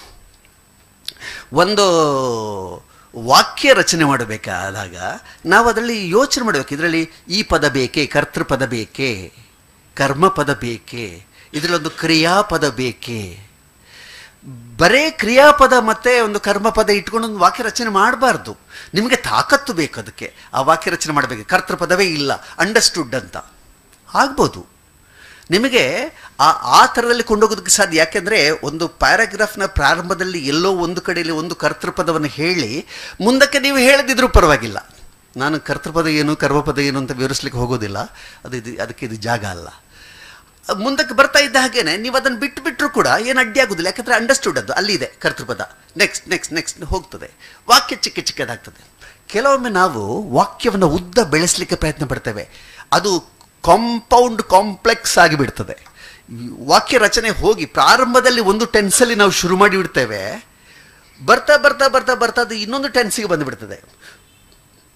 ಒಂದು ವಾಕ್ಯ ರಚನೆ ಮಾಡಬೇಕಾದಾಗ ನಾವು ಅದರಲ್ಲಿ ಯೋಚನೆ ಮಾಡಬೇಕು ಇದರಲ್ಲಿ ಈ ಪದ ಬೇಕೇ ಕರ್ತೃಪದ ಬೇಕೇ ಕರ್ಮಪದ ಬೇಕೇ ಇದರಲ್ಲೊಂದು ಕ್ರಿಯಾಪದ ಬೇಕೇ ಬರೇ ಕ್ರಿಯಾಪದ ಮತ್ತೆ ಒಂದು ಕರ್ಮಪದ ಇಟ್ಕೊಂಡು ಒಂದು ವಾಕ್ಯ ರಚನೆ ಮಾಡಬಾರ್ದು ನಿಮಗೆ ತಾಕತ್ತು ಬೇಕು ಅದಕ್ಕೆ ಆ ವಾಕ್ಯ ರಚನೆ ಮಾಡಬೇಕು ಕರ್ತೃಪದವೇ ಇಲ್ಲ ಅಂಡರ್ಸ್ಟುಡ್ ಅಂತ ಆಗ್ಬೋದು ನಿಮಗೆ ಆ ಆ ಥರದಲ್ಲಿ ಕೊಂಡೋಗೋದಕ್ಕೆ ಸಾಧ್ಯ ಯಾಕೆಂದರೆ ಒಂದು ಪ್ಯಾರಾಗ್ರಾಫ್ನ ಪ್ರಾರಂಭದಲ್ಲಿ ಎಲ್ಲೋ ಒಂದು ಕಡೆಯಲ್ಲಿ ಒಂದು ಕರ್ತೃಪದವನ್ನು ಹೇಳಿ ಮುಂದಕ್ಕೆ ನೀವು ಹೇಳದಿದ್ರೂ ಪರವಾಗಿಲ್ಲ ನಾನು ಕರ್ತೃಪದ ಏನು ಕರ್ಮಪದ ಏನು ಅಂತ ವಿವರಿಸ್ಲಿಕ್ಕೆ ಹೋಗೋದಿಲ್ಲ ಅದು ಇದು ಅದಕ್ಕೆ ಇದು ಜಾಗ ಅಲ್ಲ ಮುಂದಕ್ಕೆ ಬರ್ತಾ ಇದ್ದ ಹಾಗೇನೆ ನೀವು ಅದನ್ನು ಬಿಟ್ಟು ಬಿಟ್ಟರು ಕೂಡ ಏನು ಅಡ್ಡಿ ಆಗೋದಿಲ್ಲ ಯಾಕಂದರೆ ಅಂಡರ್ಸ್ಟುಡ್ ಅದು ಅಲ್ಲಿದೆ ಕರ್ತೃಪದ ನೆಕ್ಸ್ಟ್ ನೆಕ್ಸ್ಟ್ ನೆಕ್ಸ್ಟ್ ಹೋಗ್ತದೆ ವಾಕ್ಯ ಚಿಕ್ಕ ಚಿಕ್ಕದಾಗ್ತದೆ ಕೆಲವೊಮ್ಮೆ ನಾವು ವಾಕ್ಯವನ್ನು ಉದ್ದ ಬೆಳೆಸಲಿಕ್ಕೆ ಪ್ರಯತ್ನ ಪಡ್ತೇವೆ ಅದು ಕಾಂಪೌಂಡ್ ಕಾಂಪ್ಲೆಕ್ಸ್ ಆಗಿಬಿಡ್ತದೆ ಈ ವಾಕ್ಯ ರಚನೆ ಹೋಗಿ ಪ್ರಾರಂಭದಲ್ಲಿ ಒಂದು ಟೆನ್ಸಲ್ಲಿ ನಾವು ಶುರು ಮಾಡಿ ಬಿಡ್ತೇವೆ ಬರ್ತಾ ಬರ್ತಾ ಬರ್ತಾ ಬರ್ತಾ ಅದು ಇನ್ನೊಂದು ಟೆನ್ಸಿಗೆ ಬಂದುಬಿಡ್ತದೆ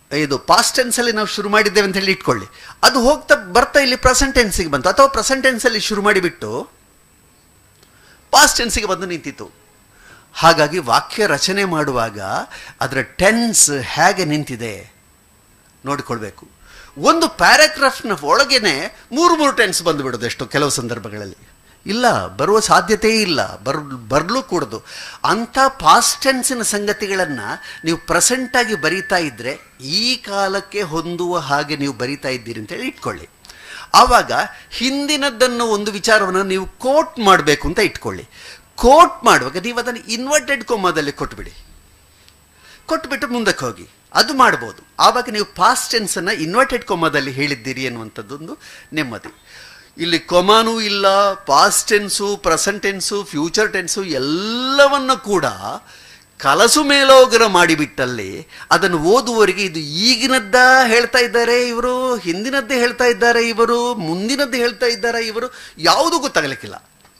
ಇದು ಪಾಸ್ಟ್ ಟೆನ್ಸಲ್ಲಿ ನಾವು ಶುರು ಮಾಡಿದ್ದೇವೆ ಅಂತ ಹೇಳಿ ಇಟ್ಕೊಳ್ಳಿ ಅದು ಹೋಗ್ತಾ ಬರ್ತಾ ಇಲ್ಲಿ ಪ್ರೆಸೆಂಟ್ ಟೆನ್ಸಿಗೆ ಬಂತು ಅಥವಾ ಪ್ರೆಸೆಂಟ್ ಟೆನ್ಸಲ್ಲಿ ಶುರು ಮಾಡಿಬಿಟ್ಟು ಪಾಸ್ಟ್ ಟೆನ್ಸಿಗೆ ಬಂದು ನಿಂತಿತ್ತು ಹಾಗಾಗಿ ವಾಕ್ಯ ರಚನೆ ಮಾಡುವಾಗ ಅದರ ಟೆನ್ಸ್ ಹೇಗೆ ನಿಂತಿದೆ ನೋಡಿಕೊಳ್ಬೇಕು ಒಂದು ಪ್ಯಾರಾಗ್ರಾಫ್ನ ಒಳಗೇನೆ ಮೂರು ಮೂರು ಟೆನ್ಸ್ ಬಂದುಬಿಡೋದು ಎಷ್ಟೋ ಕೆಲವು ಸಂದರ್ಭಗಳಲ್ಲಿ ಇಲ್ಲ ಬರುವ ಸಾಧ್ಯತೆ ಇಲ್ಲ ಬರ್ ಬರಲು ಕೂಡದು ಅಂಥ ಪಾಸ್ಟ್ ಟೆನ್ಸಿನ ಸಂಗತಿಗಳನ್ನು ನೀವು ಪ್ರೆಸೆಂಟಾಗಿ ಬರೀತಾ ಇದ್ದರೆ ಈ ಕಾಲಕ್ಕೆ ಹೊಂದುವ ಹಾಗೆ ನೀವು ಬರೀತಾ ಇದ್ದೀರಿ ಅಂತೇಳಿ ಇಟ್ಕೊಳ್ಳಿ ಆವಾಗ ಹಿಂದಿನದ್ದನ್ನು ಒಂದು ವಿಚಾರವನ್ನು ನೀವು ಕೋಟ್ ಮಾಡಬೇಕು ಅಂತ ಇಟ್ಕೊಳ್ಳಿ ಕೋಟ್ ಮಾಡುವಾಗ ನೀವು ಅದನ್ನು ಇನ್ವರ್ಟೆಡ್ ಕೊಮ್ಮದಲ್ಲಿ ಕೊಟ್ಬಿಡಿ ಕೊಟ್ಬಿಟ್ಟು ಮುಂದಕ್ಕೆ ಹೋಗಿ ಅದು ಮಾಡ್ಬೋದು ಆವಾಗ ನೀವು ಪಾಸ್ಟ್ ಟೆನ್ಸನ್ನು ಇನ್ವರ್ಟೆಡ್ ಕೊಮ್ಮದಲ್ಲಿ ಹೇಳಿದ್ದೀರಿ ಅನ್ನುವಂಥದ್ದೊಂದು ನೆಮ್ಮದಿ ಇಲ್ಲಿ ಕೊಮಾನೂ ಇಲ್ಲ past tense present tense future tense ಎಲ್ಲವನ್ನು ಕೂಡ ಕಲಸು ಮೇಲೋಗರ ಮಾಡಿಬಿಟ್ಟಲ್ಲಿ ಅದನ್ನು ಓದುವವರಿಗೆ ಇದು ಈಗಿನದ್ದ ಹೇಳ್ತಾ ಇದ್ದಾರೆ ಇವರು ಹಿಂದಿನದ್ದೇ ಹೇಳ್ತಾ ಇದ್ದಾರೆ ಇವರು ಮುಂದಿನದ್ದು ಹೇಳ್ತಾ ಇದ್ದಾರೆ ಇವರು ಯಾವುದೂ ಗೊತ್ತಾಗಲಿಕ್ಕಿಲ್ಲ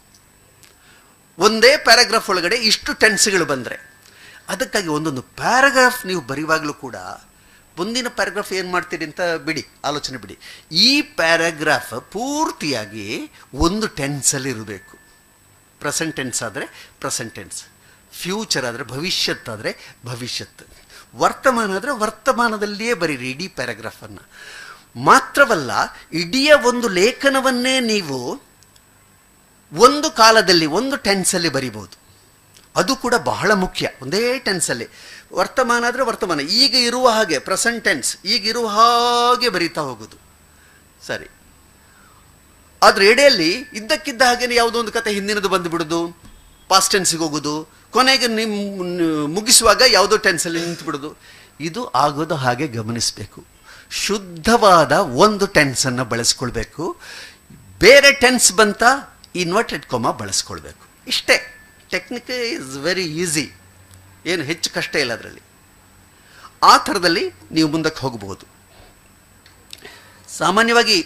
ಒಂದೇ ಪ್ಯಾರಾಗ್ರಾಫ್ ಒಳಗಡೆ ಇಷ್ಟು ಟೆನ್ಸ್ಗಳು ಬಂದರೆ ಅದಕ್ಕಾಗಿ ಒಂದೊಂದು ಪ್ಯಾರಾಗ್ರಾಫ್ ನೀವು ಬರೆಯುವಾಗಲೂ ಕೂಡ ಮುಂದಿನ ಪ್ಯಾರಾಗ್ರಾಫ್ ಏನು ಮಾಡ್ತೀರಿ ಅಂತ ಬಿಡಿ ಆಲೋಚನೆ ಬಿಡಿ ಈ ಪ್ಯಾರಾಗ್ರಾಫ್ ಪೂರ್ತಿಯಾಗಿ ಒಂದು ಟೆನ್ಸಲ್ಲಿ ಇರಬೇಕು ಪ್ರೆಸೆಂಟ್ ಟೆನ್ಸ್ ಆದರೆ ಪ್ರೆಸೆಂಟ್ ಟೆನ್ಸ್ ಫ್ಯೂಚರ್ ಆದರೆ ಭವಿಷ್ಯತ್ ಆದರೆ ಭವಿಷ್ಯತ್ ವರ್ತಮಾನ ಆದರೆ ವರ್ತಮಾನದಲ್ಲಿಯೇ ಬರೀರಿ ಇಡೀ ಪ್ಯಾರಾಗ್ರಾಫನ್ನು ಮಾತ್ರವಲ್ಲ ಇಡೀ ಒಂದು ಲೇಖನವನ್ನೇ ನೀವು ಒಂದು ಕಾಲದಲ್ಲಿ ಒಂದು ಟೆನ್ಸಲ್ಲಿ ಬರಿಬೋದು ಅದು ಕೂಡ ಬಹಳ ಮುಖ್ಯ ಒಂದೇ ಟೆನ್ಸಲ್ಲಿ ವರ್ತಮಾನ ಆದರೆ ವರ್ತಮಾನ ಈಗ ಇರುವ ಹಾಗೆ ಪ್ರೆಸೆಂಟ್ ಟೆನ್ಸ್ ಈಗ ಇರುವ ಹಾಗೆ ಬರೀತಾ ಹೋಗೋದು ಸರಿ ಆದ್ರೆ ಎಡೆಯಲ್ಲಿ ಇದ್ದಕ್ಕಿದ್ದ ಹಾಗೆ ಯಾವುದೋ ಒಂದು ಕತೆ ಹಿಂದಿನದು ಬಂದು ಬಿಡೋದು ಪಾಸ್ಟ್ ಟೆನ್ಸಿಗೆ ಹೋಗೋದು ಕೊನೆಗೆ ನಿಮ್ ಮುಗಿಸುವಾಗ ಯಾವುದೋ ಟೆನ್ಸಲ್ಲಿ ನಿಂತು ಬಿಡೋದು ಇದು ಆಗೋದು ಹಾಗೆ ಗಮನಿಸಬೇಕು ಶುದ್ಧವಾದ ಒಂದು ಟೆನ್ಸನ್ನು ಬಳಸ್ಕೊಳ್ಬೇಕು ಬೇರೆ ಟೆನ್ಸ್ ಬಂತ ಇನ್ವರ್ಟೆಡ್ ಕೊಮ ಬಳಸ್ಕೊಳ್ಬೇಕು ಇಷ್ಟೇ ಟೆಕ್ನಿಕ್ ಈಸ್ ವೆರಿ ಈಸಿ ಏನು ಹೆಚ್ಚು ಕಷ್ಟ ಇಲ್ಲ ಅದರಲ್ಲಿ ಆ ಥರದಲ್ಲಿ ನೀವು ಮುಂದಕ್ಕೆ ಹೋಗಬಹುದು ಸಾಮಾನ್ಯವಾಗಿ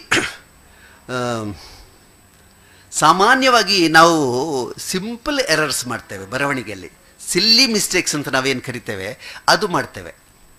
ಸಾಮಾನ್ಯವಾಗಿ ನಾವು ಸಿಂಪಲ್ ಎರರ್ಸ್ ಮಾಡ್ತೇವೆ ಬರವಣಿಗೆಯಲ್ಲಿ ಸಿಲ್ಲಿ ಮಿಸ್ಟೇಕ್ಸ್ ಅಂತ ನಾವೇನು ಕರಿತೇವೆ ಅದು ಮಾಡ್ತೇವೆ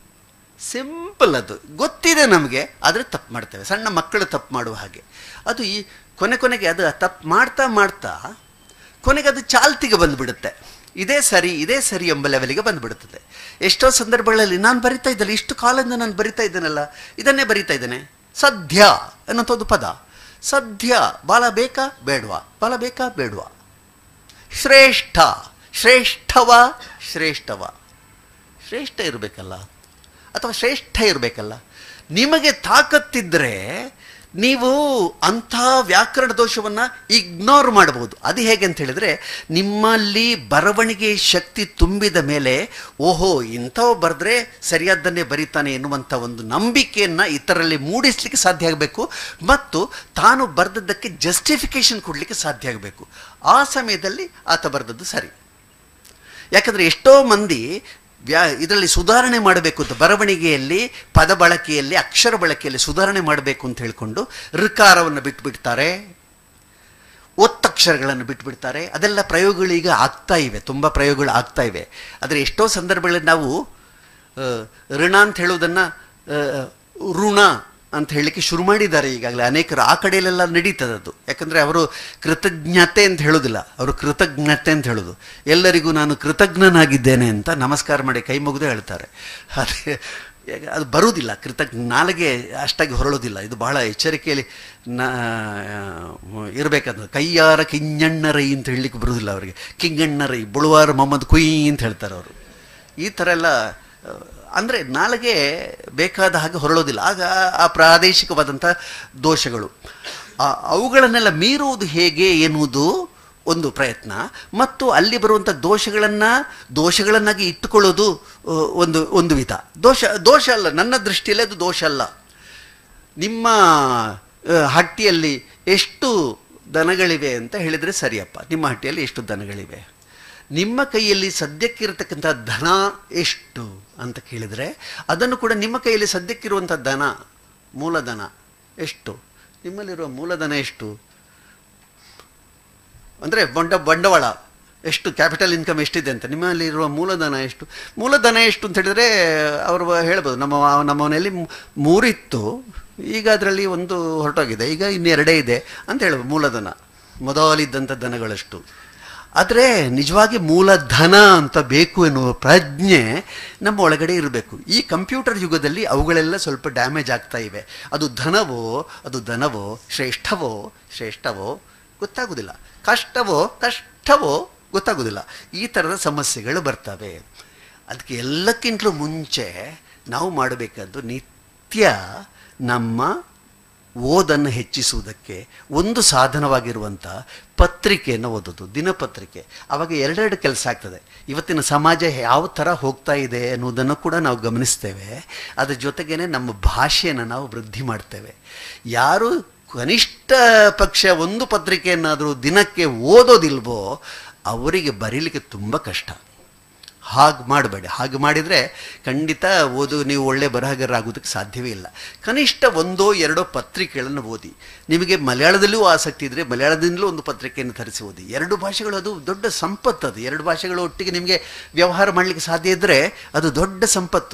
ಸಿಂಪಲ್ ಅದು ಗೊತ್ತಿದೆ ನಮಗೆ ಆದರೆ ತಪ್ಪು ಮಾಡ್ತೇವೆ ಸಣ್ಣ ಮಕ್ಕಳು ತಪ್ಪು ಮಾಡುವ ಹಾಗೆ ಅದು ಈ ಕೊನೆ ಕೊನೆಗೆ ಅದು ತಪ್ಪು ಮಾಡ್ತಾ ಮಾಡ್ತಾ ಕೊನೆಗೆ ಅದು ಚಾಲ್ತಿಗೆ ಬಂದುಬಿಡುತ್ತೆ ಇದೇ ಸರಿ ಇದೇ ಸರಿ ಎಂಬ ಲೆವೆಲಿಗೆ ಬಂದುಬಿಡುತ್ತದೆ ಎಷ್ಟೋ ಸಂದರ್ಭಗಳಲ್ಲಿ ನಾನು ಬರಿತಾ ಇದ್ದಲ್ಲ ಇಷ್ಟು ಕಾಲದಿಂದ ನಾನು ಬರಿತಾ ಇದ್ದೇನಲ್ಲ ಇದನ್ನೇ ಬರಿತಾ ಇದ್ದೇನೆ ಸದ್ಯ ಅನ್ನೋಂಥ ಒಂದು ಪದ ಸದ್ಯ ಬಾಲ ಬೇಕಾ ಬೇಡವಾ ಬಾಲ ಬೇಕಾ ಬೇಡವಾ ಶ್ರೇಷ್ಠ ಶ್ರೇಷ್ಠವ ಶ್ರೇಷ್ಠವ ಶ್ರೇಷ್ಠ ಇರಬೇಕಲ್ಲ ಅಥವಾ ಶ್ರೇಷ್ಠ ಇರಬೇಕಲ್ಲ ನಿಮಗೆ ತಾಕತ್ತಿದ್ದರೆ ನೀವು ಅಂಥ ವ್ಯಾಕರಣ ದೋಷವನ್ನು ಇಗ್ನೋರ್ ಮಾಡಬಹುದು ಅದು ಹೇಗೆ ಅಂತ ಹೇಳಿದ್ರೆ ನಿಮ್ಮಲ್ಲಿ ಬರವಣಿಗೆ ಶಕ್ತಿ ತುಂಬಿದ ಮೇಲೆ ಓಹೋ ಇಂಥವು ಬರೆದ್ರೆ ಸರಿಯಾದ್ದನ್ನೇ ಬರೀತಾನೆ ಎನ್ನುವಂಥ ಒಂದು ನಂಬಿಕೆಯನ್ನು ಇತರಲ್ಲಿ ಮೂಡಿಸ್ಲಿಕ್ಕೆ ಸಾಧ್ಯ ಆಗಬೇಕು ಮತ್ತು ತಾನು ಬರೆದದ್ದಕ್ಕೆ ಜಸ್ಟಿಫಿಕೇಶನ್ ಕೊಡಲಿಕ್ಕೆ ಸಾಧ್ಯ ಆಗಬೇಕು ಆ ಸಮಯದಲ್ಲಿ ಆತ ಬರೆದದ್ದು ಸರಿ ಯಾಕಂದರೆ ಎಷ್ಟೋ ಮಂದಿ ವ್ಯಾ ಇದರಲ್ಲಿ ಸುಧಾರಣೆ ಮಾಡಬೇಕು ಅಂತ ಬರವಣಿಗೆಯಲ್ಲಿ ಪದ ಬಳಕೆಯಲ್ಲಿ ಅಕ್ಷರ ಬಳಕೆಯಲ್ಲಿ ಸುಧಾರಣೆ ಮಾಡಬೇಕು ಅಂತ ಹೇಳಿಕೊಂಡು ಋಕಾರವನ್ನು ಬಿಟ್ಬಿಡ್ತಾರೆ ಒತ್ತಕ್ಷರಗಳನ್ನು ಬಿಟ್ಬಿಡ್ತಾರೆ ಅದೆಲ್ಲ ಪ್ರಯೋಗಗಳು ಈಗ ಆಗ್ತಾ ಇವೆ ತುಂಬ ಪ್ರಯೋಗಗಳು ಆಗ್ತಾ ಇವೆ ಆದರೆ ಎಷ್ಟೋ ಸಂದರ್ಭಗಳಲ್ಲಿ ನಾವು ಋಣ ಅಂತ ಹೇಳುವುದನ್ನು ಋಣ ಅಂತ ಹೇಳಲಿಕ್ಕೆ ಶುರು ಮಾಡಿದ್ದಾರೆ ಈಗಾಗಲೇ ಅನೇಕರು ಆ ಕಡೆಯಲ್ಲೆಲ್ಲ ನಡೀತದೆ ಅದು ಯಾಕಂದರೆ ಅವರು ಕೃತಜ್ಞತೆ ಅಂತ ಹೇಳೋದಿಲ್ಲ ಅವರು ಕೃತಜ್ಞತೆ ಅಂತ ಹೇಳೋದು ಎಲ್ಲರಿಗೂ ನಾನು ಕೃತಜ್ಞನಾಗಿದ್ದೇನೆ ಅಂತ ನಮಸ್ಕಾರ ಮಾಡಿ ಕೈ ಮುಗಿದು ಹೇಳ್ತಾರೆ ಅದೇ ಅದು ಬರುವುದಿಲ್ಲ ಕೃತಜ್ಞ ನಾಲಿಗೆ ಅಷ್ಟಾಗಿ ಹೊರಳೋದಿಲ್ಲ ಇದು ಬಹಳ ಎಚ್ಚರಿಕೆಯಲ್ಲಿ ನಾ ಇರಬೇಕಂದ್ರೆ ಕೈಯಾರ ಕಿಂಜಣ್ಣರೈ ಅಂತ ಹೇಳಲಿಕ್ಕೆ ಬರುವುದಿಲ್ಲ ಅವರಿಗೆ ಕಿಂಗಣ್ಣರೈ ಬುಳುವಾರ ಮೊಹಮ್ಮದ್ ಕುಯ್ ಅಂತ ಹೇಳ್ತಾರೆ ಅವರು ಈ ಥರ ಎಲ್ಲ ಅಂದರೆ ನಾಲಿಗೆ ಬೇಕಾದ ಹಾಗೆ ಹೊರಳೋದಿಲ್ಲ ಆಗ ಆ ಪ್ರಾದೇಶಿಕವಾದಂಥ ದೋಷಗಳು ಅವುಗಳನ್ನೆಲ್ಲ ಮೀರುವುದು ಹೇಗೆ ಎನ್ನುವುದು ಒಂದು ಪ್ರಯತ್ನ ಮತ್ತು ಅಲ್ಲಿ ಬರುವಂಥ ದೋಷಗಳನ್ನು ದೋಷಗಳನ್ನಾಗಿ ಇಟ್ಟುಕೊಳ್ಳೋದು ಒಂದು ಒಂದು ವಿಧ ದೋಷ ದೋಷ ಅಲ್ಲ ನನ್ನ ದೃಷ್ಟಿಯಲ್ಲಿ ಅದು ದೋಷ ಅಲ್ಲ ನಿಮ್ಮ ಹಟ್ಟಿಯಲ್ಲಿ ಎಷ್ಟು ದನಗಳಿವೆ ಅಂತ ಹೇಳಿದರೆ ಸರಿಯಪ್ಪ ನಿಮ್ಮ ಹಟ್ಟಿಯಲ್ಲಿ ಎಷ್ಟು ದನಗಳಿವೆ ನಿಮ್ಮ ಕೈಯಲ್ಲಿ ಸದ್ಯಕ್ಕಿರತಕ್ಕಂಥ ಧನ ಎಷ್ಟು ಅಂತ ಕೇಳಿದರೆ ಅದನ್ನು ಕೂಡ ನಿಮ್ಮ ಕೈಯಲ್ಲಿ ಸದ್ಯಕ್ಕಿರುವಂಥ ಧನ ಮೂಲಧನ ಎಷ್ಟು ನಿಮ್ಮಲ್ಲಿರುವ ಮೂಲಧನ ಎಷ್ಟು ಅಂದರೆ ಬಂಡ ಬಂಡವಾಳ ಎಷ್ಟು ಕ್ಯಾಪಿಟಲ್ ಇನ್ಕಮ್ ಎಷ್ಟಿದೆ ಅಂತ ನಿಮ್ಮಲ್ಲಿ ಇರುವ ಮೂಲಧನ ಎಷ್ಟು ಮೂಲಧನ ಎಷ್ಟು ಅಂತ ಹೇಳಿದ್ರೆ ಅವರು ಹೇಳ್ಬೋದು ನಮ್ಮ ನಮ್ಮ ಮನೆಯಲ್ಲಿ ಮೂ- ಮೂರಿತ್ತು ಈಗ ಅದರಲ್ಲಿ ಒಂದು ಹೊರಟೋಗಿದೆ ಈಗ ಇನ್ನೆರಡೇ ಇದೆ ಅಂತ ಹೇಳ್ಬೋದು ಮೂಲಧನ ಮೊದಲಿದ್ದಂಥ ದನಗಳಷ್ಟು ಆದರೆ ನಿಜವಾಗಿ ಮೂಲಧನ ಅಂತ ಬೇಕು ಎನ್ನುವ ಪ್ರಜ್ಞೆ ನಮ್ಮ ಒಳಗಡೆ ಇರಬೇಕು ಈ ಕಂಪ್ಯೂಟರ್ ಯುಗದಲ್ಲಿ ಅವುಗಳೆಲ್ಲ ಸ್ವಲ್ಪ ಡ್ಯಾಮೇಜ್ ಆಗ್ತಾ ಇವೆ ಅದು ಧನವೋ ಅದು ಧನವೋ ಶ್ರೇಷ್ಠವೋ ಶ್ರೇಷ್ಠವೋ ಗೊತ್ತಾಗೋದಿಲ್ಲ ಕಷ್ಟವೋ ಕಷ್ಟವೋ ಗೊತ್ತಾಗೋದಿಲ್ಲ ಈ ಥರದ ಸಮಸ್ಯೆಗಳು ಬರ್ತವೆ ಅದಕ್ಕೆ ಎಲ್ಲಕ್ಕಿಂತಲೂ ಮುಂಚೆ ನಾವು ಮಾಡಬೇಕಾದ್ದು ನಿತ್ಯ ನಮ್ಮ ಓದನ್ನು ಹೆಚ್ಚಿಸುವುದಕ್ಕೆ ಒಂದು ಸಾಧನವಾಗಿರುವಂಥ ಪತ್ರಿಕೆಯನ್ನು ಓದೋದು ದಿನಪತ್ರಿಕೆ ಆವಾಗ ಎರಡೆರಡು ಕೆಲಸ ಆಗ್ತದೆ ಇವತ್ತಿನ ಸಮಾಜ ಯಾವ ಥರ ಹೋಗ್ತಾ ಇದೆ ಅನ್ನೋದನ್ನು ಕೂಡ ನಾವು ಗಮನಿಸ್ತೇವೆ ಅದ್ರ ಜೊತೆಗೇನೆ ನಮ್ಮ ಭಾಷೆಯನ್ನು ನಾವು ವೃದ್ಧಿ ಮಾಡ್ತೇವೆ ಯಾರು ಕನಿಷ್ಠ ಪಕ್ಷ ಒಂದು ಪತ್ರಿಕೆಯನ್ನಾದರೂ ದಿನಕ್ಕೆ ಓದೋದಿಲ್ವೋ ಅವರಿಗೆ ಬರೀಲಿಕ್ಕೆ ತುಂಬ ಕಷ್ಟ ಹಾಗೆ ಮಾಡಬೇಡಿ ಹಾಗೆ ಮಾಡಿದರೆ ಖಂಡಿತ ಓದು ನೀವು ಒಳ್ಳೆ ಬರಹಗಾರರಾಗೋದಕ್ಕೆ ಸಾಧ್ಯವೇ ಇಲ್ಲ ಕನಿಷ್ಠ ಒಂದೋ ಎರಡೋ ಪತ್ರಿಕೆಗಳನ್ನು ಓದಿ ನಿಮಗೆ ಮಲಯಾಳದಲ್ಲೂ ಆಸಕ್ತಿ ಇದ್ದರೆ ಮಲಯಾಳದಿಂದಲೂ ಒಂದು ಪತ್ರಿಕೆಯನ್ನು ತರಿಸಿ ಓದಿ ಎರಡು ಭಾಷೆಗಳು ಅದು ದೊಡ್ಡ ಸಂಪತ್ತು ಅದು ಎರಡು ಭಾಷೆಗಳು ಒಟ್ಟಿಗೆ ನಿಮಗೆ ವ್ಯವಹಾರ ಮಾಡಲಿಕ್ಕೆ ಸಾಧ್ಯ ಇದ್ದರೆ ಅದು ದೊಡ್ಡ ಸಂಪತ್ತು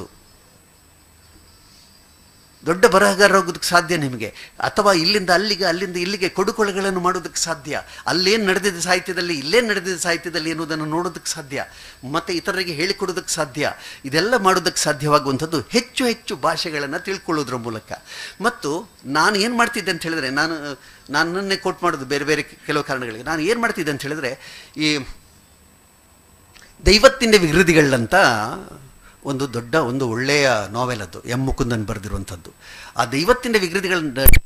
ದೊಡ್ಡ ಬರಹಗಾರರಾಗೋದಕ್ಕೆ ಸಾಧ್ಯ ನಿಮಗೆ ಅಥವಾ ಇಲ್ಲಿಂದ ಅಲ್ಲಿಗೆ ಅಲ್ಲಿಂದ ಇಲ್ಲಿಗೆ ಕೊಡುಕೊಳೆಗಳನ್ನು ಮಾಡೋದಕ್ಕೆ ಸಾಧ್ಯ ಅಲ್ಲೇನು ನಡೆದಿದೆ ಸಾಹಿತ್ಯದಲ್ಲಿ ಇಲ್ಲೇನು ನಡೆದಿದೆ ಸಾಹಿತ್ಯದಲ್ಲಿ ಎನ್ನುವುದನ್ನು ನೋಡೋದಕ್ಕೆ ಸಾಧ್ಯ ಮತ್ತು ಇತರರಿಗೆ ಹೇಳಿಕೊಡೋದಕ್ಕೆ ಸಾಧ್ಯ ಇದೆಲ್ಲ ಮಾಡೋದಕ್ಕೆ ಸಾಧ್ಯವಾಗುವಂಥದ್ದು ಹೆಚ್ಚು ಹೆಚ್ಚು ಭಾಷೆಗಳನ್ನು ತಿಳ್ಕೊಳ್ಳೋದ್ರ ಮೂಲಕ ಮತ್ತು ನಾನು ಏನು ಮಾಡ್ತಿದ್ದೆ ಅಂತ ಹೇಳಿದ್ರೆ ನಾನು ನನ್ನನ್ನೇ ಕೋಟ್ ಮಾಡೋದು ಬೇರೆ ಬೇರೆ ಕೆಲವು ಕಾರಣಗಳಿಗೆ ನಾನು ಏನು ಮಾಡ್ತಿದ್ದೆ ಅಂತ ಹೇಳಿದ್ರೆ ಈ ದೈವತ್ತಿನ ವಿಕೃತಿಗಳಂತ ಒಂದು ದೊಡ್ಡ ಒಂದು ಒಳ್ಳೆಯ ನಾವೆಲ್ ಅದು ಎಂ ಮುಕುಂದನ್ ಬರೆದಿರುವಂಥದ್ದು ಆ ದೈವತ್ತಿನ ವಿಕೃತಿಗಳ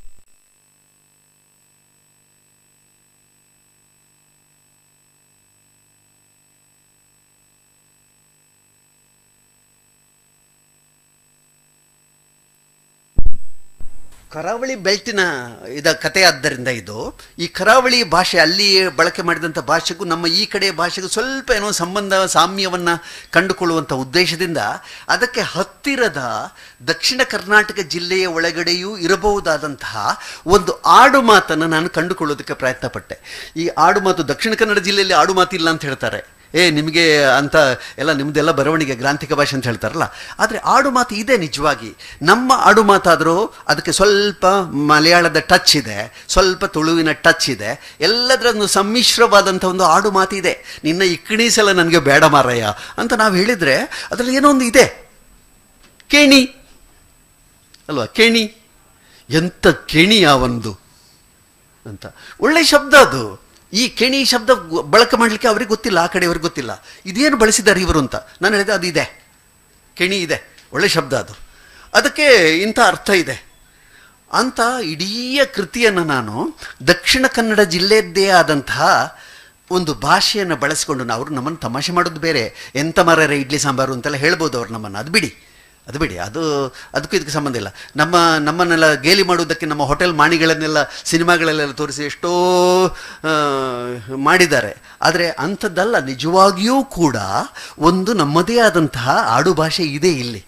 ಕರಾವಳಿ ಬೆಲ್ಟಿನ ಇದ ಕಥೆ ಆದ್ದರಿಂದ ಇದು ಈ ಕರಾವಳಿ ಭಾಷೆ ಅಲ್ಲಿ ಬಳಕೆ ಮಾಡಿದಂಥ ಭಾಷೆಗೂ ನಮ್ಮ ಈ ಕಡೆ ಭಾಷೆಗೂ ಸ್ವಲ್ಪ ಏನೋ ಸಂಬಂಧ ಸಾಮ್ಯವನ್ನು ಕಂಡುಕೊಳ್ಳುವಂಥ ಉದ್ದೇಶದಿಂದ ಅದಕ್ಕೆ ಹತ್ತಿರದ ದಕ್ಷಿಣ ಕರ್ನಾಟಕ ಜಿಲ್ಲೆಯ ಒಳಗಡೆಯೂ ಇರಬಹುದಾದಂತಹ ಒಂದು ಆಡು ಮಾತನ್ನು ನಾನು ಕಂಡುಕೊಳ್ಳೋದಕ್ಕೆ ಪ್ರಯತ್ನ ಪಟ್ಟೆ ಈ ಆಡು ಮಾತು ದಕ್ಷಿಣ ಕನ್ನಡ ಜಿಲ್ಲೆಯಲ್ಲಿ ಆಡು ಮಾತು ಇಲ್ಲ ಅಂತ ಹೇಳ್ತಾರೆ ಏ ನಿಮಗೆ ಅಂತ ಎಲ್ಲ ನಿಮ್ಮದೆಲ್ಲ ಬರವಣಿಗೆ ಗ್ರಾಂಥಿಕ ಭಾಷೆ ಅಂತ ಹೇಳ್ತಾರಲ್ಲ ಆದರೆ ಆಡು ಮಾತು ಇದೆ ನಿಜವಾಗಿ ನಮ್ಮ ಆಡು ಮಾತಾದರೂ ಅದಕ್ಕೆ ಸ್ವಲ್ಪ ಮಲಯಾಳದ ಟಚ್ ಇದೆ ಸ್ವಲ್ಪ ತುಳುವಿನ ಟಚ್ ಇದೆ ಎಲ್ಲದರನ್ನು ಸಮ್ಮಿಶ್ರವಾದಂಥ ಒಂದು ಆಡು ಮಾತು ಇದೆ ನಿನ್ನ ಇಕ್ಕಣೀಸಲ ನನಗೆ ಬೇಡ ಮಾರಯ್ಯ ಅಂತ ನಾವು ಹೇಳಿದರೆ ಅದರಲ್ಲಿ ಏನೋ ಒಂದು ಇದೆ ಕೇಣಿ ಅಲ್ವಾ ಕೇಣಿ ಎಂಥ ಕೆಣಿ ಆ ಒಂದು ಅಂತ ಒಳ್ಳೆ ಶಬ್ದ ಅದು ಈ ಕೆಣಿ ಶಬ್ದ ಗೊ- ಬಳಕೆ ಮಾಡಲಿಕ್ಕೆ ಅವ್ರಿಗೆ ಗೊತ್ತಿಲ್ಲ ಆ ಕಡೆಯವ್ರಿಗೆ ಗೊತ್ತಿಲ್ಲ ಇದೇನು ಬಳಸಿದ್ದಾರೆ ಇವರು ಅಂತ ನಾನು ಹೇಳಿದೆ ಅದು ಇದೆ ಕೆಣಿ ಇದೆ ಒಳ್ಳೆ ಶಬ್ದ ಅದು ಅದಕ್ಕೆ ಇಂಥ ಅರ್ಥ ಇದೆ ಅಂತ ಇಡೀ ಕೃತಿಯನ್ನು ನಾನು ದಕ್ಷಿಣ ಕನ್ನಡ ಜಿಲ್ಲೆಯದ್ದೇ ಆದಂತಹ ಒಂದು ಭಾಷೆಯನ್ನು ಬಳಸಿಕೊಂಡು ನಾವು ಅವರು ನಮ್ಮನ್ನು ತಮಾಷೆ ಮಾಡೋದು ಬೇರೆ ಎಂಥ ಮರರೆ ಇಡ್ಲಿ ಸಾಂಬಾರು ಅಂತೆಲ್ಲ ಹೇಳ್ಬೋದು ಅವ್ರು ನಮ್ಮನ್ನು ಅದು ಬಿಡಿ ಅದು ಬಿಡಿ ಅದು ಅದಕ್ಕೂ ಇದಕ್ಕೆ ಸಂಬಂಧ ಇಲ್ಲ ನಮ್ಮ ನಮ್ಮನ್ನೆಲ್ಲ ಗೇಲಿ ಮಾಡುವುದಕ್ಕೆ ನಮ್ಮ ಹೋಟೆಲ್ ಮಾಣಿಗಳನ್ನೆಲ್ಲ ಸಿನಿಮಾಗಳಲ್ಲೆಲ್ಲ ತೋರಿಸಿ ಎಷ್ಟೋ ಆ, ಮಾಡಿದ್ದಾರೆ ಆದರೆ ಅಂಥದ್ದಲ್ಲ ನಿಜವಾಗಿಯೂ ಕೂಡ ಒಂದು ನಮ್ಮದೇ ಆದಂತಹ ಆಡುಭಾಷೆ ಇದೆ ಇಲ್ಲಿ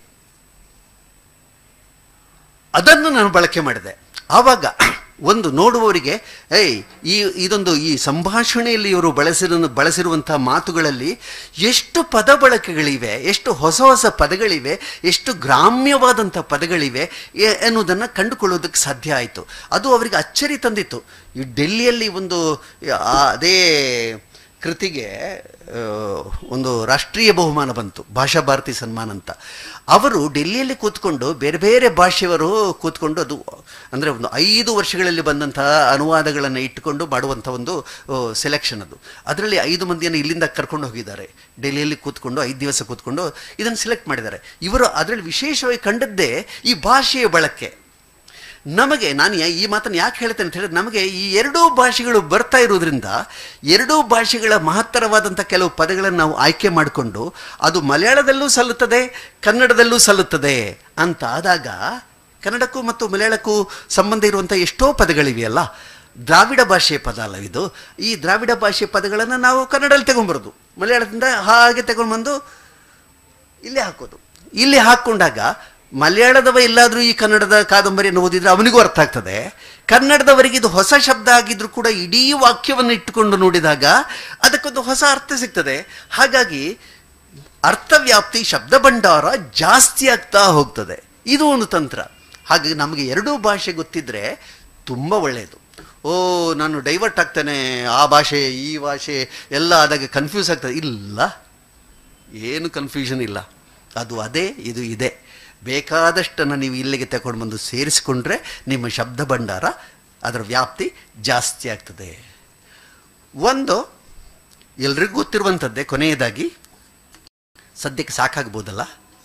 ಅದನ್ನು ನಾನು ಬಳಕೆ ಮಾಡಿದೆ ಆವಾಗ ಒಂದು ನೋಡುವವರಿಗೆ ಏಯ್ ಈ ಇದೊಂದು ಈ ಸಂಭಾಷಣೆಯಲ್ಲಿ ಇವರು ಬಳಸಿರೋ ಬಳಸಿರುವಂಥ ಮಾತುಗಳಲ್ಲಿ ಎಷ್ಟು ಪದ ಬಳಕೆಗಳಿವೆ ಎಷ್ಟು ಹೊಸ ಹೊಸ ಪದಗಳಿವೆ ಎಷ್ಟು ಗ್ರಾಮ್ಯವಾದಂಥ ಪದಗಳಿವೆ ಎ- ಎನ್ನುವುದನ್ನು ಕಂಡುಕೊಳ್ಳೋದಕ್ಕೆ ಸಾಧ್ಯ ಆಯಿತು ಅದು ಅವರಿಗೆ ಅಚ್ಚರಿ ತಂದಿತ್ತು ಈ ಡೆಲ್ಲಿಯಲ್ಲಿ ಒಂದು ಆ, ಅದೇ ಕೃತಿಗೆ ಆ, ಒಂದು ರಾಷ್ಟ್ರೀಯ ಬಹುಮಾನ ಬಂತು ಭಾಷಾ ಭಾರತಿ ಸನ್ಮಾನ ಅಂತ ಅವರು ಡೆಲ್ಲಿಯಲ್ಲಿ ಕೂತ್ಕೊಂಡು ಬೇರೆ ಬೇರೆ ಭಾಷೆಯವರು ಕೂತ್ಕೊಂಡು ಅದು ಅಂದರೆ ಒಂದು ಐದು ವರ್ಷಗಳಲ್ಲಿ ಬಂದಂತಹ ಅನುವಾದಗಳನ್ನು ಇಟ್ಟುಕೊಂಡು ಮಾಡುವಂಥ ಒಂದು ಸೆಲೆಕ್ಷನ್ ಅದು ಅದರಲ್ಲಿ ಐದು ಮಂದಿಯನ್ನು ಇಲ್ಲಿಂದ ಕರ್ಕೊಂಡು ಹೋಗಿದ್ದಾರೆ ಡೆಲ್ಲಿಯಲ್ಲಿ ಕೂತ್ಕೊಂಡು ಐದು ದಿವಸ ಕೂತ್ಕೊಂಡು ಇದನ್ನು ಸೆಲೆಕ್ಟ್ ಮಾಡಿದ್ದಾರೆ ಇವರು ಅದರಲ್ಲಿ ವಿಶೇಷವಾಗಿ ಕಂಡದ್ದೇ ಈ ಭಾಷೆಯ ಬಳಕೆ ನಮಗೆ ನಾನು ಯಾ- ಈ ಮಾತನ್ನು ಯಾಕೆ ಹೇಳ್ತೇನೆ ಅಂತ ಹೇಳಿದ್ರೆ ನಮಗೆ ಈ ಎರಡೂ ಭಾಷೆಗಳು ಬರ್ತಾ ಇರೋದ್ರಿಂದ ಎರಡೂ ಭಾಷೆಗಳ ಮಹತ್ತರವಾದಂಥ ಕೆಲವು ಪದಗಳನ್ನು ನಾವು ಆಯ್ಕೆ ಮಾಡಿಕೊಂಡು ಅದು ಮಲಯಾಳದಲ್ಲೂ ಸಲ್ಲುತ್ತದೆ ಕನ್ನಡದಲ್ಲೂ ಸಲ್ಲುತ್ತದೆ ಅಂತ ಆದಾಗ ಕನ್ನಡಕ್ಕೂ ಮತ್ತು ಮಲಯಾಳಕ್ಕೂ ಸಂಬಂಧ ಇರುವಂಥ ಎಷ್ಟೋ ಪದಗಳಿವೆಯಲ್ಲ ದ್ರಾವಿಡ ಭಾಷೆಯ ಪದ ಅಲ್ಲ ಇದು ಈ ದ್ರಾವಿಡ ಭಾಷೆಯ ಪದಗಳನ್ನು ನಾವು ಕನ್ನಡದಲ್ಲಿ ತಗೊಂಬರೋದು ಮಲಯಾಳದಿಂದ ಹಾಗೆ ತಗೊಂಡ್ಬಂದು ಇಲ್ಲೇ ಹಾಕೋದು ಇಲ್ಲಿ ಹಾಕ್ಕೊಂಡಾಗ ಮಲಯಾಳದವ ಎಲ್ಲಾದರೂ ಈ ಕನ್ನಡದ ಕಾದಂಬರಿಯನ್ನು ಓದಿದ್ರೆ ಅವನಿಗೂ ಅರ್ಥ ಆಗ್ತದೆ ಕನ್ನಡದವರಿಗೆ ಇದು ಹೊಸ ಶಬ್ದ ಆಗಿದ್ರು ಕೂಡ ಇಡೀ ವಾಕ್ಯವನ್ನು ಇಟ್ಟುಕೊಂಡು ನೋಡಿದಾಗ ಅದಕ್ಕೊಂದು ಹೊಸ ಅರ್ಥ ಸಿಗ್ತದೆ ಹಾಗಾಗಿ ಅರ್ಥವ್ಯಾಪ್ತಿ ಶಬ್ದ ಭಂಡಾರ ಜಾಸ್ತಿ ಆಗ್ತಾ ಹೋಗ್ತದೆ ಇದು ಒಂದು ತಂತ್ರ ಹಾಗಾಗಿ ನಮಗೆ ಎರಡೂ ಭಾಷೆ ಗೊತ್ತಿದ್ರೆ ತುಂಬ ಒಳ್ಳೆಯದು ಓ ನಾನು ಡೈವರ್ಟ್ ಆಗ್ತೇನೆ ಆ ಭಾಷೆ ಈ ಭಾಷೆ ಎಲ್ಲ ಆದಾಗ ಕನ್ಫ್ಯೂಸ್ ಆಗ್ತದೆ ಇಲ್ಲ ಏನು ಕನ್ಫ್ಯೂಷನ್ ಇಲ್ಲ ಅದು ಅದೇ ಇದು ಇದೆ ಬೇಕಾದಷ್ಟನ್ನು ನೀವು ಇಲ್ಲಿಗೆ ತಗೊಂಡು ಬಂದು ಸೇರಿಸಿಕೊಂಡ್ರೆ ನಿಮ್ಮ ಶಬ್ದ ಭಂಡಾರ ಅದರ ವ್ಯಾಪ್ತಿ ಜಾಸ್ತಿ ಆಗ್ತದೆ ಒಂದು ಎಲ್ರಿಗೂ ಗೊತ್ತಿರುವಂಥದ್ದೇ ಕೊನೆಯದಾಗಿ ಸದ್ಯಕ್ಕೆ ಸಾಕಾಗ್ಬೋದಲ್ಲ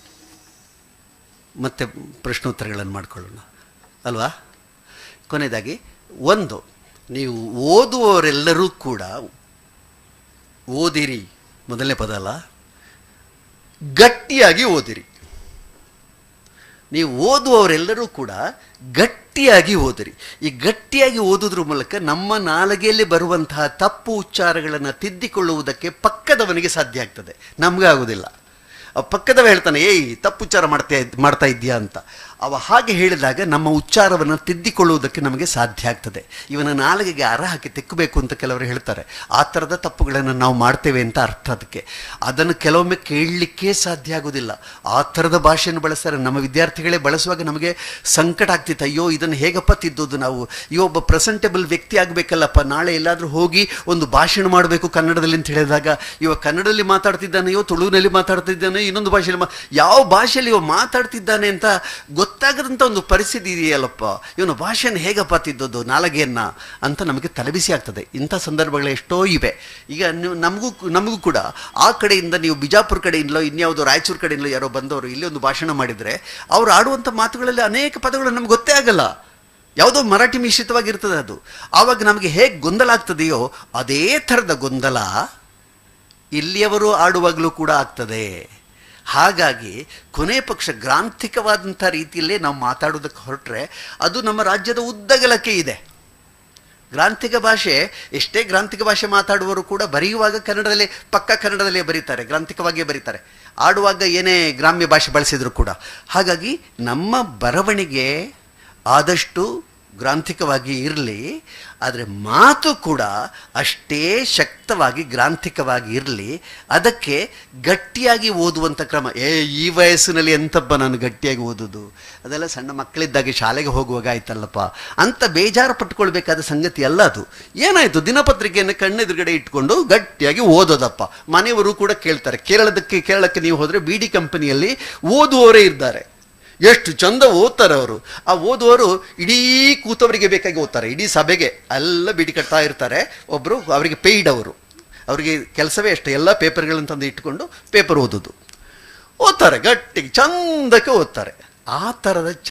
ಮತ್ತೆ ಪ್ರಶ್ನೋತ್ತರಗಳನ್ನು ಮಾಡ್ಕೊಳ್ಳೋಣ ಅಲ್ವಾ ಕೊನೆಯದಾಗಿ ಒಂದು ನೀವು ಓದುವವರೆಲ್ಲರೂ ಕೂಡ ಓದಿರಿ ಮೊದಲನೇ ಪದ ಅಲ್ಲ ಗಟ್ಟಿಯಾಗಿ ಓದಿರಿ ನೀವು ಓದುವವರೆಲ್ಲರೂ ಕೂಡ ಗಟ್ಟಿಯಾಗಿ ಓದಿರಿ ಈ ಗಟ್ಟಿಯಾಗಿ ಓದುವುದ್ರ ಮೂಲಕ ನಮ್ಮ ನಾಲಿಗೆಯಲ್ಲಿ ಬರುವಂತಹ ತಪ್ಪು ಉಚ್ಚಾರಗಳನ್ನು ತಿದ್ದಿಕೊಳ್ಳುವುದಕ್ಕೆ ಪಕ್ಕದವನಿಗೆ ಸಾಧ್ಯ ಆಗ್ತದೆ ನಮ್ಗೆ ಆಗುವುದಿಲ್ಲ ಆ ಪಕ್ಕದವ ಹೇಳ್ತಾನೆ ಏಯ್ ತಪ್ಪು ಉಚ್ಚಾರ ಮಾಡ್ತಾ ಇದ್- ಮಾಡ್ತಾ ಇದ್ದೀಯಾ ಅಂತ ಅವ ಹಾಗೆ ಹೇಳಿದಾಗ ನಮ್ಮ ಉಚ್ಚಾರವನ್ನು ತಿದ್ದಿಕೊಳ್ಳುವುದಕ್ಕೆ ನಮಗೆ ಸಾಧ್ಯ ಆಗ್ತದೆ ಇವನ ನಾಲಿಗೆಗೆ ಅರ ಹಾಕಿ ತೆಕ್ಕಬೇಕು ಅಂತ ಕೆಲವರು ಹೇಳ್ತಾರೆ ಆ ಥರದ ತಪ್ಪುಗಳನ್ನು ನಾವು ಮಾಡ್ತೇವೆ ಅಂತ ಅರ್ಥ ಅದಕ್ಕೆ ಅದನ್ನು ಕೆಲವೊಮ್ಮೆ ಕೇಳಲಿಕ್ಕೆ ಸಾಧ್ಯ ಆಗೋದಿಲ್ಲ ಆ ಥರದ ಭಾಷೆಯನ್ನು ಬಳಸ್ತಾರೆ ನಮ್ಮ ವಿದ್ಯಾರ್ಥಿಗಳೇ ಬಳಸುವಾಗ ನಮಗೆ ಸಂಕಟ ಆಗ್ತಿತ್ತು ಅಯ್ಯೋ ಇದನ್ನು ಹೇಗಪ್ಪ ತಿದ್ದೋದು ನಾವು ಈ ಒಬ್ಬ ಪ್ರೆಸೆಂಟೇಬಲ್ ವ್ಯಕ್ತಿ ಆಗಬೇಕಲ್ಲಪ್ಪ ನಾಳೆ ಎಲ್ಲಾದರೂ ಹೋಗಿ ಒಂದು ಭಾಷಣ ಮಾಡಬೇಕು ಕನ್ನಡದಲ್ಲಿ ಅಂತ ಹೇಳಿದಾಗ ಇವ ಕನ್ನಡದಲ್ಲಿ ಮಾತಾಡ್ತಿದ್ದಾನೆಯೋ ತುಳುವಿನಲ್ಲಿ ಮಾತಾಡ್ತಿದ್ದಾನೆ ಇನ್ನೊಂದು ಭಾಷೆಯಲ್ಲಿ ಮಾ ಯಾವ ಭಾಷೆಯಲ್ಲಿ ಇವ ಮಾತಾಡ್ತಿದ್ದಾನೆ ಅಂತ ಗೊತ್ತಾಗದಂಥ ಒಂದು ಪರಿಸ್ಥಿತಿ ಇದೆಯಲ್ಲಪ್ಪ ಇವನು ಭಾಷೆಯನ್ನು ಹೇಗಪ್ಪ ತಿದ್ದೋದು ನಾಲಗೆಯನ್ನ ಅಂತ ನಮಗೆ ತಲೆಬಿಸಿ ಆಗ್ತದೆ ಇಂಥ ಸಂದರ್ಭಗಳು ಎಷ್ಟೋ ಇವೆ ಈಗ ನೀವು ನಮಗೂ ನಮಗೂ ಕೂಡ ಆ ಕಡೆಯಿಂದ ನೀವು ಬಿಜಾಪುರ ಕಡೆಯಿಂದಲೋ ಇನ್ಯಾವುದೋ ರಾಯಚೂರು ಕಡೆಯಿಂದಲೋ ಯಾರೋ ಬಂದವರು ಇಲ್ಲಿ ಒಂದು ಭಾಷಣ ಮಾಡಿದರೆ ಅವ್ರು ಆಡುವಂಥ ಮಾತುಗಳಲ್ಲಿ ಅನೇಕ ಪದಗಳು ನಮ್ಗೆ ಗೊತ್ತೇ ಆಗಲ್ಲ ಯಾವುದೋ ಮರಾಠಿ ಮಿಶ್ರಿತವಾಗಿರ್ತದೆ ಅದು ಆವಾಗ ನಮಗೆ ಹೇಗೆ ಗೊಂದಲ ಆಗ್ತದೆಯೋ ಅದೇ ಥರದ ಗೊಂದಲ ಇಲ್ಲಿಯವರು ಆಡುವಾಗಲೂ ಕೂಡ ಆಗ್ತದೆ ಹಾಗಾಗಿ ಕೊನೆ ಪಕ್ಷ ಗ್ರಾಂಥಿಕವಾದಂಥ ರೀತಿಯಲ್ಲೇ ನಾವು ಮಾತಾಡೋದಕ್ಕೆ ಹೊರಟ್ರೆ ಅದು ನಮ್ಮ ರಾಜ್ಯದ ಉದ್ದಗಲಕ್ಕೆ ಇದೆ ಗ್ರಾಂಥಿಕ ಭಾಷೆ ಎಷ್ಟೇ ಗ್ರಾಂಥಿಕ ಭಾಷೆ ಮಾತಾಡುವವರು ಕೂಡ ಬರೆಯುವಾಗ ಕನ್ನಡದಲ್ಲೇ ಪಕ್ಕ ಕನ್ನಡದಲ್ಲೇ ಬರೀತಾರೆ ಗ್ರಾಂಥಿಕವಾಗಿಯೇ ಬರೀತಾರೆ ಆಡುವಾಗ ಏನೇ ಗ್ರಾಮ್ಯ ಭಾಷೆ ಬಳಸಿದ್ರು ಕೂಡ ಹಾಗಾಗಿ ನಮ್ಮ ಬರವಣಿಗೆ ಆದಷ್ಟು ಗ್ರಾಂಥಿಕವಾಗಿ ಇರಲಿ ಆದರೆ ಮಾತು ಕೂಡ ಅಷ್ಟೇ ಶಕ್ತವಾಗಿ ಗ್ರಾಂಥಿಕವಾಗಿ ಇರಲಿ ಅದಕ್ಕೆ ಗಟ್ಟಿಯಾಗಿ ಓದುವಂಥ ಕ್ರಮ ಏ ಈ ವಯಸ್ಸಿನಲ್ಲಿ ಎಂತಪ್ಪ ನಾನು ಗಟ್ಟಿಯಾಗಿ ಓದೋದು ಅದೆಲ್ಲ ಸಣ್ಣ ಮಕ್ಕಳಿದ್ದಾಗೆ ಶಾಲೆಗೆ ಹೋಗುವಾಗ ಆಯ್ತಲ್ಲಪ್ಪ ಅಂತ ಬೇಜಾರು ಪಟ್ಕೊಳ್ಬೇಕಾದ ಸಂಗತಿ ಅಲ್ಲ ಅದು ಏನಾಯಿತು ದಿನಪತ್ರಿಕೆಯನ್ನು ಕಣ್ಣೆದುರುಗಡೆ ಇಟ್ಕೊಂಡು ಗಟ್ಟಿಯಾಗಿ ಓದೋದಪ್ಪ ಮನೆಯವರು ಕೂಡ ಕೇಳ್ತಾರೆ ಕೇರಳದಕ್ಕೆ ಕೇರಳಕ್ಕೆ ನೀವು ಹೋದರೆ ಬಿ ಡಿ ಕಂಪನಿಯಲ್ಲಿ ಓದುವವರೇ ಇದ್ದಾರೆ ಎಷ್ಟು ಚಂದ ಓದ್ತಾರೆ ಅವರು ಆ ಓದುವವರು ಇಡೀ ಕೂತವರಿಗೆ ಬೇಕಾಗಿ ಓದ್ತಾರೆ ಇಡೀ ಸಭೆಗೆ ಎಲ್ಲ ಬಿಡಿ ಕಟ್ತಾ ಇರ್ತಾರೆ ಒಬ್ಬರು ಅವರಿಗೆ ಪೇಯ್ಡ್ ಅವರು ಅವರಿಗೆ ಕೆಲಸವೇ ಅಷ್ಟೇ ಎಲ್ಲ ಪೇಪರ್ಗಳನ್ನು ತಂದು ಇಟ್ಕೊಂಡು ಪೇಪರ್ ಓದೋದು ಓದ್ತಾರೆ ಗಟ್ಟಿಗೆ ಚಂದಕ್ಕೆ ಓದ್ತಾರೆ ಆ ಥರದ